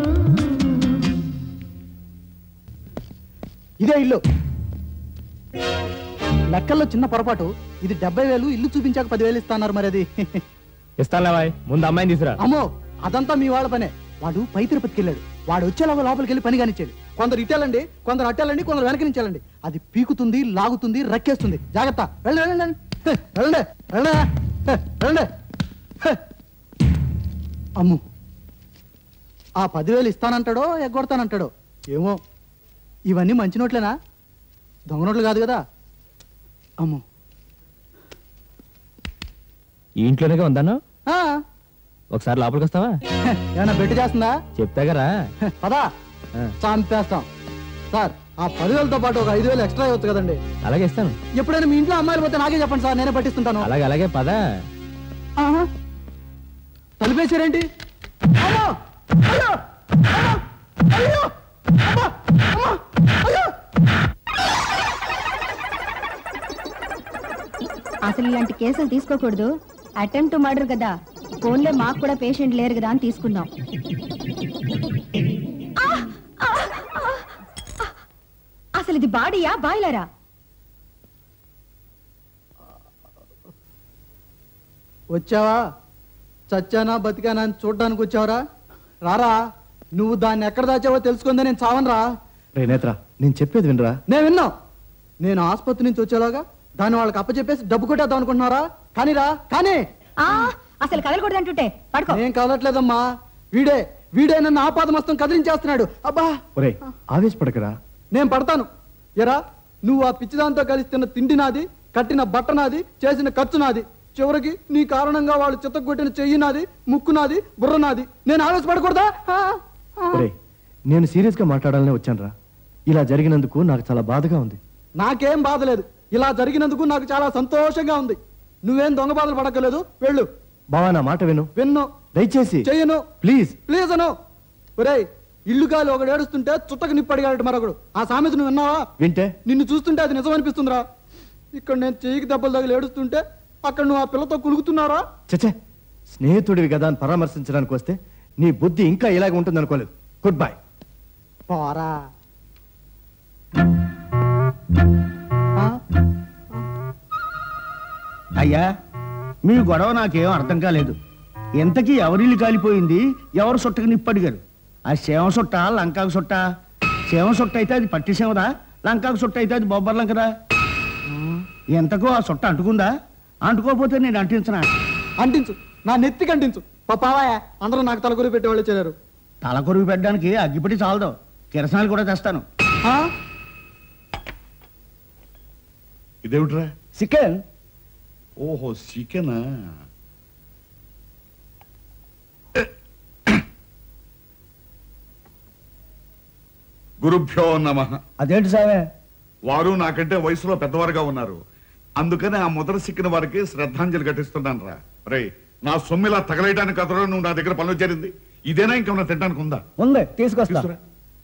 S6: ఇదే ఇల్లు లెక్కల్లో చిన్న పొరపాటు ఇది డెబ్బై వేలు ఇల్లు చూపించాక పదివేలు ఇస్తాన్నారు మరి అది
S9: ఇస్తానులేవాయ్ ముందు అమ్మాయిని తీసురా
S6: అమ్మో అదంతా మీ వాళ్ళ పనే వాడు పై తిరుపతికి వెళ్ళాడు వాడు వచ్చేలాగా లోపలికి వెళ్ళి పని కానిచ్చాడు కొందరు ఇటేళ్ళండి కొందరు అట్టేళ్ళండి కొందరు వెనక నుంచి వెళ్ళండి అది పీకుతుంది లాగుతుంది రక్కేస్తుంది జాగ్రత్త వెళ్ళండి వెళ్ళండి హే, వెళ్ళండి వెళ్ళండి హే, వెళ్ళండి హే. అమ్ము ఆ పదివేలు ఇస్తానంటాడో ఎగ్గొడతానంటాడో ఏమో ఇవన్నీ మంచి నోట్లేనా దొంగ నోట్లు కాదు కదా అమ్మో
S9: ఈ ఇంట్లోనే ఉందాను
S6: ఆ,
S9: ఒకసారి లోపలికి వస్తావా
S6: హే, ఏమైనా బెట్టు చేస్తుందా
S9: చెప్తాగరా
S6: హే, పదా చంపేస్తాం సార్ ఆ పదివేలతో పాటు ఒక ఐదు వేలు ఎక్స్ట్రా ఇవ్వచ్చు కదండి
S9: అలాగే ఇస్తాను
S6: ఎప్పుడైనా మీ ఇంట్లో అమ్మాయిలు పోతే నాకే చెప్పండి సార్ నేనే పట్టిస్తుంటాను
S9: అలాగే అలాగే పద
S6: ఆహా. తలుపేశారేంటి అమ్మో! అయ్యో! అమ్మో! అయ్యో! అమ్మా! అమ్మా! అయ్యో!
S14: అసలు ఇలాంటి కేసులు తీసుకోకూడదు అటెంప్ట్ మర్డర్ కదా ఫోన్లో మాకు కూడా పేషెంట్ లేరు కదా అని తీసుకున్నాం అసలు ఇది బాడీయా బాయిలరా
S6: వచ్చావా చచ్చానా బతికానా అని చూడ్డానికి వచ్చావరా రారా నువ్వు దాన్ని ఎక్కడ దాచావో తెలుసుకుందే నేను చావనరా
S1: రే నేత్ర నేను చెప్పేది వినరా
S6: నేను విన్నా నేను ఆసుపత్రి నుంచి వచ్చేలాగా దాన్ని వాళ్ళకి అప్పచెప్పేసి డబ్బు కొట్టేద్దాం అనుకుంటున్నారా కానీరా కానీ
S14: ఆ అసలు కదలకూడదు అంటుంటే పడుకో
S6: నేను కదలట్లేదమ్మా వీడే వీడే నన్ను ఆపాద మొత్తం కదిలించేస్తున్నాడు అబ్బా
S1: ఒరే ఆవేశపడకరా
S6: నేను పడతాను ఎరా నువ్వు ఆ పిచ్చిదాంతో కలిసి తిన్న తిండి నాది కట్టిన బట్ట నాది చేసిన ఖర్చు నాది చివరికి నీ కారణంగా వాళ్ళు చిత్తగొట్టిన చెయ్యి నాది ముక్కు నాది బుర్ర నాది నేను ఆవేశపడకూడదా ఆ, ఆ.
S1: ఒరే నేను సీరియస్ గా మాట్లాడాలనే వచ్చానురా ఇలా జరిగినందుకు నాకు చాలా బాధగా ఉంది
S6: నాకేం బాధ లేదు ఇలా జరిగినందుకు నాకు చాలా సంతోషంగా ఉంది నువ్వేం దొంగ బాధలు పడక్కలేదు వెళ్ళు
S1: బావా నా మాట విను
S6: విన్ను
S1: దయచేసి
S6: చెయ్యను
S1: ప్లీజ్
S6: ప్లీజ్ అను ఒరేయ్ ఇల్లు గాలి ఒకడు ఏడుస్తుంటే చుట్టకు నిప్పడిగాడు మరొకడు ఆ సామెత నువ్వు విన్నావా
S1: వింటే
S6: నిన్ను చూస్తుంటే అది నిజం అనిపిస్తుందిరా ఇక్కడ నేను చెయ్యికి దెబ్బలు తగిలి ఏడుస్తుంటే అక్కడ నువ్వు ఆ పిల్లతో కులుగుతున్నారా
S1: చచ్చే స్నేహితుడివి కదా అని పరామర్శించడానికి వస్తే నీ బుద్ధి ఇంకా ఇలాగ ఉంటుంది అనుకోలేదు గుడ్ బై
S6: పోరా
S8: అయ్యా మీ గొడవ నాకేం అర్థం కాలేదు ఎంతకీ ఎవరిల్లు కాలిపోయింది ఎవరు సుట్టకు నిప్పడిగారు ఆ శేవ సుట్ట లంకాకు సుట్ట శేవ సుట్ట అయితే అది పట్టి శేవదా లంకాకు సుట్ట అయితే అది బొబ్బర్ లంకదా ఎంతకో ఆ సుట్ట అంటుకుందా అంటుకోకపోతే నేను అంటించనా
S6: అంటించు నా నెత్తికి అంటించు పాపావా అందరూ నాకు తలకొరి పెట్టేవాళ్ళు చేరారు
S8: తల కొరుగు పెట్టడానికి అగ్గిపెట్టి చాలదు కిరసనాలు కూడా తెస్తాను
S5: ఇదేమిట్రా
S8: చికెన్
S5: ఓహో చికెనా గురుభ్యో నమ
S8: అదేంటి సామే
S5: వారు నాకంటే వయసులో పెద్దవారుగా ఉన్నారు అందుకని ఆ ముద్ర సిక్కిన వారికి శ్రద్ధాంజలి ఘటిస్తున్నాను రా రే నా సొమ్మిలా తగలేయడానికి కదరా నువ్వు నా దగ్గర పనులు చేరింది ఇదేనా ఇంకేమన్నా తినడానికి ఉందా
S8: ఉంది తీసుకొస్తా
S5: తీసుకురా.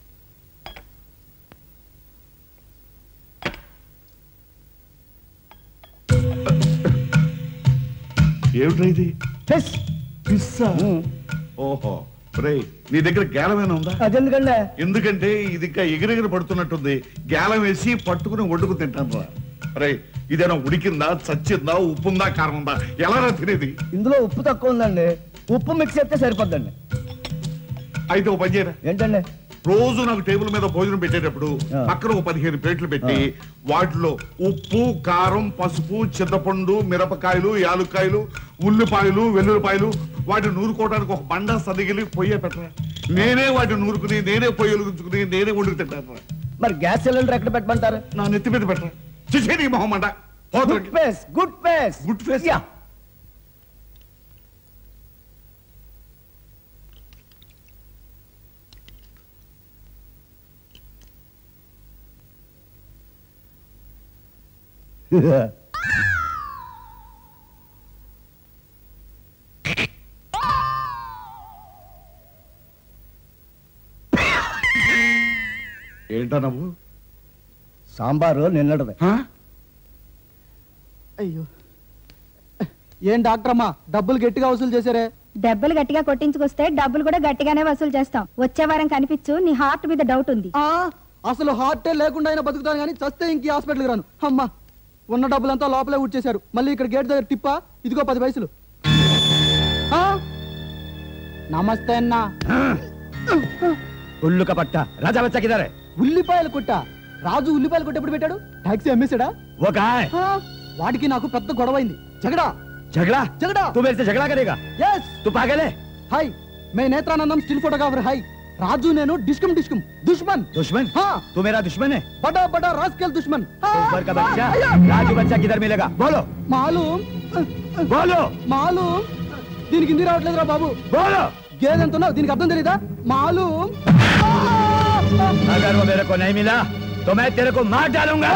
S5: ఏమిట్రా ఇది
S8: ఫిష్
S5: పిస్సా ఓహో రే నీ దగ్గర గేలమైనా ఉందా
S8: అదెందుకండి
S5: ఎందుకంటే ఇది ఇంకా ఎగిరెగిరి పడుతున్నట్టుంది గేలం వేసి పట్టుకుని వండుకు తింటాను రా రే ఇదేనా ఉడికిందా చచ్చిందా ఉప్పుందా కారం ఉందా ఎలా రా తినేది
S8: ఇందులో ఉప్పు తక్కువ ఉందండి ఉప్పు మిక్స్ చేస్తే సరిపోద్దండి
S5: అయితే ఓ పని చేయరా
S8: ఏంటండి
S5: రోజు నాకు టేబుల్ మీద భోజనం పెట్టేటప్పుడు పక్కన ఒక పదిహేను ప్లేట్లు పెట్టి వాటిలో ఉప్పు కారం పసుపు చింతపండు మిరపకాయలు యాలుక్కాయలు ఉల్లిపాయలు వెల్లుల్లిపాయలు వాటిని నూరుకోవడానికి ఒక బండ సదిగిలి పొయ్యే పెట్టరా నేనే వాటిని నూరుకుని నేనే పొయ్యి వెలుగుంచుకుని నేనే వండుకు తింటాను రా.
S8: మరి గ్యాస్ సిలిండర్ ఎక్కడ పెట్టమంటారు
S5: నా నెత్తి మీద పెట్టరా చూసే నీ మొహం అంట
S8: good face good face
S5: good face
S8: yeah
S5: ఏంటా నవ్వు
S8: సాంబారు నిన్నటిది
S6: అయ్యో ఏం డాక్టర్ అమ్మా డబ్బులు గట్టిగా వసూలు చేశారే
S14: దెబ్బలు గట్టిగా కొట్టించుకొస్తే డబ్బులు కూడా గట్టిగానే వసూలు చేస్తాం వచ్చే వారం కనిపించు నీ హార్ట్ మీద డౌట్ ఉంది
S6: ఆ, అసలు హార్టే లేకుండా అయినా బతుకుతాను కానీ చస్తే ఇంక ఈ హాస్పిటల్కి రాను అమ్మా ఉన్న డబ్బులంతా లోపలే ఉడ్చేశారు మళ్ళీ ఇక్కడ గేట్ దగ్గర టిప్పా ఇదిగో పది పైసలు ఆ? నమస్తే అన్నా
S4: उल्लू का पट्टा राजा बच्चा किधर है
S6: ఉల్లిపాయలు కొట్ట రాజు ఉల్లిపాయలు కొట్ట ఎప్పుడు పెట్టాడు టాక్సీ అమ్మేశాడా
S4: वो कहाँ है
S6: ఆ, వాడికి నాకు పెద్ద గొడవ అయింది झगड़ा
S4: झगड़ा
S6: झगड़ा
S4: तू मेरे से झगड़ा करेगा
S6: यस
S4: तू पागल है
S6: हाय मैं नेत्रानंदम स्टिल फोटोग्राफर हाय రాజు నేను డిస్కమ్ డిస్కమ్ దుష్మన్
S4: दुश्मन
S6: हाँ
S4: तू मेरा दुश्मन है
S6: बड़ा बड़ा रास्केल दुश्मन
S4: ऊपर का बच्चा राजू बच्चा किधर मिलेगा बोलो
S6: మాలూమ్
S4: बोलो
S6: మాలూమ్ దీనికి హిందీ రావట్లేదురా బాబు
S4: बोलो
S6: గేదెంతున్నావు దీనికి అర్థం తెలీదా మాలూమ్
S4: अगर वो मेरे को नहीं मिला तो मैं तेरे को मार डालूंगा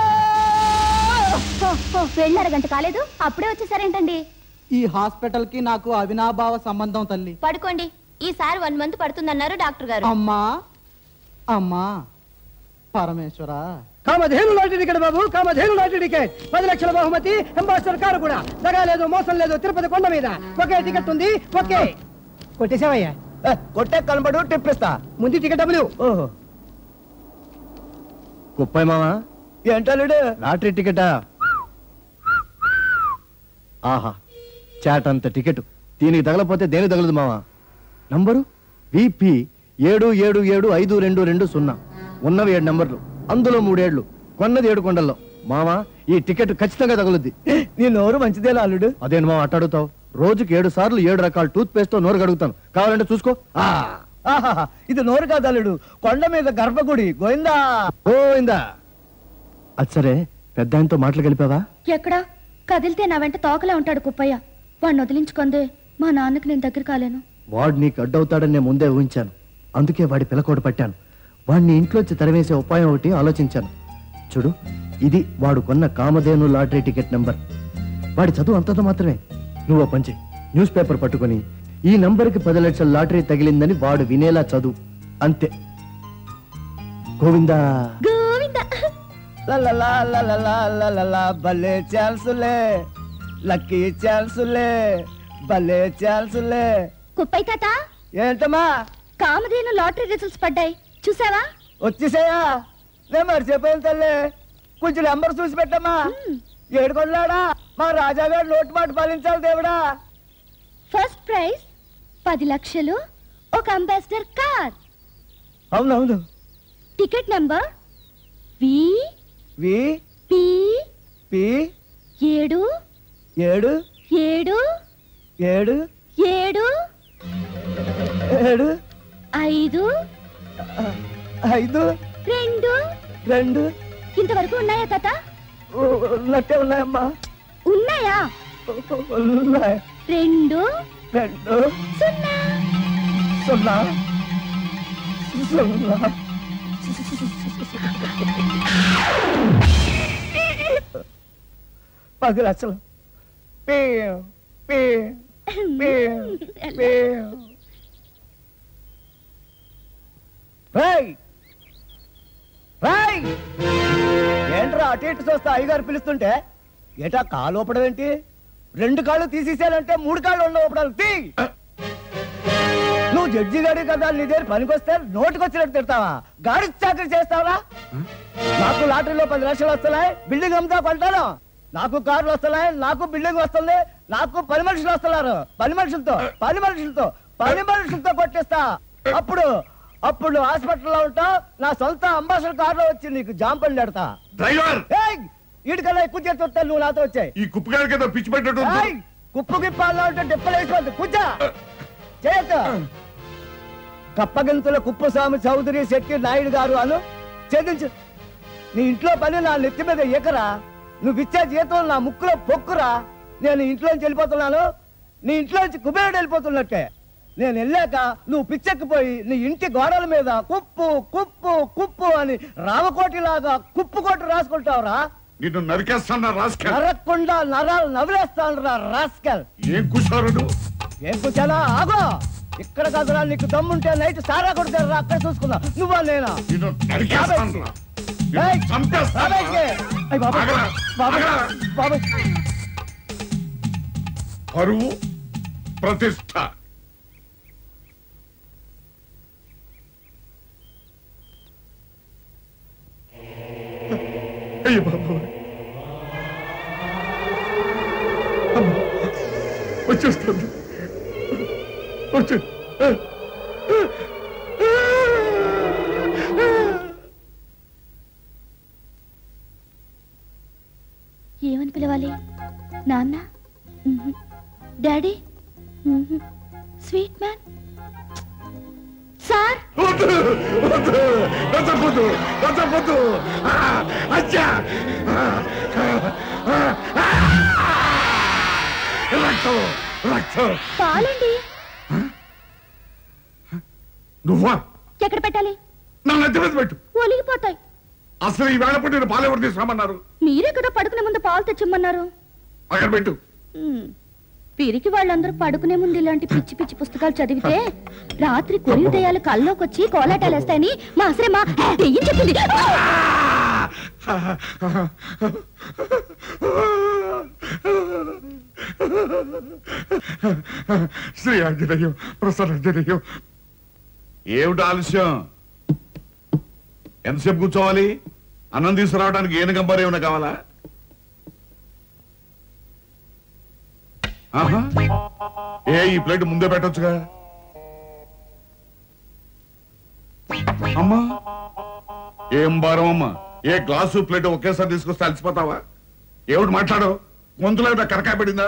S2: వెళ్ళి అరగంట కాలేదు అప్పుడే వచ్చేసారేంటండి
S6: ఈ హాస్పిటల్ కి నాకు అవినాభావ సంబంధం తల్లి
S2: పడుకోండి ఈసారి వన్ మంత్ పడుతుందన్నారు డాక్టర్ గారు
S6: అమ్మా అమ్మా పరమేశ్వరా
S3: కామధేను లాంటి టికెట్ బాబు కామధేను లాంటి టికెట్ పది లక్షల బహుమతి అంబాసిడర్ కారు కూడా దగా లేదు మోసం లేదు తిరుపతి కొండ మీద ఒకే టికెట్ ఉంది ఒకే కొట్టేసావయ్యా
S8: కొట్టే కనబడు టిప్ ఇస్తా
S3: ముందు టికెట్ డబ్బులు
S8: ఓహో
S1: కుప్పాయి మావా
S8: ఏంటల్లుడు
S1: లాటరీ టికెటా ఆహా చాట్ అంత టికెట్ దీనికి తగలపోతే దేని తగలదు మావా నంబరు విపి ఏడు ఏడు ఏడు ఐదు రెండు రెండు సున్నా ఉన్నవి ఏడు నంబర్లు అందులో మూడేళ్లు కొన్నది ఏడు కొండల్లో మావా ఈ టికెట్ ఖచ్చితంగా తగులుద్ది
S8: నీ నోరు మంచిదే అల్లుడు
S1: అదేను మావా అట్టాడుతావు రోజుకి ఏడు సార్లు ఏడు రకాల టూత్ పేస్ట్ తో నోరు కడుగుతాను కావాలంటే చూసుకో ఆ
S8: ఆహాహా, ఇది నోరు కాదు అల్లుడు కొండ మీద గర్భగుడి గోయిందా
S1: పోయిందా అది సరే పెద్ద ఆయనతో మాటలు కలిపావా
S2: ఎక్కడా కదిలితే నా వెంట తోకలే ఉంటాడు కుప్పయ్య వాడిని వదిలించుకుందే మా నాన్నకి నేను దగ్గర కాలేను
S1: వాడు నీకు అడ్డవుతాడని నేను ముందే ఊహించాను అందుకే వాడి పిల్లకోట పట్టాను వాడిని ఇంట్లోంచి తరివేసే ఉపాయం ఒకటి ఆలోచించాను చూడు ఇది వాడు కొన్న కామధేను లాటరీ టికెట్ నెంబర్ వాడి చదువు అంతంత మాత్రమే నువ్వు ఓ పని చెయ్ న్యూస్ పేపర్ పట్టుకొని ఈ నంబర్కి పది లక్షల లాటరీ తగిలిందని వాడు వినేలా చదువు అంతే గోవిందా
S2: గోవింద
S8: లలలా లలలా లలలా భలే ఛాన్సులే లక్కీ ఛాన్సులే భలే ఛాన్సులే
S2: కుప్పయ్య తాత
S8: ఏంటమ్మా
S2: కామధేను లాటరీ రిజల్ట్స్ పడ్డాయి చూసావా
S8: వచ్చేసాయా నేను మర్చిపోయాను తల్లి కొంచెం నెంబర్ చూసి పెట్టమ్మా ఏడుకొండలాడా మా రాజాగారు నోటు మాట ఫలించాలి దేవుడా
S2: ఫస్ట్ ప్రైజ్ పది లక్షలు ఒక అంబాసిడర్ కార్
S8: అవునవును
S2: ticket number V
S8: V
S2: P
S8: P
S2: ఏడు
S8: ఏడు
S2: ఏడు
S8: ఏడు
S2: ఏడు
S8: ఏడు
S2: ఐదు
S8: ఐదు
S2: రెండు
S8: రెండు
S2: ఇంతవరకు ఉన్నాయా తాత
S8: ఉన్నట్టే ఉన్నాయమ్మా
S2: ఉన్నాయా
S8: ఉన్నాయి
S2: రెండు
S8: రెండు
S2: సున్నా
S8: సున్నా సున్నా పది లక్షలు పే పే పే పే రేయ్ రేయ్ ఏంట్రా అటు ఇటు చూస్తా అయ్యగారు పిలుస్తుంటే ఏటా కాలు ఊపడం ఏంటి రెండు కాళ్ళు తీసేసానంటే మూడు కాళ్ళు ఉండవు ఊపడాలు తీ నువ్వు జడ్జి గారి కదా నీ దగ్గర పనికొస్తే నోటికొచ్చినట్టు తిడతావా గాడి చాకరీ చేస్తావా నాకు లాటరీలో పది లక్షలు వస్తున్నాయి బిల్డింగ్ అమ్ముతా కొంటాను నాకు కార్లు వస్తున్నాయి నాకు బిల్డింగ్ వస్తుంది నాకు పని మనుషులు వస్తున్నారు పని మనుషులతో పని మనుషులతో పని మనుషులతో కొట్టిస్తా అప్పుడు అప్పుడు హాస్పిటల్లో ఉంటావు నా సొంత అంబాసిడర్ కార్లో వచ్చి నీకు జాంపండి పెడతా
S5: డ్రైవర్
S8: వీటికల్లా ఎక్కువ చేసి వస్తాను నువ్వు నాతో వచ్చాయి
S5: ఈ కుప్పగారికి ఏదో పిచ్చి పెట్టట్టు
S8: ఏయ్, కుప్పు గిప్పాల్లో ఉంటే డిప్పలు వేసుకోవద్దు కూర్చో చేయొద్దు కప్పగింతుల కుప్పస్వామి చౌదరి శెట్టి నాయుడు గారు అను ఛేదించు నీ ఇంట్లో పని నా నెత్తి మీద ఎకరా నువ్వు ఇచ్చే జీతం నా ముక్కులో పొక్కురా నేను ఇంట్లోంచి వెళ్ళిపోతున్నాను నీ ఇంట్లోంచి కుబేరుడు వెళ్ళిపోతున్నట్టే నేను వెళ్ళాక నువ్వు పిచ్చెక్కిపోయి నీ ఇంటి గోడల మీద కుప్పు కుప్పు కుప్పు అని రామకోటిలాగా కుప్పు కొట్టు రాసుకుంటావురా
S5: నిన్ను నరికేస్తాను రాసుకెళ్ళ
S8: నరక్కుండా నరాలు నవ్వులేస్తాను రా రాస్కల్
S5: ఏం కూర్చోరు నువ్వు
S8: ఏం కూర్చాలా ఆగో ఇక్కడ కదరా నీకు దమ్ముంటే నైట్ సారా కొడతారు రా అక్కడ చూసుకుందా నువ్వా నేనా
S5: నిన్ను నరికేస్తాను రా.
S8: ఏయ్,
S5: చంపేస్తాను రా.
S8: బాబాయ్కి. అయ్ బాబాయ్.
S5: ఆగరా,
S8: బాబాయ్.
S5: ఆగరా.
S8: బాబాయ్.
S5: పరువు ప్రతిష్ట అయ్య బాబు వచ్చేస్తుంది వచ్చే
S2: ఏమని పిలవాలి నాన్న మ్మ్. డాడీ మ్మ్. స్వీట్ మ్యాన్ సార్
S5: వద్దు వద్దు రచ్చపోద్దు రచ్చపోద్దు అచ్చా రక్తం రక్తం
S2: పాలండి
S5: నువ్వా
S2: ఎక్కడ పెట్టాలి
S5: నా నెత్తి మీద పెట్టు
S2: ఒలిగిపోతాయి
S5: అసలు ఈ వేళ పుట్టిన పాలు ఎవరు తీసుకురామన్నారు
S2: మీరే కదా పడుకునే ముందు పాలు తెచ్చిమ్మన్నారు
S5: అక్కడ పెట్టు
S2: మ్మ్. పిరికి వాళ్ళందరూ పడుకునే ముందు ఇలాంటి పిచ్చి పిచ్చి పుస్తకాలు చదివితే రాత్రి కొరివి దయ్యాలు కల్లోకి వచ్చి కోలాటాలు వేస్తాయని మా అసలే మా దెయ్యం చెప్పింది
S5: శ్రీ ఆంజనేయం ప్రసన్నాంజనేయం ఏమిటి ఆలస్యం ఎంతసేపు కూర్చోవాలి అన్నం తీసుకురావడానికి ఏను గంబారు ఏమైనా కావాలా ఆహా. ఏ ఈ ప్లేట్ ముందే పెట్టొచ్చుగా అమ్మా ఏం భారం అమ్మా ఏ గ్లాసు ప్లేట్ ఒకేసారి తీసుకొస్తే అలసిపోతావా ఏమిటి మాట్లాడు గొంతులో ఏమిటా కరకాయ పడిందా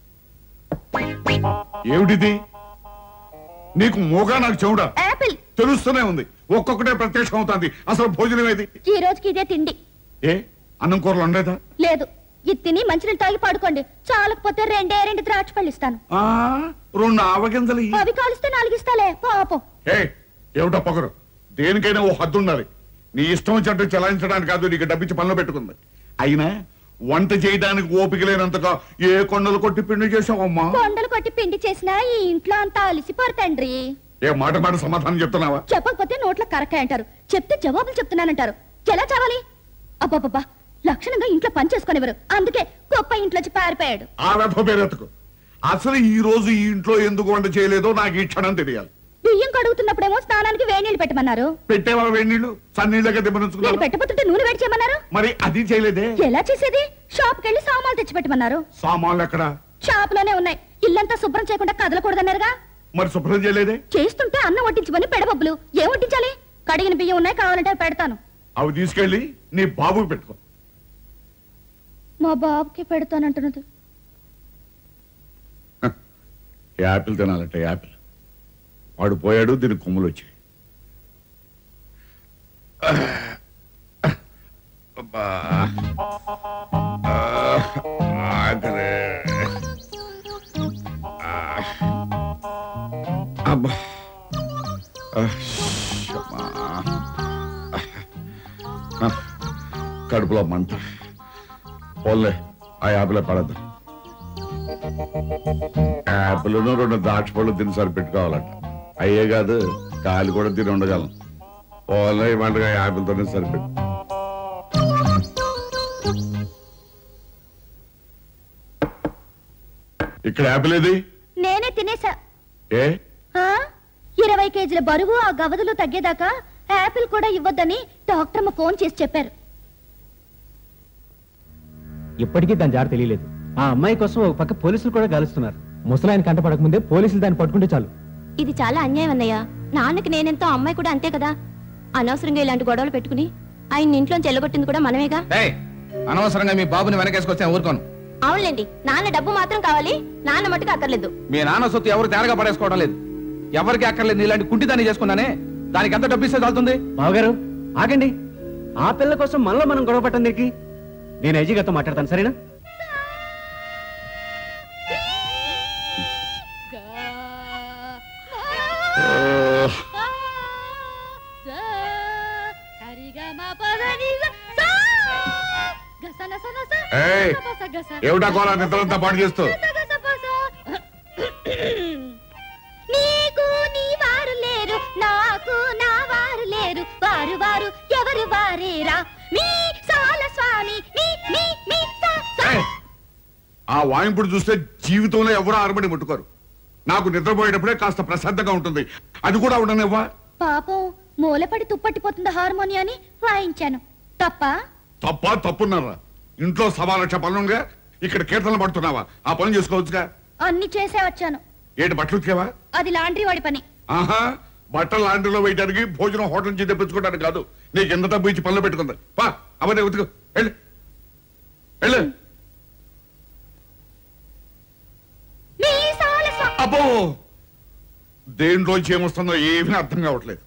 S5: ఏమిటిది నీకు మూగా నాకు చెవుడా
S2: యాపిల్
S5: తెలుస్తూనే ఉంది ఒక్కొక్కటే ప్రత్యక్షం అవుతుంది అసలు భోజనం ఏది
S2: ఈ రోజుకి ఇదే తిండి
S5: ఏ అన్నం కూరలు ఉండేదా
S2: లేదు ఇది తిని మంచినీళ్ళు తాగి పడుకోండి చాలకపోతే రెండే రెండు ద్రాక్ష పళ్ళు ఇస్తాను
S5: ఆ, రెండు ఆవగింజలు ఇయ్యి.
S2: అవి కాలిస్తే నాలుగు ఇస్తాలే పాపం
S5: ఏ ఏమిటో పొగరు దేనికైనా ఓ హద్దు ఉండాలి నీ ఇష్టం వచ్చినట్టు చలాయించడానికి కాదు నీకు డబ్బిచ్చి పనిలో పెట్టుకుంది అయినా వంట చేయడానికి ఓపిక లేనంతగా ఏ కొండలు కొట్టి పిండి చేసావమ్మా
S2: కొండలు కొట్టి పిండి చేసినా ఈ ఇంట్లో అంతా అలిసిపోరు తండ్రి
S5: ఏ మాట మాట సమాధానం చెప్తున్నావా
S2: చెప్పకపోతే నోట్లో కరకాయ అంటారు చెప్తే జవాబులు చెప్తున్నానంటారు ఎలా చావాలి అబ్బాబ్బా లక్షణంగా ఇంట్లో పని చేసుకునేవారు అందుకే గొప్ప ఇంట్లోంచి పారిపోయాడు
S5: ఆ రథ పేరెత్తుకు అసలు ఈ రోజు ఈ ఇంట్లో ఎందుకు వంట చేయలేదో నాకు ఈ క్షణం తెలియాలి
S2: బియ్యం కడుగుతున్నప్పుడేమో స్నానానికి వేడి నీళ్ళు పెట్టమన్నారు
S5: పెట్టేవా వేడి నీళ్లు సన్నీళ్ళగా
S2: నేను
S5: దిబ్బనుకున్నాను
S2: పెట్టబోతుంటే నూనె వేడి చేయమన్నారు
S5: మరి అది చేయలేదే
S2: ఎలా చేసేది షాప్కి వెళ్ళి సామాన్లు తెచ్చి పెట్టమన్నారు
S5: సామాన్లు ఎక్కడ
S2: షాప్ లోనే ఉన్నాయి ఇల్లంతా శుభ్రం చేయకుండా కదలకూడదన్నారుగా
S5: మరి శుభ్రం చేయలేదే
S2: చేస్తుంటే అన్నం వడ్డించమని పెడబబ్బులు ఏం వడ్డించాలి కడిగిన బియ్యం ఉన్నాయి కావాలంటే అవి పెడతాను
S5: అవి తీసుకెళ్లి నీ బాబుకి పెట్టుకో
S2: మా బాబుకి పెడతానంటున్నది
S5: యాపిల్ తినాలంటే యాపిల్ వాడు పోయాడు దీనికి కొమ్ములు వచ్చాయి అబ్బా. ఆ, ఆకలే. ఆ. అబ్బా. ఆ, శమ్మా. ఆ, కడుపులో మంట పోలే ఆ యాపిలే పడద్దు యాపిల్ను రెండు ద్రాక్ష పళ్ళు తిని సరిపెట్టుకోవాలంట అయ్యే కాదు కాలు కూడా తిని ఉండగలం పోలే ఇవాళ యాపిల్తోనే సరిపెట్టు ఇక్కడ యాపిల్ ఏది
S2: నేనే తినేసా
S5: ఏ
S2: ఆ? ఇరవై కేజీల బరువు ఆ గవదులు తగ్గేదాకా యాపిల్ కూడా ఇవ్వద్దని డాక్టర్ అమ్మ ఫోన్ చేసి చెప్పారు
S9: ఇప్పటికీ దాని జాడ తెలియలేదు ఆ అమ్మాయి కోసం ఒక పక్క పోలీసులు కూడా గాలుస్తున్నారు ముసలాయన కంటపడక ముందే పోలీసులు దాన్ని పట్టుకుంటే చాలు
S16: ఇది చాలా అన్యాయం అన్నయ్య నాన్నకి నేనెంతో అమ్మాయి కూడా అంతే కదా అనవసరంగా ఇలాంటి గొడవలు పెట్టుకుని ఆయన ఇంట్లోంచి ఎల్లగొట్టింది కూడా మనమేగా
S13: ఏయ్, అనవసరంగా మీ బాబుని వెనకేసుకొచ్చి ఊరుకోను
S16: అవునులేండి నాన్న డబ్బు మాత్రం కావాలి నాన్న మట్టుకు అక్కర్లేదు
S13: మీ నాన్న సొత్తు ఎవరు తేరగా పడేసుకోవడం లేదు ఎవరికి అక్కర్లేదు ఇలాంటి కుంటిదాన్ని చేసుకున్నానే దానికి ఎంత డబ్బు ఇస్తే చాలుతుంది
S7: బావగారు ఆగండి ఆ పిల్ల కోసం మనలో మనం గొడవ పట్టం దీనికి నేను ఐజీ గారితో మాట్లాడతాను సరేనా
S5: ఏయ్, ఏమిటా కోల నిద్రంతా పాటు చేస్తూ
S2: నీకు నీ వారు లేరు నాకు నా వారు లేరు వారు వారు ఎవరు వారేరా మీ సాల స్వామి మీ మీ మీ సా సా-
S5: ఏయ్, ఆ వాయింపుడు చూస్తే జీవితంలో ఎవరు ఆరబడి ముట్టుకోరు నాకు నిద్రపోయేటప్పుడే కాస్త ప్రశాంతంగా ఉంటుంది అది కూడా ఉండనివ్వా
S2: పాపం మూలపడి తుప్పట్టిపోతుంది హార్మోనియాని వాయించాను తప్ప
S5: తప్ప తప్పున్నారా ఇంట్లో సవా లక్ష పనులుగా ఇక్కడ కీర్తనలు పడుతున్నావా ఆ పని చేసుకోవచ్చుగా
S2: అన్ని చేసే వచ్చాను
S5: ఏంటి బట్టలు ఉతికావా
S2: అది లాండ్రీ వాడి పని
S5: ఆహా బట్టలు లాండ్రీలో వేయడానికి భోజనం హోటల్ నుంచి తెప్పించుకోవడానికి కాదు నీకు ఎంత డబ్బు ఇచ్చి పనులు పెట్టుకుంది పా అవన్నీ ఉతుకు వెళ్ళు వెళ్ళు
S2: మీ సాల స్వా-
S5: అబ్బో దేంట్లోంచి ఏమొస్తుందో ఏమీ అర్థం కావట్లేదు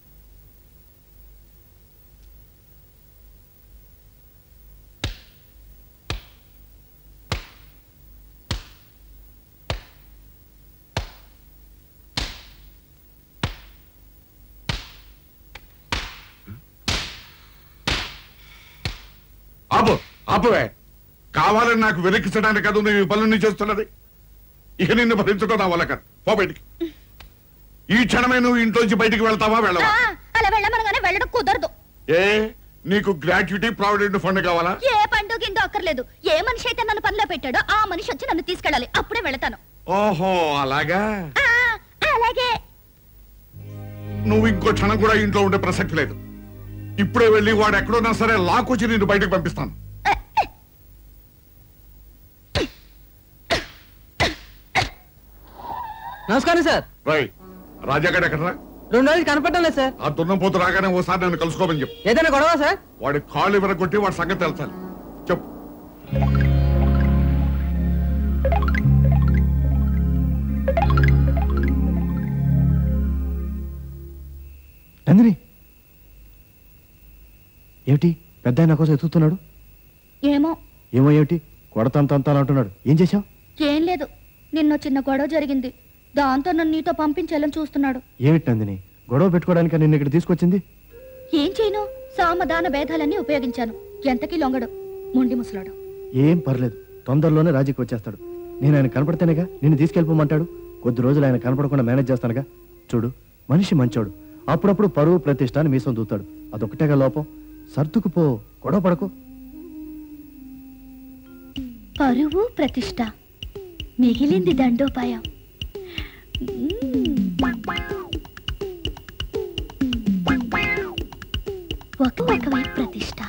S5: ఆపు ఆపువే కావాలని నాకు వెనక్కించడానికి కాదు నువ్వు ఈ పనులన్నీ చేస్తున్నది ఇక నిన్ను భరించడం నా వల్ల కాదు పో బయటికి ఈ క్షణమే నువ్వు ఇంట్లోంచి బయటికి వెళ్తావా వెళ్ళవా
S2: ఆ, అలా వెళ్ళమనగానే వెళ్ళడం కుదరదు
S5: ఏ నీకు గ్రాట్యుటీ ప్రావిడెంట్ ఫండ్ కావాలా
S2: ఏ పండుగ ఇందో అక్కర్లేదు ఏ మనిషి అయితే నన్ను పనిలో పెట్టాడో ఆ మనిషి వచ్చి నన్ను తీసుకెళ్ళాలి అప్పుడే వెళతాను
S5: ఓహో అలాగా
S2: ఆ, అలాగే
S5: నువ్వు ఇంకో క్షణం కూడా ఇంట్లో ఉండే ప్రసక్తి లేదు ఇప్పుడే వెళ్ళి వాడు ఎక్కడున్నా సరే లాక్కొచ్చి నిన్ను బయటకు పంపిస్తాను
S6: నమస్కారం సార్
S5: రై రాజాగాడు ఎక్కడరా
S6: రెండు రోజులు కనపడడం లేదు సార్
S5: ఆ దున్నపోతు రాగానే ఓసారి నన్ను కలుసుకోమని చెప్పు
S6: ఏదైనా గొడవ సార్
S5: వాడి కాళ్ళు విరగొట్టి వాడి సంగతి తెలుసాలి చెప్పు
S1: నందిని ఏమిటి పెద్ద ఆయన కోసం ఎత్తుతున్నాడు
S2: ఏమో
S1: ఏమో ఏమిటి కొడతాం తంతాను అంటున్నాడు ఏం చేశావు
S2: ఏం లేదు నిన్న చిన్న గొడవ జరిగింది దాంతో నన్ను నీతో పంపించాలని చూస్తున్నాడు
S1: ఏమిటి నందిని గొడవ పెట్టుకోవడానికి నిన్ను ఇక్కడ తీసుకొచ్చింది
S2: ఏం చేయను సామధాన భేదాలన్నీ ఉపయోగించాను ఎంతకీ లొంగడు ముండి ముసలాడు
S1: ఏం పర్లేదు తొందరలోనే రాజీకి వచ్చేస్తాడు నేను ఆయన కనపడితేనేగా నిన్ను తీసుకెళ్ళిపోమంటాడు కొద్ది రోజులు ఆయన కనపడకుండా మేనేజ్ చేస్తానుగా చూడు మనిషి మంచోడు అప్పుడప్పుడు పరువు ప్రతిష్ట అని మీసం దూతాడు అదొకటేగా లోపం సర్దుకుపో గొడవ పడకు
S2: పరువు ప్రతిష్ట మిగిలింది దండోపాయం ఒక ఒకవైపు ప్రతిష్ట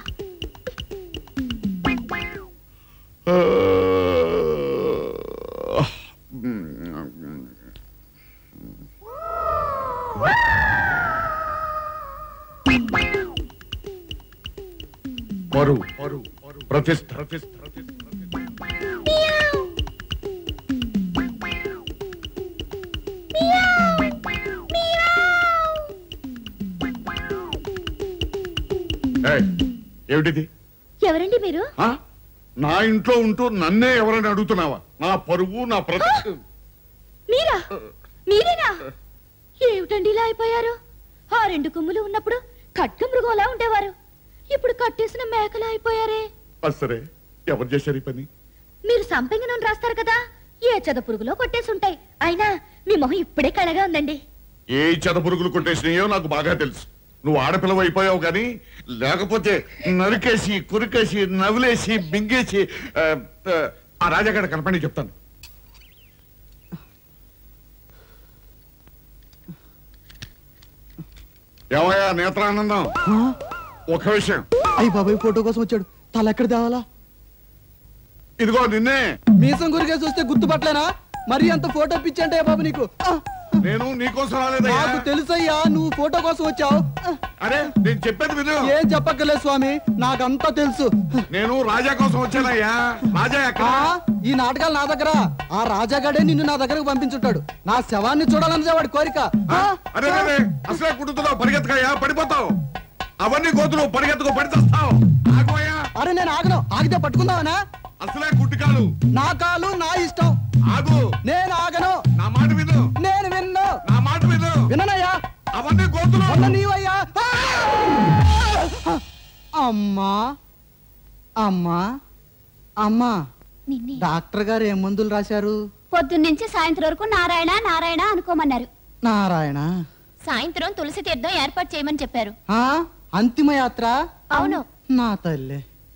S5: పరువు ప్రతిష్ఠ ఏయ్, ఏమిటిది
S2: ఎవరండి మీరు
S5: ఆ? నా ఇంట్లో ఉంటూ నన్నే ఎవరైనా అడుగుతున్నావా నా పరువు నా ప్రతిష్ఠ
S2: మీరా మీరేనా ఏమిటండి ఇలా అయిపోయారు ఆ రెండు కొమ్ములు ఉన్నప్పుడు ఖడ్గ మృగంలా ఉండేవారు ఇప్పుడు కట్టేసిన మేకలా అయిపోయారే
S5: అది సరే ఎవరు చేశారు ఈ పని
S2: మీరు సంపెంగ నూనె రాస్తారు కదా ఏ చెద పురుగులో కొట్టేసి ఉంటాయి అయినా మీ మొహం ఇప్పుడే కళగా ఉందండి
S5: ఏ చెద పురుగులు కొట్టేసినాయో నాకు బాగా తెలుసు నువ్వు ఆడపిల్లవ అయిపోయావు కానీ లేకపోతే నరికేసి కురికేసి నవ్వులేసి బింగేసి ఆ, ఆ, ఆ రాజాగాడ కనపడి చెప్తాను ఏమయ్యా నేత్రానందం ఒక విషయం
S6: అయ్యి బాబాయ్ ఫోటో కోసం వచ్చాడు తల ఎక్కడ తేవాలా
S5: ఇదిగో నిన్నే
S6: మీసం గురికే చూస్తే గుర్తుపట్టలేనా మరి అంత ఫోటో పిచ్చంటే బాబు నీకు ఆ,
S5: నేను నీకోసం రాలేదయ్యా
S6: నాకు తెలుసయ్యా నువ్వు ఫోటో కోసం వచ్చావు
S5: అరే నేను చెప్పేది విను
S6: ఏం చెప్పక్కర్లేదు స్వామి నాకంతా తెలుసు
S5: నేను రాజా కోసం వచ్చానయ్యా రాజా ఎక్కడ
S6: ఆ, ఈ నాటకాలు నా దగ్గర ఆ రాజాగాడే నిన్ను నా దగ్గరకు పంపించుంటాడు నా శవాన్ని చూడాలన్నదే వాడి కోరిక ఆ,
S5: అరే అరే అసలే కుట్టుతున్నావు పరిగెత్తకయ్యా పడిపోతావు అవన్నీ కోతులు పరిగెత్తుకో పడితేస్తావు ఆగోయా
S6: అరే నేను ఆగను ఆగితే పట్టుకుందావనా
S5: అసలే కుట్టికాలు
S6: నా కాలు నా ఇష్టం
S5: ఆగు
S6: నేను ఆగను
S5: నా మాట విను
S6: నేను విన్ను
S5: నా మాట విను
S6: విననయ్యా
S5: అవన్నీ కోతులు
S6: అన్న నీవయ్యా ఆ! అమ్మా అమ్మా అమ్మా డాక్టర్ గారు ఏం మందులు రాశారు
S16: పొద్దున్నుంచి సాయంత్రం వరకు నారాయణ నారాయణ అనుకోమన్నారు
S6: నారాయణ
S16: సాయంత్రం తులసి తీర్థం ఏర్పాటు చేయమని చెప్పారు
S6: ఆ అంతిమ యాత్ర
S16: అవును
S6: నా తల్లి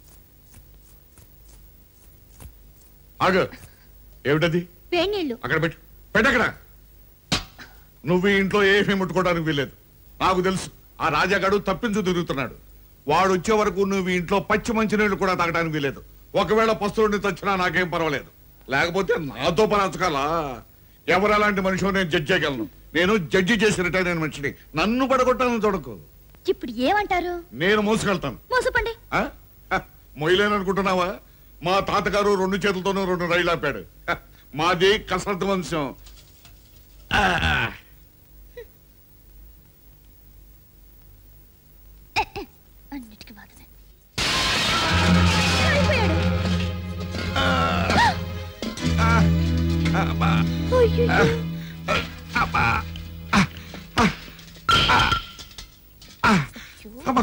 S5: ఆగు ఏమిటది
S2: వేడి నీళ్ళు
S5: అక్కడ పెట్టు పెట్టక్కడ నువ్వు ఈ ఇంట్లో ఏమీ ముట్టుకోవడానికి వీల్లేదు నాకు తెలుసు ఆ రాజాగాడు తప్పించు తిరుగుతున్నాడు వాడు వచ్చే వరకు నువ్వు ఈ ఇంట్లో పచ్చి మంచినీళ్ళు కూడా తాగడానికి వీలేదు ఒకవేళ పస్తులుండి తెచ్చినా నాకేం పర్వాలేదు లేకపోతే నాతో పని అంచకాలా ఎవరు అలాంటి మనిషి నేను జడ్జి చేయగలను నేను జడ్జి చేసి రిటైర్ అయిన మనిషిని నన్ను పడగొట్టాలని చూడకు
S2: ఇప్పుడు ఏమంటారు
S5: నేను మోసుకెళ్తాను
S2: మోసపండి
S5: ఆ? హ, మొయ్యలేననుకుంటున్నావా మా తాతగారు రెండు చేతులతోనూ రెండు రైళ్ళు ఆపాడు హ, మాది కసరత్తు వంశం ఆ,
S2: అన్నిటికీ బాధనే అయిపోయాడు
S5: అబ్బా.
S2: అయ్యయ్యో.
S5: అబ్బా. అబ్బా.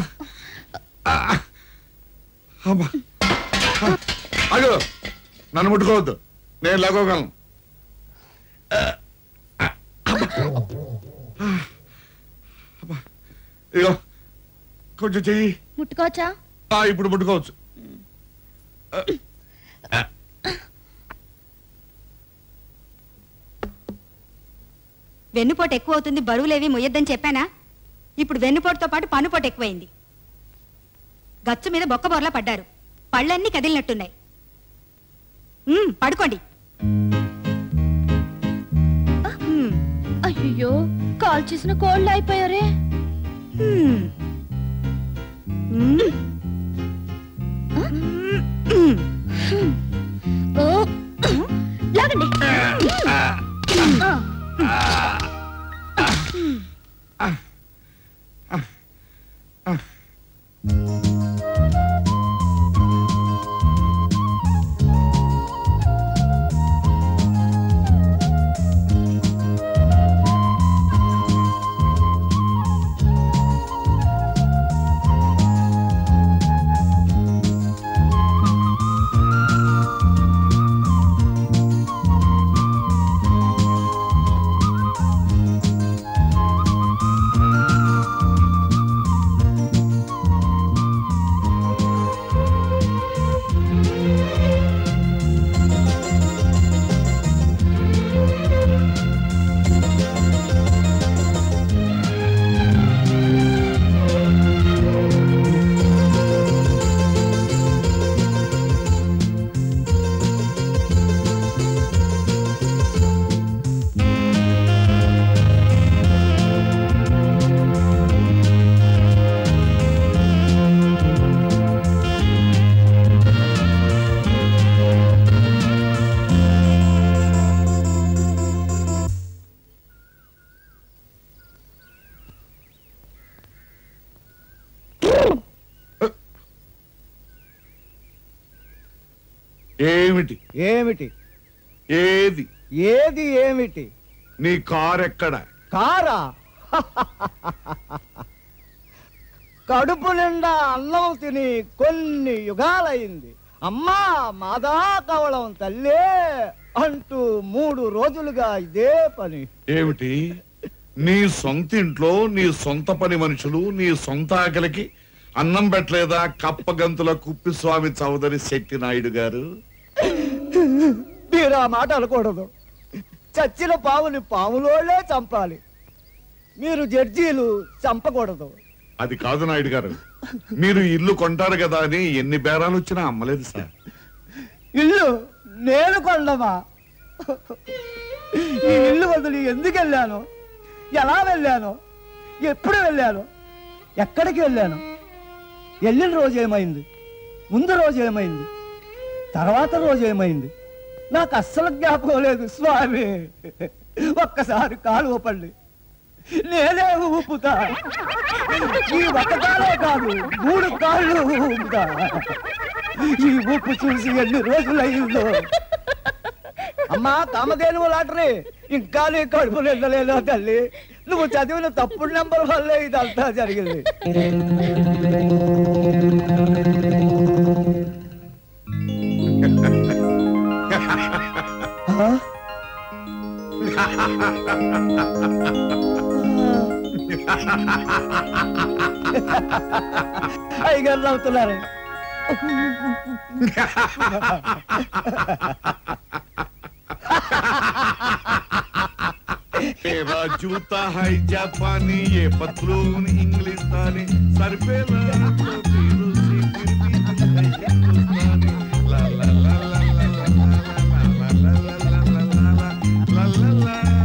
S5: అబ్బా. అయ్యో నన్ను ముట్టుకోవద్దు నేను లేకోగలను అబ్బా. ఇదిగో కొంచెం చెయ్యి
S2: ముట్టుకోవచ్చా
S5: ఆ, ఇప్పుడు ముట్టుకోవచ్చు
S14: వెన్నుపోటు ఎక్కువ అవుతుంది బరువులేవి మొయ్యొద్దని చెప్పానా ఇప్పుడు వెన్నుపోటుతో పాటు పన్నుపోటు ఎక్కువైంది గచ్చు మీద బొక్క బొర్లా పడ్డారు పళ్ళన్నీ కదిలినట్టున్నాయి ఉమ్, పడుకోండి ఉమ్.
S2: అయ్యో కాల్ చేసిన కోళ్ళు అయిపోయారే ఓ, లాగండి
S5: ఏమిటి
S8: ఏమిటి
S5: ఏది
S8: ఏది ఏమిటి
S5: నీ కార్ ఎక్కడ
S8: కారా కడుపు నిండా అన్నం తిని కొన్ని యుగాలైంది అమ్మా మాదా కవళం తల్లే అంటూ మూడు రోజులుగా ఇదే పని
S5: ఏమిటి నీ సొంత ఇంట్లో నీ సొంత పని మనుషులు నీ సొంత ఆకలికి అన్నం పెట్టలేదా కప్పగంతుల కుప్పిస్వామి చౌదరి శక్తి నాయుడు గారు
S8: మీరు ఆ మాట అనకూడదు చచ్చిన పావుని పాములోనే చంపాలి మీరు జడ్జీలు చంపకూడదు
S5: అది కాదు నాయుడు గారు మీరు ఇల్లు కొంటారు కదా అని ఎన్ని బేరాలు వచ్చినా అమ్మలేదు సార్
S8: ఇల్లు నేను కొండమా ఈ ఇల్లు వదిలి ఎందుకు వెళ్ళాను ఎలా వెళ్ళాను ఎప్పుడు వెళ్ళాను ఎక్కడికి వెళ్ళాను వెళ్ళిన రోజు ఏమైంది ముందు రోజు ఏమైంది తర్వాత రోజు ఏమైంది నాకు అస్సలు జ్ఞాపకం లేదు స్వామి ఒక్కసారి కాలు ఊపండి నేనే ఊపుతా ఈ ఒక్క కాలే కాదు మూడు కాళ్ళు ఊపుతా ఈ ఊపు చూసి ఎన్ని రోజులయ్యిందో అమ్మా కామధేనువు లాటరీ ఇంకా నీ కడుపు నిండలేదా తల్లి నువ్వు చదివిన తప్పుడు నెంబర్ వల్లే ఇదంతా జరిగింది ఆ? అయ్యగారు నవ్వుతున్నారు
S5: तेरा जूता है जापानी ये पतलून इंग्लिस्तानी सर पे लाल तो फिर उसी फिर भी दिल है हिंदुस्तानी ला ला ला ला ला ला ला ला ला ला ला ला ला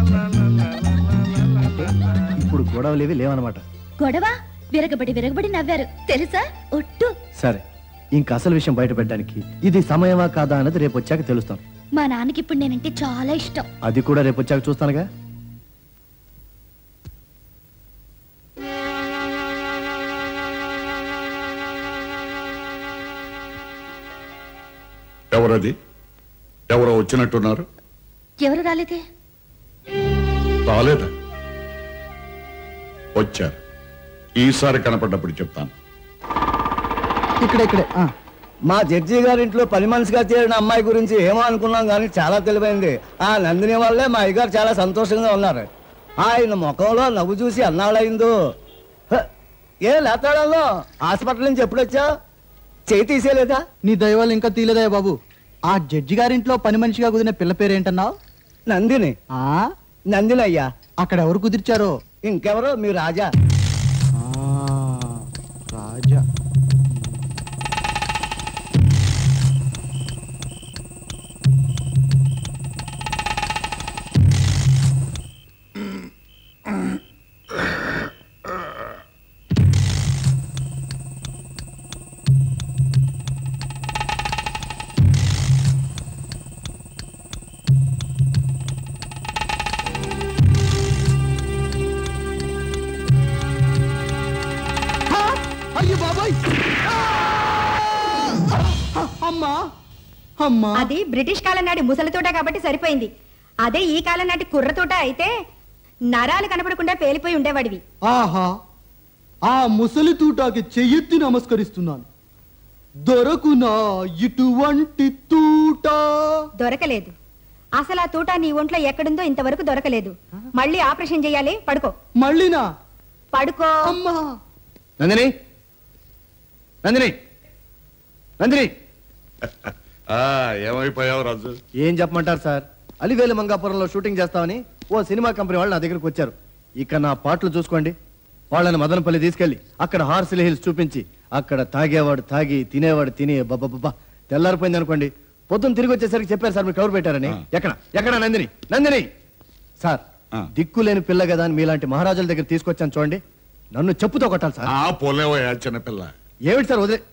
S1: ఇప్పుడు గొడవలేవి లేవన్నమాట
S2: గొడవ విరగబడి విరగబడి నవ్వారు తెలుసా ఒట్టు
S1: సరే ఇంక అసలు విషయం బయట పెట్టడానికి ఇది సమయమా కాదా అన్నది రేపు వచ్చాక తెలుస్తాం
S2: మా నాన్నకి ఇప్పుడు నేనంటే చాలా ఇష్టం
S1: అది కూడా రేపు వచ్చాక చూస్తానుగా
S5: ఎవరది ఎవరో వచ్చినట్టున్నారు
S2: ఎవరు రాలేదే
S5: రాలేదా వచ్చారు ఈసారి కనపడ్డప్పుడు చెప్తాను
S8: ఇక్కడ ఇక్కడే ఆ. మా జడ్జి గారి ఇంట్లో పని మనిషిగా చేరిన అమ్మాయి గురించి ఏమో అనుకున్నాం కానీ చాలా తెలివైంది ఆ నందిని వల్లే మా అయ్యగారు చాలా సంతోషంగా ఉన్నారు ఆయన ముఖంలో నవ్వు చూసి అన్నాళ్ళయిందో హ, ఏ లేతాడల్లో హాస్పిటల్ నుంచి ఎప్పుడొచ్చా చేయి తీసేయలేదా
S6: నీ దయవల్ల ఇంకా తీలేదయ్య బాబు ఆ జడ్జి గారింట్లో పని మనిషిగా కుదిరిన పిల్ల పేరేంటన్నావు
S8: నందిని
S6: ఆ
S8: నందిని అయ్యా
S6: అక్కడ ఎవరు కుదిర్చారో
S8: ఇంకెవరో మీ రాజా
S6: రాజా అమ్మా
S14: అది బ్రిటిష్ కాలం నాటి ముసలి తోట కాబట్టి సరిపోయింది అదే ఈ కాలం నాటి కుర్ర తోట అయితే నరాలు కనపడకుండా పేలిపోయి ఉండేవాడివి
S6: ఆహా ఆ ముసలి తూటాకి చెయ్యెత్తి నమస్కరిస్తున్నాను దొరకునా ఇటువంటి తూట
S14: దొరకలేదు అసలు ఆ తూట నీ ఒంట్లో ఎక్కడుందో ఇంతవరకు దొరకలేదు మళ్ళీ ఆపరేషన్ చేయాలి పడుకో
S6: మళ్ళీనా
S14: పడుకో
S6: అమ్మా
S1: నందిని నందిని నందిని
S5: ఆ, ఏమైపోయావు రాజు
S1: ఏం చెప్పమంటారు సార్ అలివేలు మంగాపురంలో షూటింగ్ చేస్తామని ఓ సినిమా కంపెనీ వాళ్ళు నా దగ్గరికి వచ్చారు ఇక నా పాటలు చూసుకోండి వాళ్ళని మదనపల్లి తీసుకెళ్లి అక్కడ హార్సిల్ హిల్స్ చూపించి అక్కడ తాగేవాడు తాగి తినేవాడు తిని బబ్బా తెల్లారిపోయింది అనుకోండి పొద్దున్న తిరిగి వచ్చేసరికి చెప్పారు సార్ మీరు కవర్ పెట్టారని ఎక్కడ ఎక్కడ నందిని నందిని సార్ దిక్కులేని పిల్ల కదా అని మీలాంటి మహారాజుల దగ్గర తీసుకొచ్చాను చూడండి నన్ను చెప్పుతో కొట్టాలి సార్
S5: ఆ పోలేవయ్యా చిన్నపిల్ల
S1: ఏమిటి సార్ వదిలే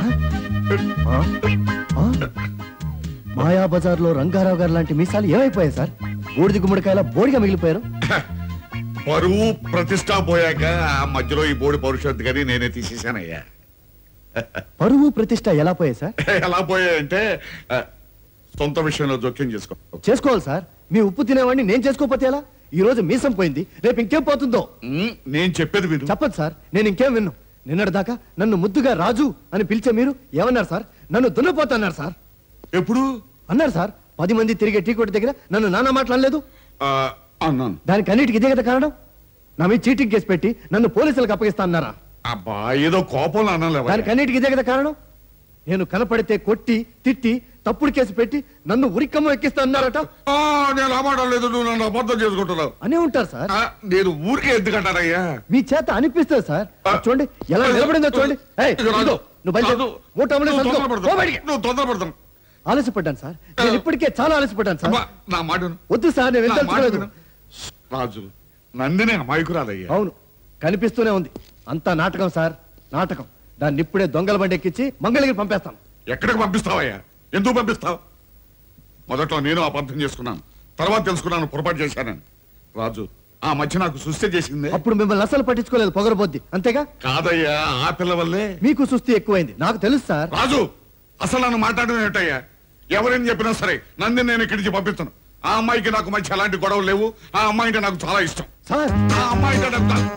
S1: ఆ? ఆ? మాయా బజార్ లో రంగారావు గారు లాంటి మీసాలు ఏమైపోయాయి సార్ బూడిది గుమ్మడికాయల బోడిగా మిగిలిపోయారు
S5: పరువు ప్రతిష్ట పోయాక ఆ మధ్యలో ఈ బోడి పౌరుషత్తు కానీ నేనే తీసేశానయ్యా
S1: పరువు ప్రతిష్ట ఎలా పోయాయి సార్
S5: ఎలా పోయాయంటే ఆ, సొంత విషయంలో జోక్యం చేసుకో
S1: చేసుకోవాలి సార్ మీ ఉప్పు తినేవాడిని నేను చేసుకోకపోతే ఎలా ఈ రోజు మీసం పోయింది రేపు ఇంకేం పోతుందో
S5: నేను చెప్పేది విను
S1: చెప్పదు సార్ నేను ఇంకేం విన్ను నిన్నటి దాకా నన్ను ముద్దుగా రాజు అని పిలిచే మీరు ఏమన్నారు సార్ నన్ను దున్నపోతున్నారు సార్
S5: ఎప్పుడు
S1: అన్నారు సార్ పది మంది తిరిగే టీ కొట్టు దగ్గర నన్ను నానా మాట్లాడలేదు
S5: అన్నాను
S1: దానికి అన్నిటికి ఇదే కదా కారణం నా మీద చీటింగ్ కేసు పెట్టి నన్ను పోలీసులకు అప్పగిస్తా అన్నారా
S5: అబ్బా ఏదో కోపంలో అన్నాను
S1: దానికి అన్నిటికి ఇదే కదా కారణం నేను కనపడితే కొట్టి తిట్టి తప్పుడు కేసు పెట్టి నన్ను ఉరికమ్మ ఎక్కిస్తా అన్నారట
S5: నేను ఆ మాట లేదు నువ్వు నన్ను అబద్ధం చేసుకుంటున్నావు
S1: అనే ఉంటారు సార్
S5: నేను ఊరికే ఎందుకంటానయ్యా
S1: మీ చేత అనిపిస్తుంది సార్ అది చూడండి ఎలా నిలబడిందో చూడండి ఏయ్,
S5: ఇదిగో రాజు,
S1: ఇదిగో, నువ్వు బయలుదేరు.
S5: రాజు,
S1: మూట అమ్మలేదు,
S5: నువ్వు
S1: సర్దుకో.
S5: తొందరపడతావు.
S1: పో బయటికి.
S5: నువ్వు తొందరపడతాను
S1: ఆలస్యపడ్డాను సార్ నేను ఇప్పటికే చాలా ఆలస్యపడ్డాను సార్
S5: అబ్బా, నా మాట విను.
S1: వద్దు సార్ నేను
S5: నా మాట
S1: వెళ్తాను
S5: విను. రాజు నందిని అమాయకురాలయ్యా
S1: అవును కనిపిస్తూనే ఉంది అంతా నాటకం సార్ నాటకం దాన్ని ఇప్పుడే దొంగల బండి ఎక్కించి మంగళగిరి పంపేస్తాను
S5: ఎక్కడికి పంపిస్తావయ్యా ఎందుకు పంపిస్తావు మొదట్లో నేను అబద్ధం చేసుకున్నాను తర్వాత తెలుసుకున్నాను పొరపాటు చేశానని రాజు ఆ మధ్య నాకు సుస్థి చేసింది
S1: అప్పుడు మిమ్మల్ని అసలు పట్టించుకోలేదు పొగరబోద్ది అంతేగా
S5: కాదయ్యా ఆ పిల్ల వల్లే
S1: మీకు సుస్థి ఎక్కువైంది నాకు తెలుసు సార్
S5: రాజు అసలు నన్ను మాట్లాడడం ఏంటయ్యా ఎవరేం చెప్పినా సరే నందిని నేను ఇక్కడి నుంచి పంపిస్తాను ఆ అమ్మాయికి నాకు మధ్య ఎలాంటి గొడవలు లేవు ఆ అమ్మాయి అంటే నాకు చాలా ఇష్టం
S1: సార్
S5: ఆ అమ్మాయి అంటే నాకు చాలా-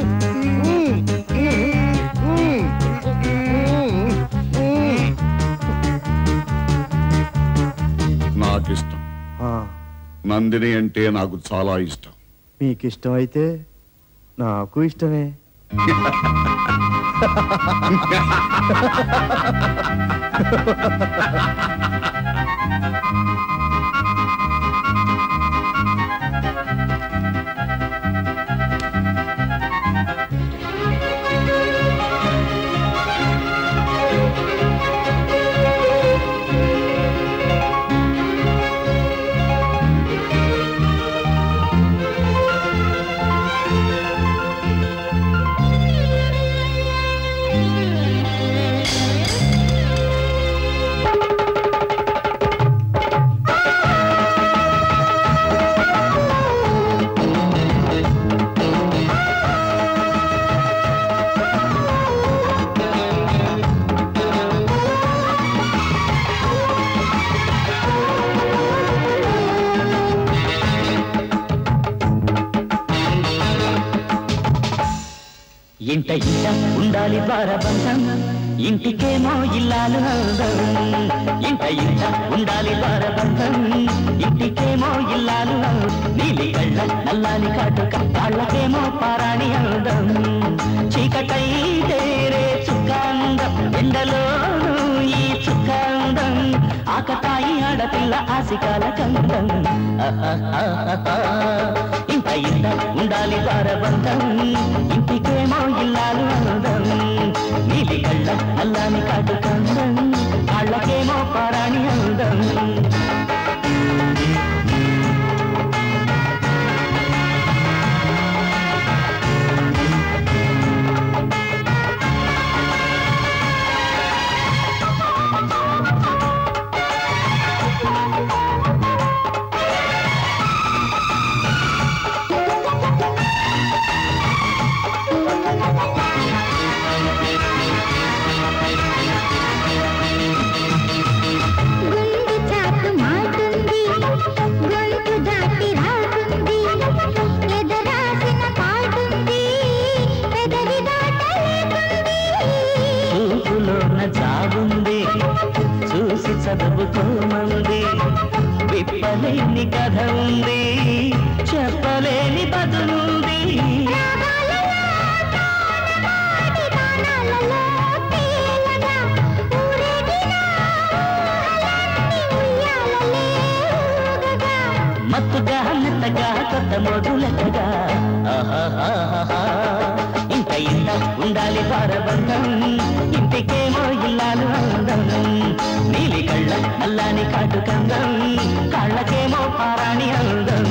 S5: నాకు ఇష్టం
S1: ఆ,
S5: నందిని అంటే నాకు చాలా ఇష్టం
S1: మీకు ఇష్టం అయితే నాకు ఇష్టమే
S11: ఇంట ఇంట ఉండాలి బారబంధం ఇంటికేమో ఇల్లాలు అందం ఇంట ఇంట ఉండాలి బారబంధం ఇంటికేమో ఇల్లాలు అందం. నీలి కళ్ళ నల్లాని కాటుక కాళ్ళకేమో పారాణి అందం చీకటైతే రే చుక్కాందం ఎండలోనూ ఈ చుక్కాందం ఆకతాయి ఆడపిల్ల ఆసికాల కందం ఇంత ఇంత ఉండాలి బారబంధం ఇంటికేమో ఇల్లాలు అందం నీలి కళ్ళ అల్లాని కాటు కందం కాళ్ళకేమో పారాణి అందం
S15: గుండె
S11: చెబుతోమంది విప్పలేని కథ ఉంది చెప్పలేని బదులుంది మత్తుగా మెత్తగా కొత్త మొదలెక్కగా ఆహాహాహా. ఇంత ఇంత ఉండాలి పారబంధం ఇంటికేమో ఇల్లాలు అందం నీలి కళ్ళ నల్లాని కాటు కందం కాళ్ళకేమో పారాణి అందం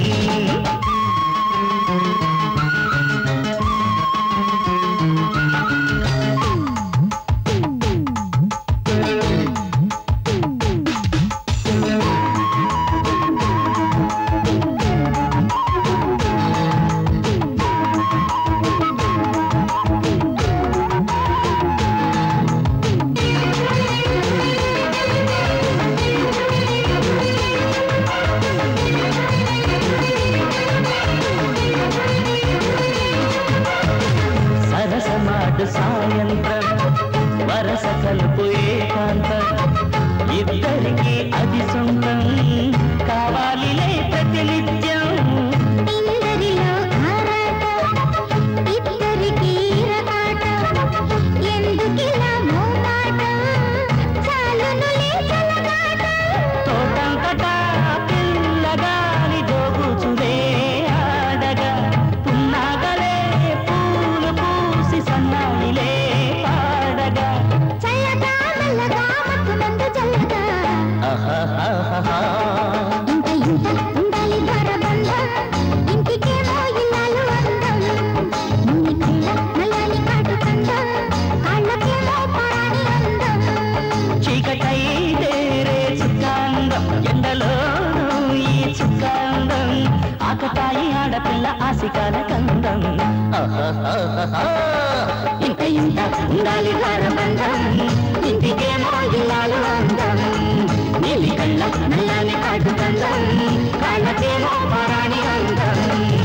S11: సరసమాడు సాయంత్రం వరస కలుపు ఏకాంతం ఇద్దరికి అది సొంతం కావాలిలే ప్రతినిత్యం
S15: ఇందరిలో ఆరాటం ఇద్దరికి రకాటం ఎందుకిలా మోమాటం చాలునులే చలగాటం
S11: తోటంతటా పిల్లగాని జోగుచుడే ఆడగా పున్నాగలే పూలు పూసి సన్నాయిలే పాడగా
S15: చల్లగా మెల్లగా మత్తునందు చల్లగా
S11: ఆహాహాహా.
S15: ఇంత ఇంత ఉండాలి ధరబంధం ఇంటికేమో ఇల్లాలు అందం ముని కళ్ళ నల్లని కాటు కందం కాళ్ళకేమో పారాణి అందం
S11: చీకటైదేరే చుక్కాందం ఎండలోనూ ఈ చుక్కాందం ఆకతాయి ఆడపిల్ల ఆసికాల కందం ఆహాహాహా. ఇంత ఇంత ఉండాలి బంధం ఇంటికేమో ఇల్లాలు అందం నీలి కళ్ళ నల్లని కాటు కందం కాళ్ళకేమో పారాణి అందం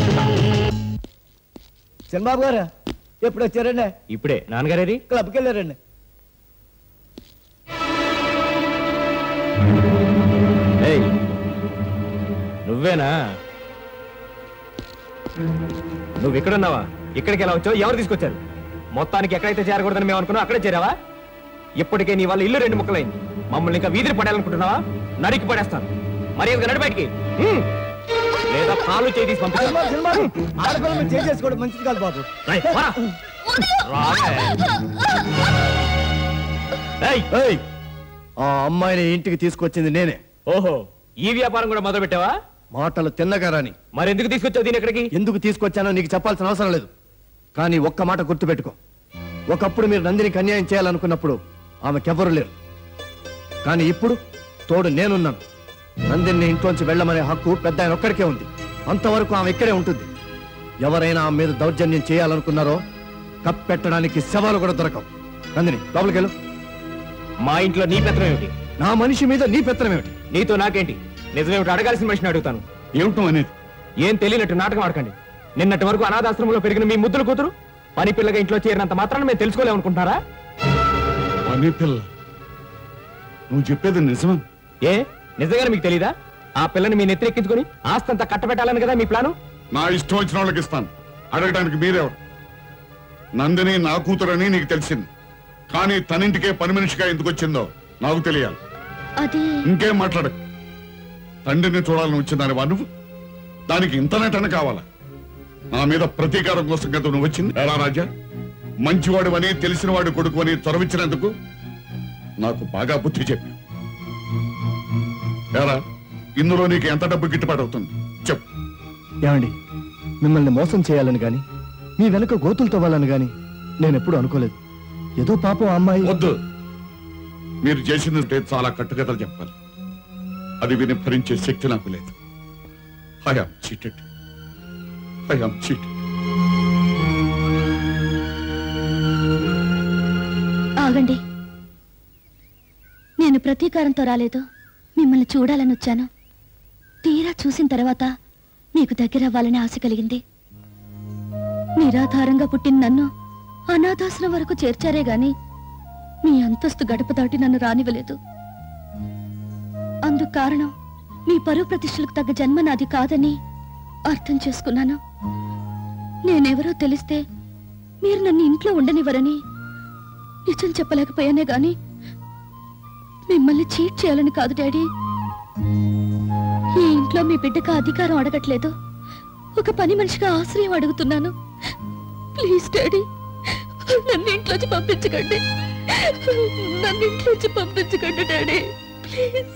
S8: చంద్రబాబు గారు ఎప్పుడు వచ్చారండి
S9: ఇప్పుడే నాన్నగారేరి
S8: క్లబ్కి వెళ్ళారండి
S9: ఏయ్ నువ్వేనా నువ్వు ఇక్కడున్నావా ఇక్కడికి ఎలా వచ్చావు ఎవరు తీసుకొచ్చారు మొత్తానికి ఎక్కడైతే చేరకూడదని మేము అనుకున్నాం అక్కడే చేరావా ఇప్పటికే నీ వల్ల ఇల్లు రెండు ముక్కలైంది మమ్మల్ని ఇంకా వీధిని పడాలనుకుంటున్నావా నరికి పడేస్తాను మరి నడి బయటికి హ్మ్. లేదా కాలు చేయి తీసి పంపిస్తాను
S8: ఆడపిల్లలు చేసేసుకోవడం మంచిది కాదు బాబు
S9: రేయ్, పోరా. రావే.
S1: ఏయ్, ఆ అమ్మాయిని ఇంటికి తీసుకొచ్చింది నేనే
S9: ఓహో ఈ వ్యాపారం కూడా మొదలు పెట్టావా
S1: మాటలు తిన్నగా రాని
S9: మరి ఎందుకు తీసుకొచ్చావు దీని ఇక్కడికి
S1: ఎందుకు తీసుకొచ్చానో నీకు చెప్పాల్సిన అవసరం లేదు కానీ ఒక్క మాట గుర్తుపెట్టుకో ఒకప్పుడు మీరు నందినికి అన్యాయం చేయాలనుకున్నప్పుడు ఆమెకెవ్వరూ లేరు కానీ ఇప్పుడు తోడు నేనున్నాను నందిని ఇంట్లోంచి వెళ్ళమనే హక్కు పెద్ద ఆయన ఒక్కడికే ఉంది అంతవరకు ఆమె ఇక్కడే ఉంటుంది ఎవరైనా ఆమె మీద దౌర్జన్యం చేయాలనుకున్నారో కప్పెట్టడానికి శవాలు కూడా దొరకవు నందిని లోపలికెళ్ళు
S9: మా ఇంట్లో నీ పెత్తనం ఏమిటి
S1: నా మనిషి మీద నీ పెత్తనం ఏమిటి
S9: నీతో నాకేంటి నిజమేమిటి అడగాల్సిన మనిషిని అడుగుతాను
S5: ఏమిటో అనేది
S9: ఏం తెలియనట్టు నాటకం ఆడకండి నిన్నటి వరకు అనాథాశ్రమంలో పెరిగిన మీ ముద్దుల కూతురు పని పిల్లగా ఇంట్లో చేరినంత మాత్రాన్ని మేము తెలుసుకోలేమనుకుంటున్నారా
S5: పని పిల్ల నువ్వు చెప్పేది నిజమా
S9: ఏ నిజంగానే మీకు తెలీదా ఆ పిల్లని మీ నెత్తిరెక్కించుకుని ఆస్తంతా కట్టబెట్టాలని కదా మీ ప్లాను
S5: నా ఇష్టం వచ్చిన వాళ్ళకి ఇస్తాను అడగడానికి మీరెవరు నందిని నా కూతురని నీకు తెలిసింది కానీ తనింటికే పని మనిషిగా ఎందుకు వచ్చిందో నాకు తెలియాలి
S2: అది
S5: ఇంకేం మాట్లాడు తండ్రిని చూడాలని వచ్చిందని వా నువ్వు దానికి ఇంత నటన కావాలా నా మీద ప్రతీకారం కోసం కదా నువ్వు వచ్చింది ఎలా రాజా మంచివాడు తెలిసిన వాడు కొడుకు అని చొరవిచ్చినందుకు నాకు బాగా బుద్ధి చెప్పి ఎరా ఇందులో నీకు ఎంత డబ్బు గిట్టుబాటు అవుతుంది చెప్పు
S1: ఏమండి మిమ్మల్ని మోసం చేయాలని గాని మీ వెనక గోతులు తవ్వాలని గాని నేను ఎప్పుడు అనుకోలేదు ఏదో పాపం ఆ అమ్మాయి
S5: వద్దు మీరు చేసింది ఉంటే చాలా కట్టుకథలు చెప్పాలి అది విని భరించే శక్తి నాకు లేదు I am cheated I am cheated
S2: ఆగండి నేను ప్రతీకారంతో రాలేదు మిమ్మల్ని చూడాలని వచ్చాను తీరా చూసిన తర్వాత మీకు దగ్గర అవ్వాలని ఆశ కలిగింది నిరాధారంగా పుట్టిన నన్ను అనాథాశ్రమం వరకు చేర్చారే గాని మీ అంతస్తు గడప దాటి నన్ను రానివ్వలేదు అందుకు కారణం మీ పరువు ప్రతిష్టలకు తగ్గ జన్మ నాది కాదని అర్థం చేసుకున్నాను నేనెవరో తెలిస్తే మీరు నన్ను ఇంట్లో ఉండనివ్వరని నిజం చెప్పలేకపోయానే గాని మిమ్మల్ని చీట్ చేయాలని కాదు డాడీ ఈ ఇంట్లో మీ బిడ్డకు అధికారం అడగట్లేదు ఒక పని మనిషిగా ఆశ్రయం అడుగుతున్నాను ప్లీజ్ డాడీ నన్ను ఇంట్లోంచి పంపించకండి నన్ను ఇంట్లోంచి పంపించకండి డాడీ ప్లీజ్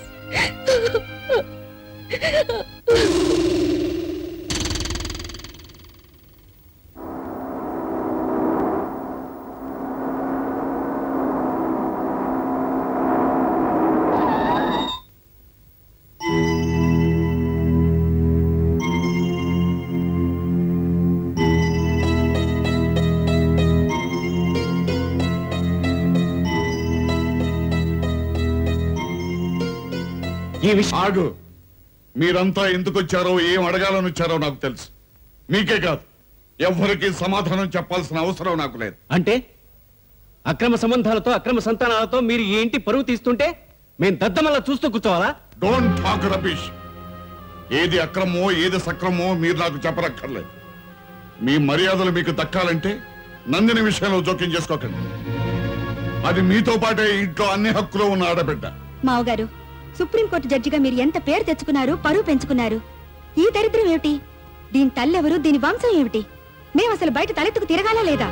S5: ఈ విషయం ఆగు మీరంతా ఎందుకు వచ్చారో ఏం అడగాలని వచ్చారో నాకు తెలుసు మీకే కాదు ఎవ్వరికి సమాధానం చెప్పాల్సిన అవసరం నాకు లేదు
S7: అంటే అక్రమ సంబంధాలతో అక్రమ సంతానాలతో మీరు ఈ ఇంటి పరువు తీస్తుంటే మేము దద్దమల్లా చూస్తూ కూర్చోవాలా
S5: డోంట్ టాక్ రబీష్ ఏది అక్రమో ఏది సక్రమో మీరు నాకు చెప్పరక్కర్లేదు మీ మర్యాదలు మీకు దక్కాలంటే నందిని విషయంలో జోక్యం చేసుకోకండి అది మీతో పాటే ఇంట్లో అన్ని హక్కులో ఉన్న ఆడబిడ్డ
S14: మావగారు సుప్రీంకోర్టు జడ్జిగా మీరు ఎంత పేరు తెచ్చుకున్నారు పరువు పెంచుకున్నారు ఈ దరిద్రం ఏమిటి దీని తల్లెవరు దీని వంశం ఏమిటి మేము అసలు బయట తలెత్తుకు తిరగాలా లేదా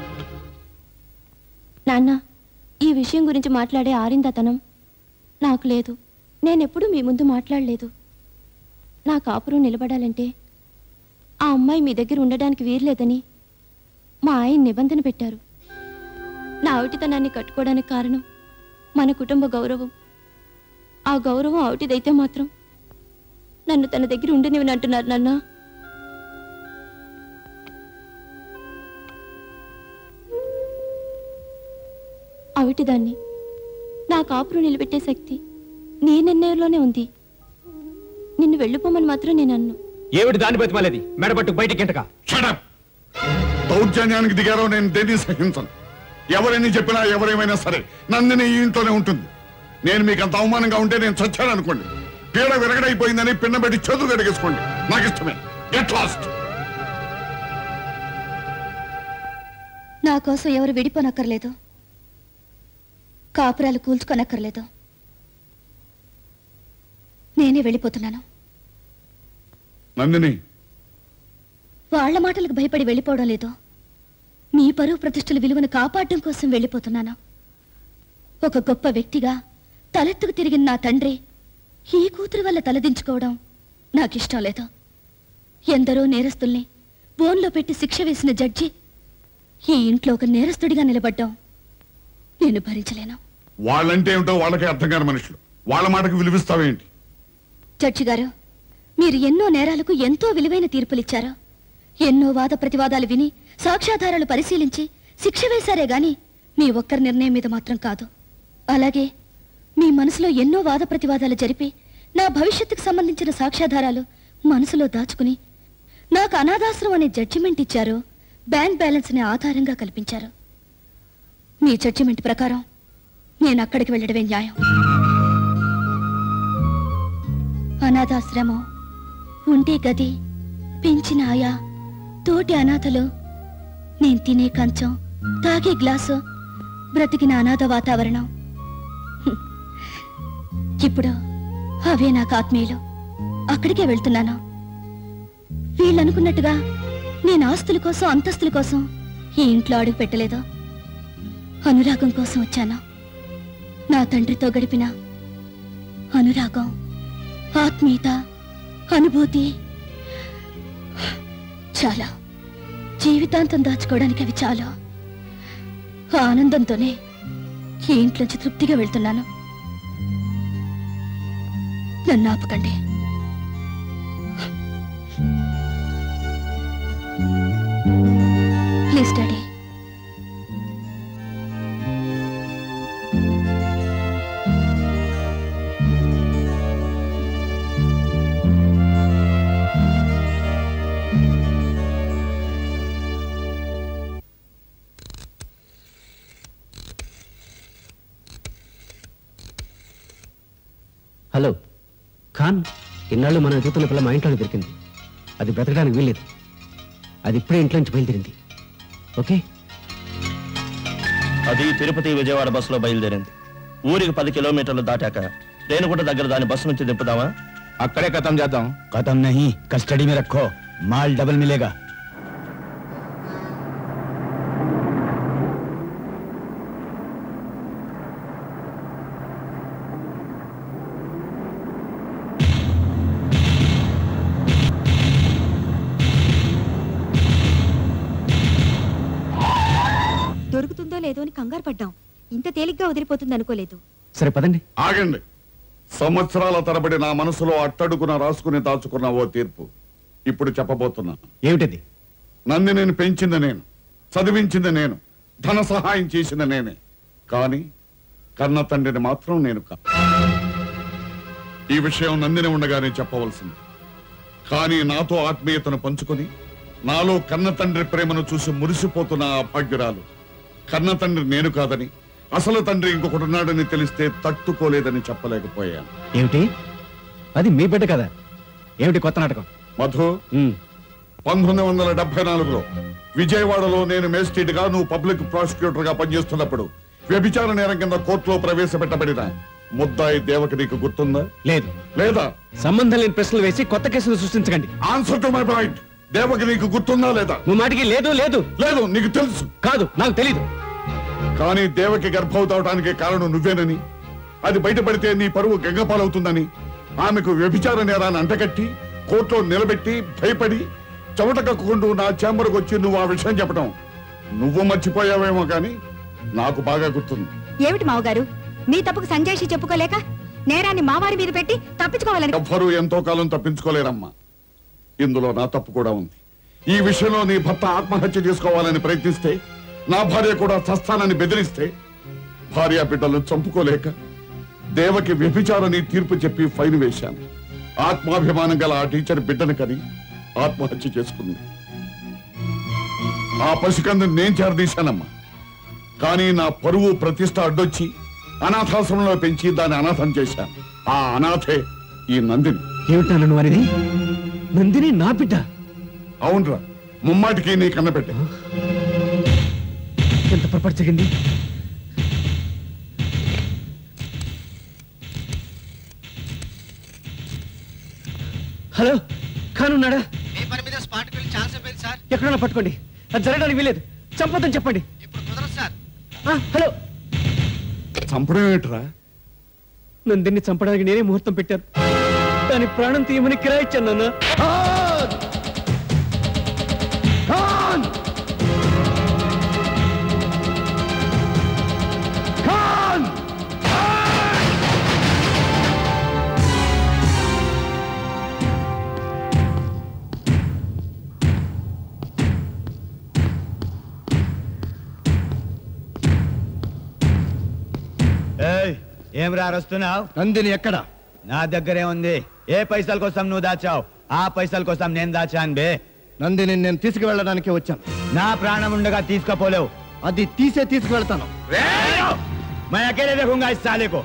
S16: నాన్న ఈ విషయం గురించి మాట్లాడే ఆరిందతనం నాకు లేదు నేనెప్పుడు మీ ముందు మాట్లాడలేదు నా కాపురం నిలబడాలంటే ఆ అమ్మాయి మీ దగ్గర ఉండడానికి వీర్లేదని మా ఆయన నిబంధన పెట్టారు నా ఆవిటితనాన్ని కట్టుకోవడానికి కారణం మన కుటుంబ గౌరవం ఆ గౌరవం ఆవిటిదైతే మాత్రం నన్ను తన దగ్గర ఉండనివని అంటున్నారు నాన్న అవిటిదాన్ని నా కాపురం నిలబెట్టే శక్తి నీ నిర్ణయంలోనే ఉంది నిన్ను వెళ్ళిపోమని మాత్రం నేను అన్ను
S9: ఏమిటి దాన్ని బతిమాలేది మెడబట్టు బయటికి ఎంటక
S5: దౌర్జన్యానికి దిగారో నేను దేన్ని సహించను ఎవరైనా చెప్పినా ఎవరేమైనా సరే నందిని ఈ ఇంట్లోనే ఉంటుంది నేను మీకు అంత అవమానంగా ఉంటే నేను చచ్చాను అనుకోండి పీడ విరగడైపోయిందని పిన్న పెట్టి చేతులు గడిగేసుకోండి నాకు ఇష్టమే గెట్ లాస్ట్
S2: నా కోసం ఎవరు విడిపోనక్కర్లేదు కాపురాలు కూల్చుకోనక్కర్లేదు నేనే వెళ్ళిపోతున్నాను
S5: నందిని
S2: వాళ్ళ మాటలకు భయపడి వెళ్ళిపోవడం లేదు మీ పరువు ప్రతిష్టల విలువను కాపాడడం కోసం వెళ్ళిపోతున్నాను ఒక గొప్ప వ్యక్తిగా తలెత్తుకు తిరిగిన నా తండ్రి ఈ కూతురు వల్ల తలదించుకోవడం నాకిష్టం లేదు ఎందరో నేరస్తుల్ని బోన్లో పెట్టి శిక్ష వేసిన జడ్జి ఈ ఇంట్లో ఒక నేరస్తుడిగా నిలబడ్డాం నేను భరించలేను
S5: వాళ్ళంటే ఏమిటో వాళ్ళకే అర్థం కాని మనుషులు వాళ్ళ మాటకు విలువిస్తావేంటి
S2: జడ్జి గారు మీరు ఎన్నో నేరాలకు ఎంతో విలువైన తీర్పులిచ్చారు ఎన్నో వాద ప్రతివాదాలు విని సాక్ష్యాధారాలు పరిశీలించి శిక్ష వేశారే గాని మీ ఒక్కరి నిర్ణయం మీద మాత్రం కాదు అలాగే మీ మనసులో ఎన్నో వాద ప్రతివాదాలు జరిపి నా భవిష్యత్తుకు సంబంధించిన సాక్ష్యాధారాలు మనసులో దాచుకుని నాకు అనాథాశ్రం అనే జడ్జిమెంట్ ఇచ్చారు బ్యాంక్ బ్యాలెన్స్ ని ఆధారంగా కల్పించారు మీ జడ్జిమెంట్ ప్రకారం నేను అక్కడికి వెళ్ళడమే న్యాయం అనాథాశ్రమం ఉండే గది పెంచిన ఆయా తోటి అనాథలు నేను తినే కంచం తాగే గ్లాసు బ్రతికిన అనాథ వాతావరణం హ్మ్. ఇప్పుడు అవే నాకు ఆత్మీయులు అక్కడికే వెళ్తున్నాను వీళ్ళు అనుకున్నట్టుగా నేను ఆస్తుల కోసం అంతస్తుల కోసం ఈ ఇంట్లో అడుగు పెట్టలేదు అనురాగం కోసం వచ్చాను నా తండ్రితో గడిపిన అనురాగం ఆత్మీయత అనుభూతి చాలా జీవితాంతం దాచుకోవడానికి అవి చాలా ఆ ఆనందంతోనే ఈ ఇంట్లోంచి తృప్తిగా వెళ్తున్నాను నన్ను ఆపకండి ప్లీజ్ డాడీ
S7: హలో ఖాన్ ఇన్నాళ్ళు మనం ఎదుగుతున్న పిల్ల మా ఇంట్లోనే దొరికింది అది బ్రతకడానికి వీల్లేదు అది ఇప్పుడే ఇంట్లో నుంచి బయలుదేరింది ఓకే
S10: అది తిరుపతి విజయవాడ బస్సులో బయలుదేరింది ఊరికి పది కిలోమీటర్లు దాటాక రేణుగుంట దగ్గర దాని బస్సు నుంచి దింపుదామా
S4: అక్కడే ఖతం చేద్దాం ఖతం నహీ కస్టడీ में रखो माल डबल मिलेगा
S14: దొరుకుతుందో లేదో అని కంగారు పడ్డాం ఇంత తేలిగ్గా వదిలిపోతుంది అనుకోలేదు
S7: సరే పదండి
S5: ఆగండి సంవత్సరాల తరబడి నా మనసులో అట్టడుగున రాసుకుని దాచుకున్న ఓ తీర్పు ఇప్పుడు చెప్పబోతున్నా
S7: ఏమిటది
S5: నన్ను నేను పెంచింది నేను చదివించింది నేను ధన సహాయం చేసింది నేనే కానీ కన్న తండ్రిని మాత్రం నేను కా ఈ విషయం నందిని ఉండగానే చెప్పవలసింది కానీ నాతో ఆత్మీయతను పంచుకొని నాలో కన్న తండ్రి ప్రేమను చూసి మురిసిపోతున్న ఆ భాగ్యురాలు కన్న తండ్రి నేను కాదని అసలు తండ్రి ఇంకొకడున్నాడని తెలిస్తే తట్టుకోలేదని చెప్పలేకపోయాను
S7: ఏమిటి అది మీ బిడ్డ కదా ఏమిటి కొత్త నాటకం
S5: మధు పంతొమ్మిది వందల డెబ్బై నాలుగులో విజయవాడలో నేను మేస్ట్రీట్ గా నువ్వు పబ్లిక్ ప్రాసిక్యూటర్ గా పనిచేస్తున్నప్పుడు వ్యభిచార నేరం కింద కోర్టులో ప్రవేశపెట్టబడిన ముద్దాయి దేవకి నీకు గుర్తుందా
S7: లేదు
S5: లేదా
S7: సంబంధం లేని ప్రశ్నలు వేసి కొత్త కేసులు సృష్టించకండి
S5: answer to my point Devaki నీకు గుర్తుందా లేదా
S7: నువ్వు మాటికి లేదు లేదు
S5: లేదు నీకు తెలుసు
S7: కాదు నాకు తెలీదు
S5: కానీ దేవకి గర్భవతవటానికి కారణం నువ్వేనని అది బయటపడితే నీ పరువు గంగపాలవుతుందని ఆమెకు వ్యభిచార నేరాన్ని అంటగట్టి కోర్టులో నిలబెట్టి భయపడి చెమట కక్కుకుంటూ నా చేంబర్కి వచ్చి నువ్వు ఆ విషయం చెప్పడం నువ్వు మర్చిపోయావేమో కానీ నాకు బాగా గుర్తుంది
S14: ఏమిటి మావగారు మీ తప్పుకు సంజాయిషి చెప్పుకోలేక నేరాన్ని మావారి మీద పెట్టి తప్పించుకోవాలని
S5: ఎవ్వరూ ఎంతో కాలం తప్పించుకోలేరమ్మా ఇందులో నా తప్పు కూడా ఉంది ఈ విషయంలో నీ భర్త ఆత్మహత్య చేసుకోవాలని ప్రయత్నిస్తే నా భార్య కూడా చస్తానని బెదిరిస్తే భార్య బిడ్డలను చంపుకోలేక దేవకి వ్యభిచారని తీర్పు చెప్పి ఫైన్ వేశాను ఆత్మాభిమానం గల ఆ టీచర్ బిడ్డను కని ఆత్మహత్య చేసుకుంది ఆ పసికందు నేను చేరదీశానమ్మా కానీ నా పరువు ప్రతిష్ట అడ్డొచ్చి అనాథాశ్రమంలో పెంచి దాన్ని అనాథం చేశాను ఆ అనాథే ఈ నందిని
S7: ఏమిటా నన్ను వారిది నందిని నా బిడ్డ
S5: అవునరా ముమ్మాటికి నీ కన్నపెట్టే
S7: ఎంత పొరపాటు జరిగింది హలో ఖానున్నాడా
S3: మీ పని మీద స్పాట్కి వెళ్ళి ఛాన్స్ అయిపోయింది సార్
S7: ఎక్కడన్నా పట్టుకోండి అది జరగడానికి వీలేదు చంపొద్దని చెప్పండి
S3: ఇప్పుడు కుదరదు సార్
S7: ఆ, హలో
S5: చంపడం ఏమిట్రా
S7: నందిని చంపడానికి నేనే ముహూర్తం పెట్టాను దాని ప్రాణం తీయమని కిరాయిచ్చాను నాన్న
S1: ఖాన్ ఖాన్
S4: ఏయ్, ఏం రా వస్తున్నావు
S1: నందిని ఎక్కడ
S4: నా దగ్గరే ఉంది ఏ పైసల కోసం నువ్వు దాచావు ఆ పైసల కోసం నేను దాచాను బే
S1: నందిని నేను తీసుకువెళ్ళడానికి వచ్చాను
S4: నా ప్రాణం ఉండగా తీసుకపోలేవు
S1: అది తీసే తీసుకువెళ్తాను
S4: मैं अकेले देखूंगा इस साले को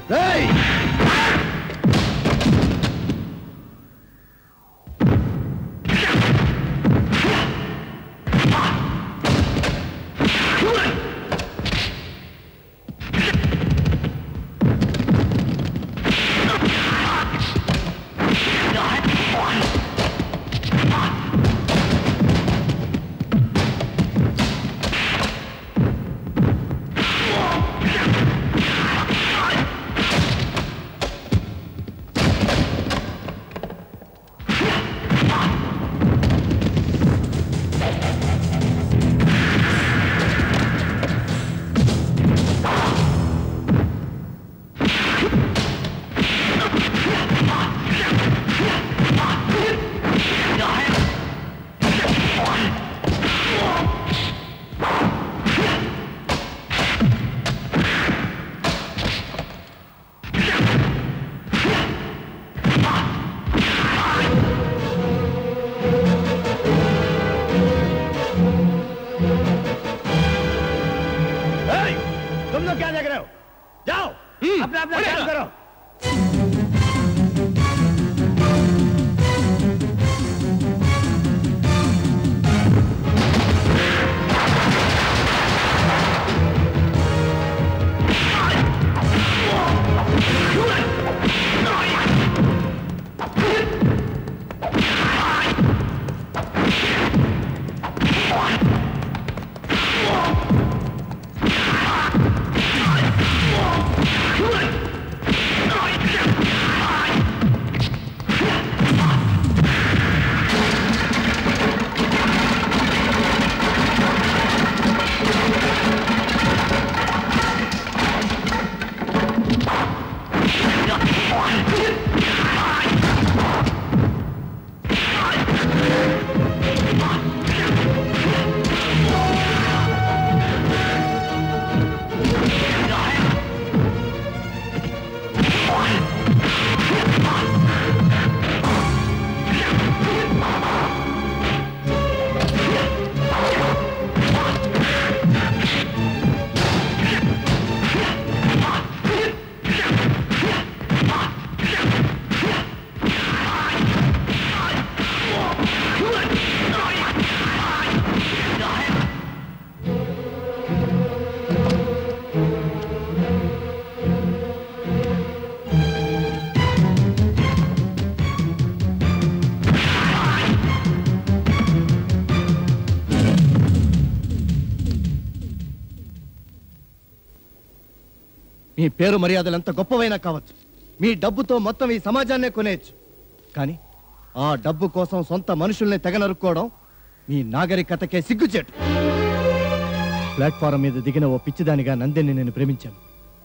S1: మీ పేరు మర్యాదలు ఎంత గొప్పవైనా కావచ్చు మీ డబ్బుతో మొత్తం ఈ సమాజాన్నే కొనేయచ్చు కానీ ఆ డబ్బు కోసం సొంత మనుషుల్ని తెగనరుక్కోవడం మీ నాగరికతకే సిగ్గుచేటు ప్లాట్ఫారం మీద దిగిన ఓ పిచ్చిదానిగా నందిని నేను ప్రేమించాను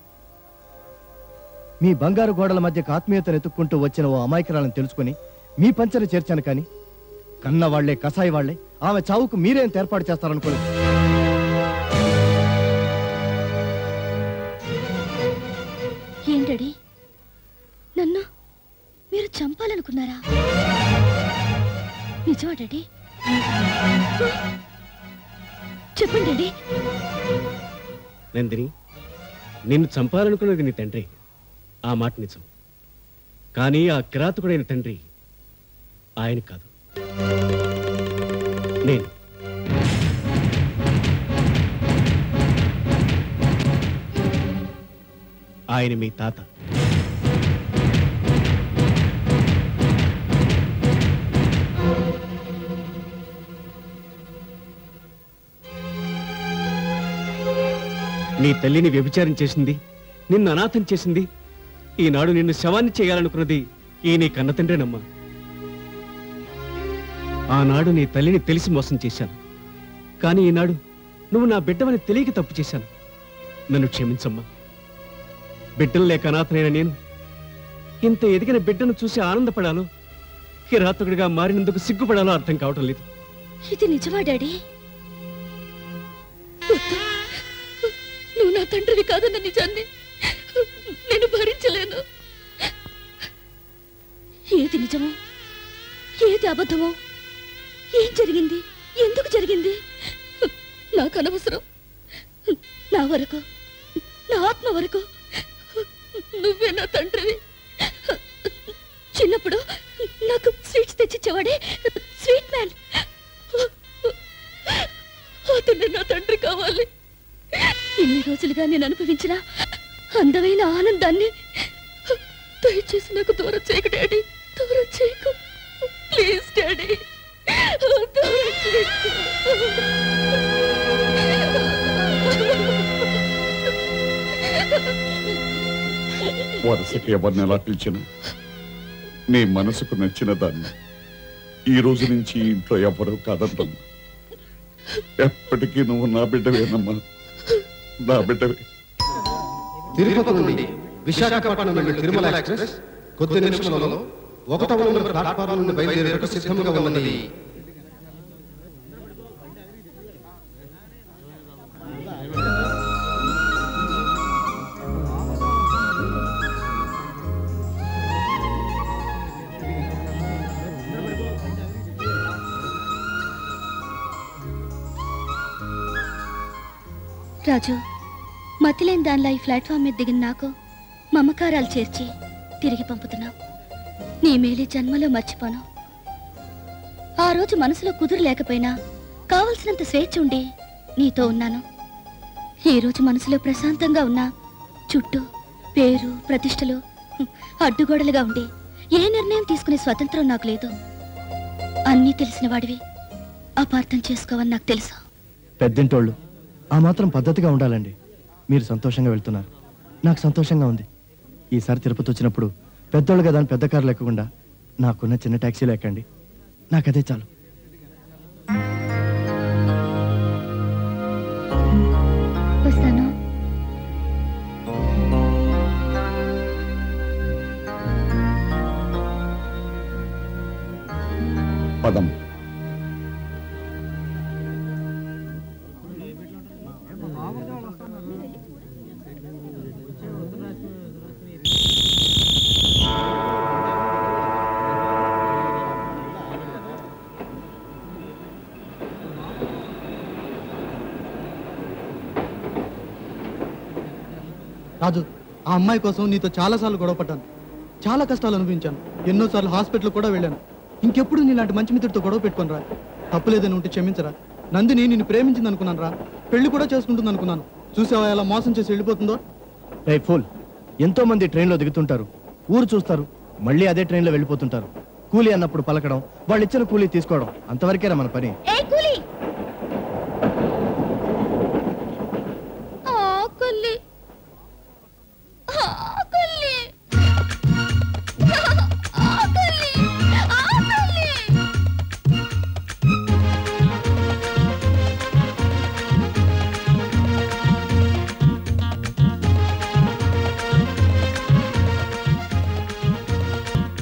S1: మీ బంగారు గోడల మధ్యకు ఆత్మీయతను ఎత్తుక్కుంటూ వచ్చిన ఓ అమాయకురాలను తెలుసుకుని మీ పంచన చేర్చాను కానీ కన్న వాళ్లే కసాయి వాళ్లే ఆమె చావుకు మీరేం ఏర్పాటు చేస్తారనుకోలేదు
S2: ఏం డాడీ నన్ను మీరు చంపాలనుకున్నారా నిజమా డాడీ చెప్పండి డాడీ
S7: నందిని నిన్ను చంపాలనుకున్నది నీ తండ్రి ఆ మాట నిజం కానీ ఆ కిరాతకుడైన తండ్రి ఆయన కాదు నేను ఆయన మీ తాత నీ తల్లిని వ్యభిచారం చేసింది నిన్ను అనాథం చేసింది ఈనాడు నిన్ను శవాన్ని చేయాలనుకున్నది ఈ నీ కన్న తండ్రేనమ్మా ఆనాడు నీ తల్లిని తెలిసి మోసం చేశాను కానీ ఈనాడు నువ్వు నా బిడ్డవని తెలియక తప్పు చేశాను నన్ను క్షమించమ్మా బిడ్డలు లేక అనాథనైన నేను ఇంత ఎదిగిన బిడ్డను చూసి ఆనందపడాలో కిరాతకుడిగా మారినందుకు సిగ్గుపడాలో అర్థం కావటం లేదు
S2: ఇది నిజమా డాడీ వద్దు. నువ్వు నా తండ్రివి కాదన్న నిజాన్ని నేను భరించలేను ఏది నిజమో ఏది అబద్ధమో ఏం జరిగింది ఎందుకు జరిగింది నాకు అనవసరం నా వరకు నా ఆత్మ వరకు నువ్వే నా తండ్రివి చిన్నప్పుడు నాకు స్వీట్స్ తెచ్చిచ్చేవాడే స్వీట్ మ్యాన్ అతను నా తండ్రి కావాలి ఇన్ని రోజులుగా నేను అనుభవించిన అందమైన ఆనందాన్ని దయచేసి నాకు దూరం చేయకు డాడీ దూరం చేయకు ప్లీజ్ డాడీ దూరం చేయకు
S5: వరుసకి ఎవరిని ఎలా పిలిచిన నీ మనసుకు నచ్చిన దాన్ని ఈ రోజు నుంచి ఈ ఇంట్లో ఎవరూ కాదంటమ్మా ఎప్పటికీ నువ్వు నా బిడ్డవేనమ్మా నా బిడ్డవే
S17: తిరుపతి నుండి విశాఖపట్నం నుండి తిరుమల ఎక్స్ప్రెస్ కొద్ది నిమిషాలలో ఒకటవ నెంబర్ ప్లాట్ఫారం నుండి బయలుదేరేందుకు సిద్ధంగా ఉన్నది
S2: రాజు మతిలేని దానిలా ఈ ప్లాట్ఫామ్ మీద దిగిన నాకు మమకారాలు చేర్చి తిరిగి పంపుతున్నావు నీ మేలే జన్మలో మర్చిపోను ఆ రోజు మనసులో కుదురు లేకపోయినా కావలసినంత స్వేచ్ఛ ఉండి నీతో ఉన్నాను ఈ రోజు మనసులో ప్రశాంతంగా ఉన్నా చుట్టూ పేరు ప్రతిష్టలు హ్మ్, అడ్డుగోడలుగా ఉండి ఏ నిర్ణయం తీసుకునే స్వతంత్రం నాకు లేదు అన్నీ తెలిసిన వాడివి అపార్థం చేసుకోవని నాకు తెలుసు
S1: పెద్దింటోళ్ళు ఆ మాత్రం పద్ధతిగా ఉండాలండి మీరు సంతోషంగా వెళ్తున్నారు నాకు సంతోషంగా ఉంది ఈసారి తిరుపతి వచ్చినప్పుడు పెద్దోళ్ళు కదా అని పెద్ద కారులు ఎక్కకుండా నాకున్న చిన్న ట్యాక్సీలో ఎక్కండి నాకదే చాలు
S2: వస్తాను
S5: పదం
S6: రాజు ఆ అమ్మాయి కోసం నీతో చాలాసార్లు గొడవపడ్డాను చాలా కష్టాలు అనుభవించాను ఎన్నోసార్లు హాస్పిటల్ కూడా వెళ్ళాను ఇంకెప్పుడు నీలాంటి మంచి మిత్రుడితో గొడవ పెట్టుకొని రా తప్పులేదని ఉంటే క్షమించరా నందిని నిన్ను ప్రేమించింది అనుకున్నాను రా పెళ్లి కూడా చేసుకుంటుంది అనుకున్నాను చూసావా ఎలా మోసం చేసి వెళ్ళిపోతుందో
S1: రే ఫుల్ ఎంతో మంది ట్రైన్లో దిగుతుంటారు ఊరు చూస్తారు మళ్ళీ అదే ట్రైన్లో వెళ్ళిపోతుంటారు కూలీ అన్నప్పుడు పలకడం వాళ్ళు ఇచ్చిన కూలీ తీసుకోవడం అంతవరకేరా మన పని
S2: ఏ కూలి ఆ కూలి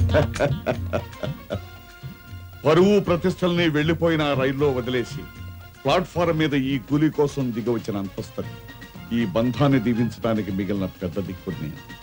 S5: పరువు ప్రతిష్టల్ని వెళ్లిపోయిన ఆ రైల్లో వదిలేసి ప్లాట్ఫారం మీద ఈ కూలీ కోసం దిగవచ్చిన అంతస్తని ఈ బంధాన్ని దీవించడానికి మిగిలిన పెద్ద దిక్కుని